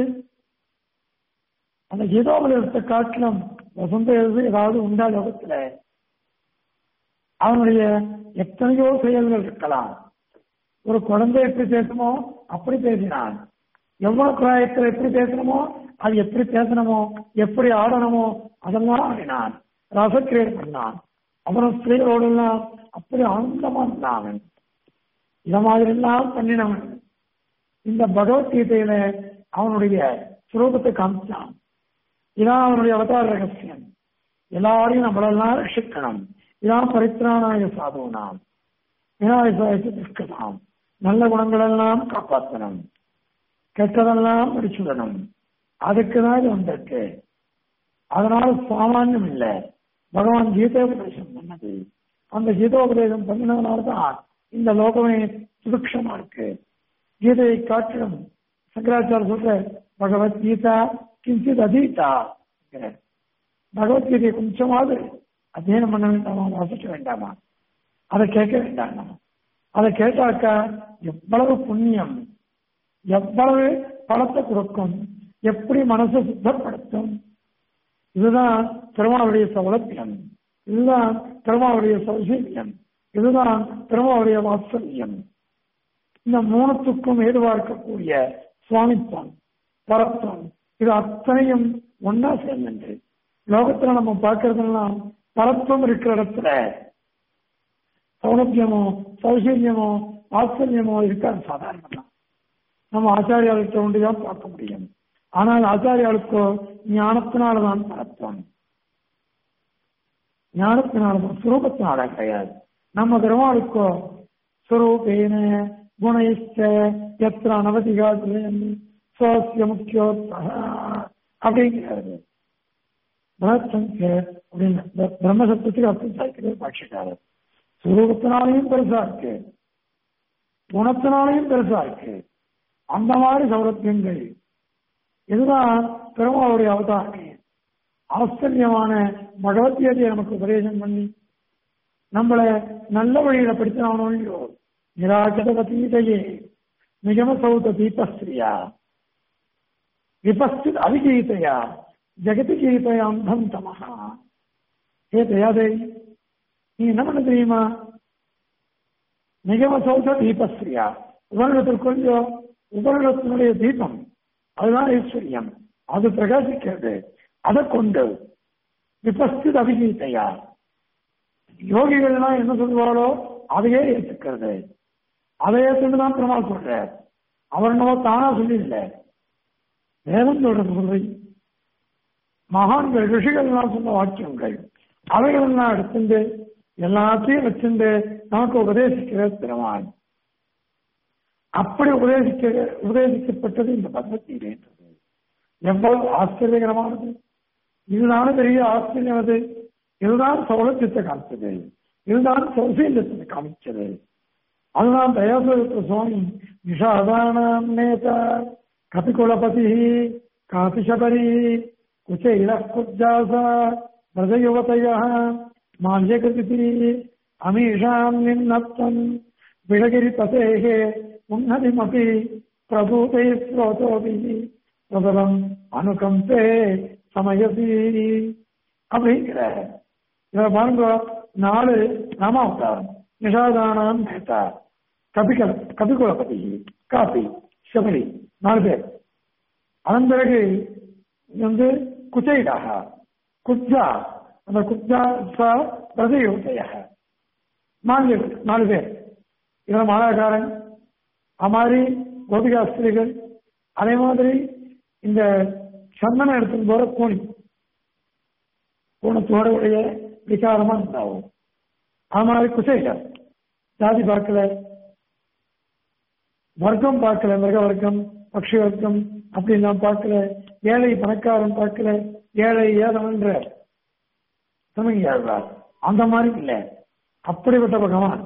அந்த கீதோபதேசத்தை காட்டிலும் வசந்த எது ஏதாவது உண்டா லோகத்துல அவனுடைய எத்தனையோ செயல்கள் இருக்கலாம் ஒரு குழந்தை எப்படி பேசணுமோ அப்படி பேசினான் எவ்வளவு பிராயத்தில் எப்படி பேசணுமோ அது எப்படி பேசணுமோ எப்படி ஆடணுமோ அதெல்லாம் ஆடினான் ரசக்கிரியர் பண்ணான் அப்புறம் ஸ்திரீகளோடு எல்லாம் அப்படி ஆனந்தமா இருந்தான் அவன் இத மாதிரி எல்லாம் பண்ணினவன் இந்த பகவத்கீதையில அவனுடைய சுரூபத்தை காமிச்சான் இதான் அவனுடைய அவதார ரகசியம் எல்லாரையும் நம்மளெல்லாம் ரட்சிக்கணும் இதான் பரித்ராணாய சாதுவனாம் விநாயகாயத்து துஷ்கதாம் நல்ல குணங்களெல்லாம் காப்பாற்றணும் கெட்டதெல்லாம் முடிச்சுடணும் அதுக்கு தான் இது வந்திருக்கு அதனால சாமானியம் இல்லை பகவான் கீதோபதேசம் பண்ணது அந்த கீதோபதேசம் பண்ணினதுனால தான் இந்த லோகமே சுபிக்ஷமா இருக்கு கீதையை காட்டிலும் சங்கராச்சார சொல்ற பகவத்கீதா கிஞ்சித் அதீதா பகவத்கீதையை கொஞ்சமாவது அத்தியனம் பண்ண வேண்டாமா வாசிக்க வேண்டாமா அதை கேட்க வேண்டாமா அதை கேட்டாக்கா எவ்வளவு புண்ணியம் எவ்வளவு பலத்தை கொடுக்கும் எப்படி மனசை சுத்தப்படுத்தும் இதுதான் பெருமாளுடைய சௌலபியம் இதுதான் பெருமாளுடைய சௌசல்யம் இதுதான் பெருமாளுடைய வாத்சல்யம் இந்த மூணுத்துக்கும் ஏதுவா இருக்கக்கூடிய சுவாமித்வம் பரத்வம் இது அத்தனையும் ஒன்னா சேர்ந்து லோகத்துல நம்ம பார்க்கறதெல்லாம் பரத்வம் இருக்கிற இடத்துல சௌலபியமோ சௌசல்யமோ வாத்சல்யமோ இருக்காது சாதாரணமா நம்ம ஆச்சாரியாளுக்கு ஒன்றுதான் பார்க்க முடியும் ஆனால் ஆச்சாரியாளுக்கோ ஞானத்தினால்தான் பரத்வம் ஞானத்தினால்தான் சுரூபத்தினால கிடையாது நம்ம பெருமாளுக்கோ சுரூபேன குணைஷ்ட எத்திர அனவதிகாதுலன் சோசிய முக்கியோ அப்படிங்கிறது அப்படின்னு பிரம்மசத்துக்கு அர்த்தம் சாய்க்கிறது பாட்சிக்காரர் சுரூபத்தினாலையும் பெருசா இருக்கு குணத்தினாலையும் பெருசா இருக்கு அந்த மாதிரி சௌரத்தியங்கள் இதுதான் பெருமாளுடைய அவதாரம் ஆச்சரியமான பகவத்கீதையை நமக்கு உபதேசம் பண்ணி நம்மளை நல்ல வழியில படித்தானோ நிராகதவதீதையே நிகம சௌத தீபஸ்திரியா விபஸ்தித் அவிகீதையா ஜெகதி கீதையாந்தம் தமஹா ஏ தயாதேவி நீ என்ன பண்ண தெரியுமா நிகம சௌத தீபஸ்திரியா உபநிடத்திற்குள்ளோ உபநிடத்தினுடைய தீபம் அதுதான் ஐஸ்வர்யம் அது பிரகாசிக்கிறது அதை கொண்டு விபஸ்தித் அபிகீதையா யோகிகள்லாம் என்ன சொல்லுவாரோ அதையே ஏற்றுக்கிறது அதை ஏற்றுன்னு தான் பெருமாள் சொல்ற அவர் நம்ம தானா சொல்லியில்ல வேதம் சொல்றது சொல்றி மகான்கள் ரிஷிகள்லாம் சொன்ன வாக்கியங்கள் அவைகளெல்லாம் எடுத்துட்டு எல்லாத்தையும் வச்சுட்டு நமக்கு உபதேசிக்கிற பெருமாள் அப்படி உபதேசிக்க உபதேசிக்கப்பட்டது இந்த பகவத்கீதை என்றது எவ்வளவு ஆச்சரியகரமானது இதுதான பெரிய ஆச்சரியம் அது இதுதான் சௌலத்தியத்தை காமிச்சது இதுதான் சௌசீல்யத்தை காமிச்சது அதுதான் தயாசுர சுவாமி விஷாதானாம் நேதா கபிகுலபதி காபிஷபரி குச்சைல குஜாசா பிரஜயுவதய மால்யகிருதி அமீஷாம் நின்னத்தம் விடகிரி பதேகே உன்னதிமபி பிரபூதை ஸ்ரோதோபி பிரபலம் அனுகம்பே சமயசி அப்படிங்கிற இதை பாருங்க நாலு நாமாவதாரம் நிஷாதானாம் நேதா கபிகல கபிகுலபதி காபி சபரி நாலு பேர் அதன் பிறகு வந்து குச்சைடாக குப்ஜா அந்த குப்ஜா ச பிரதயோதய நான்கு நாலு பேர் இதில் மாலாகாரன் அது மாதிரி கோபிகாஸ்திரிகள் அதே மாதிரி இந்த சந்தனம் எடுத்துன்னு போற கோணி கோணத்தோட உடைய விகாரமா உண்டாகும் அது மாதிரி குசைகள் ஜாதி பார்க்கல வர்க்கம் பார்க்கல மிருக வர்க்கம் பக்ஷி வர்க்கம் அப்படின்லாம் பார்க்கல ஏழை பணக்காரன் பார்க்கல ஏழை ஏதவன்ற தமிழ் அந்த மாதிரி இல்லை அப்படிப்பட்ட பகவான்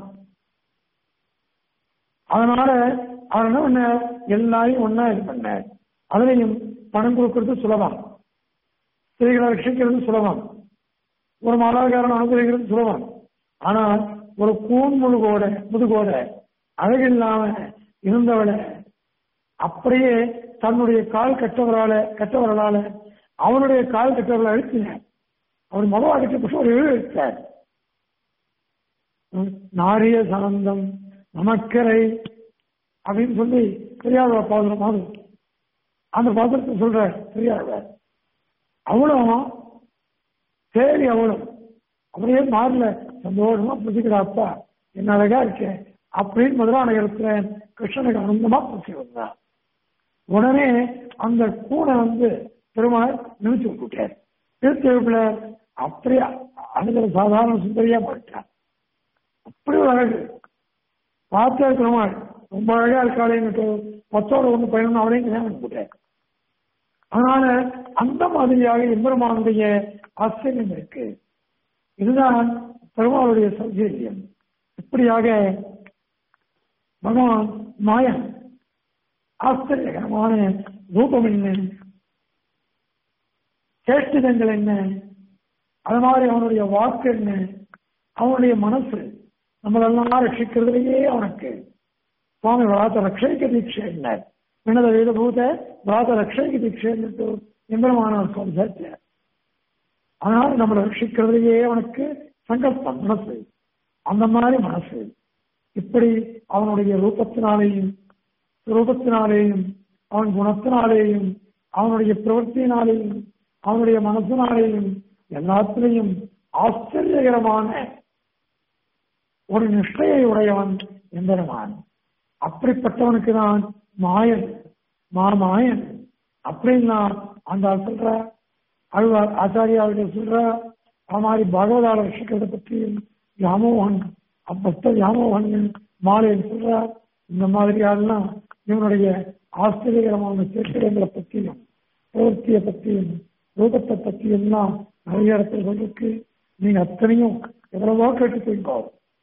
அதனால அவன் என்ன பண்ண எல்லாரையும் ஒன்னா இது பண்ண அதுலயும் பணம் கொடுக்கறது சுலபம் ஸ்திரீகளை ரட்சிக்கிறது சுலபம் ஒரு மாலாகாரன் அனுபவிக்கிறது சுலபம் ஆனால் ஒரு கூன் முழுகோட முதுகோட அழகில்லாம இருந்தவளை அப்படியே தன்னுடைய கால் கட்டவரால கட்டவர்களால அவனுடைய கால் கட்டவர்களை அழுத்தினார் அவர் முதல் அடிச்ச புஷம் ஒரு எழு எடுத்தார் நாரிய சாந்தம் நமக்கரை அப்படின்னு சொல்லி பெரியாழ்வா பாதுரம் மாதிரி அந்த பாத்திரத்தை சொல்ற பெரியாழ்வார் அவளும் சரி அவளும் அப்படியே மாறல சந்தோஷமா புரிஞ்சுக்கிறா அப்பா என்ன அழகா இருக்கேன் அப்படின்னு முதலான இடத்துல கிருஷ்ணனுக்கு ஆனந்தமா பூசி வந்தான் உடனே அந்த கூனை வந்து பெருமாள் நிமிச்சு விட்டுட்டார் திருத்தெழுப்புல அப்படியே அணுகிற சாதாரண சுந்தரியா போயிட்டான் அப்படி ஒரு அழகு பார்த்தா பெருமாள் ரொம்ப அழகா இருக்காளேன்னு பத்தோட ஒண்ணு பயணம் அவளையும் கல்யாணம் போட்டார் அதனால அந்த மாதிரியாக எம்பெருமானுடைய ஆச்சரியம் இருக்கு இதுதான் பெருமாளுடைய சௌகரியம் இப்படியாக பகவான் மாயன் ஆச்சரியகரமான ரூபம் என்ன சேஷ்டிதங்கள் என்ன அது மாதிரி அவனுடைய வாக்கு என்ன அவனுடைய மனசு நம்மளெல்லாம் ரட்சிக்கிறதுலேயே அவனுக்கு சுவாமி விராத ரக்ஷைக்க தீட்சை என்ன வினத வேதபூத விராத ரக்ஷைக்க தீட்சை எம்பெருமானவர் சுவாமி சேர்த்தார் அதனால நம்மளை ரட்சிக்கிறதுலேயே அவனுக்கு சங்கல்பம் மனசு அந்த மாதிரி மனசு இப்படி அவனுடைய ரூபத்தினாலேயும் ரூபத்தினாலேயும் அவன் குணத்தினாலேயும் அவனுடைய பிரவൃத்தியினாலேயும் அவனுடைய மனசினாலேயும் எல்லாத்திலையும் ஆச்சரியகரமான ஒரு நிஷ்டையை உடையவன் எம்பெருமான் அப்படிப்பட்டவனுக்கு தான் மாயன் மாமாயன் அப்படின்னா அந்த சொல்ற அழுவார் ஆச்சாரியாவுடைய சொல்ற அது மாதிரி பகவதால ரசிக்கிறத பற்றியும் யாமோகன் அப்பத்த யாமோகன் மாலையில் சொல்றார் இந்த மாதிரியாலாம் இவனுடைய ஆச்சரியகரமான சேர்க்கிறங்களை பற்றியும் பிரவர்த்தியை பற்றியும் ரூபத்தை பற்றியும் எல்லாம் நிறைய இடத்துல சொல்லிருக்கு நீங்க அத்தனையும் எவ்வளவோ கேட்டு போயிருக்கோம்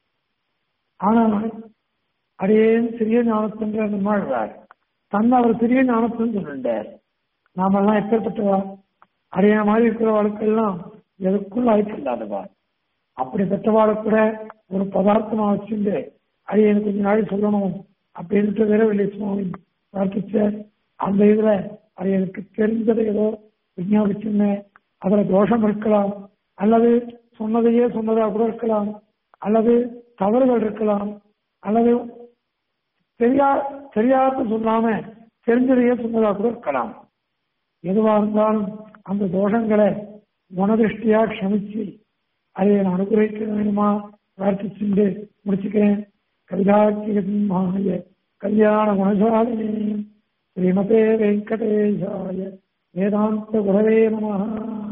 ஆனால் அடையேன் சிறிய ஞானத்தென்று அந்த மாழ்வார் தன்னை அவர் சிறிய ஞானத்துன்னு சொல்லிட்டார் நாமெல்லாம் எப்பேற்பட்டவா அடைய மாதிரி இருக்கிற வாழ்க்கையெல்லாம் எதுக்குள்ள வாய்ப்பு இல்லாதவா அப்படி பெற்றவாளை கூட ஒரு பதார்த்தமா வச்சுட்டு அடியேன் கொஞ்ச நாள் சொல்லணும் அப்படின்ட்டு வீரவெளி சுவாமி பிரார்த்திச்சார் அந்த இதுல அது எனக்கு தெரிஞ்சதை ஏதோ விஞ்ஞாபிச்சுன்னேன் அதுல தோஷம் இருக்கலாம் அல்லது சொன்னதையே சொன்னதா கூட இருக்கலாம் அல்லது தவறுகள் இருக்கலாம் அல்லது தெரியா தெரியாத சொல்லாம தெரிஞ்சதையே சொன்னதா கூட இருக்கலாம் எதுவா இருந்தாலும் அந்த தோஷங்களை குணதிருஷ்டியா க்ஷமிச்சு அதை நான் அனுகிரகிக்க வேணுமா பிரார்த்திச்சுண்டு முடிச்சுக்கிறேன் கவிதாக்கிய கல்யாண குணசாலினி ஸ்ரீமதே வெங்கடேஷாய வேதாந்த குரவே நம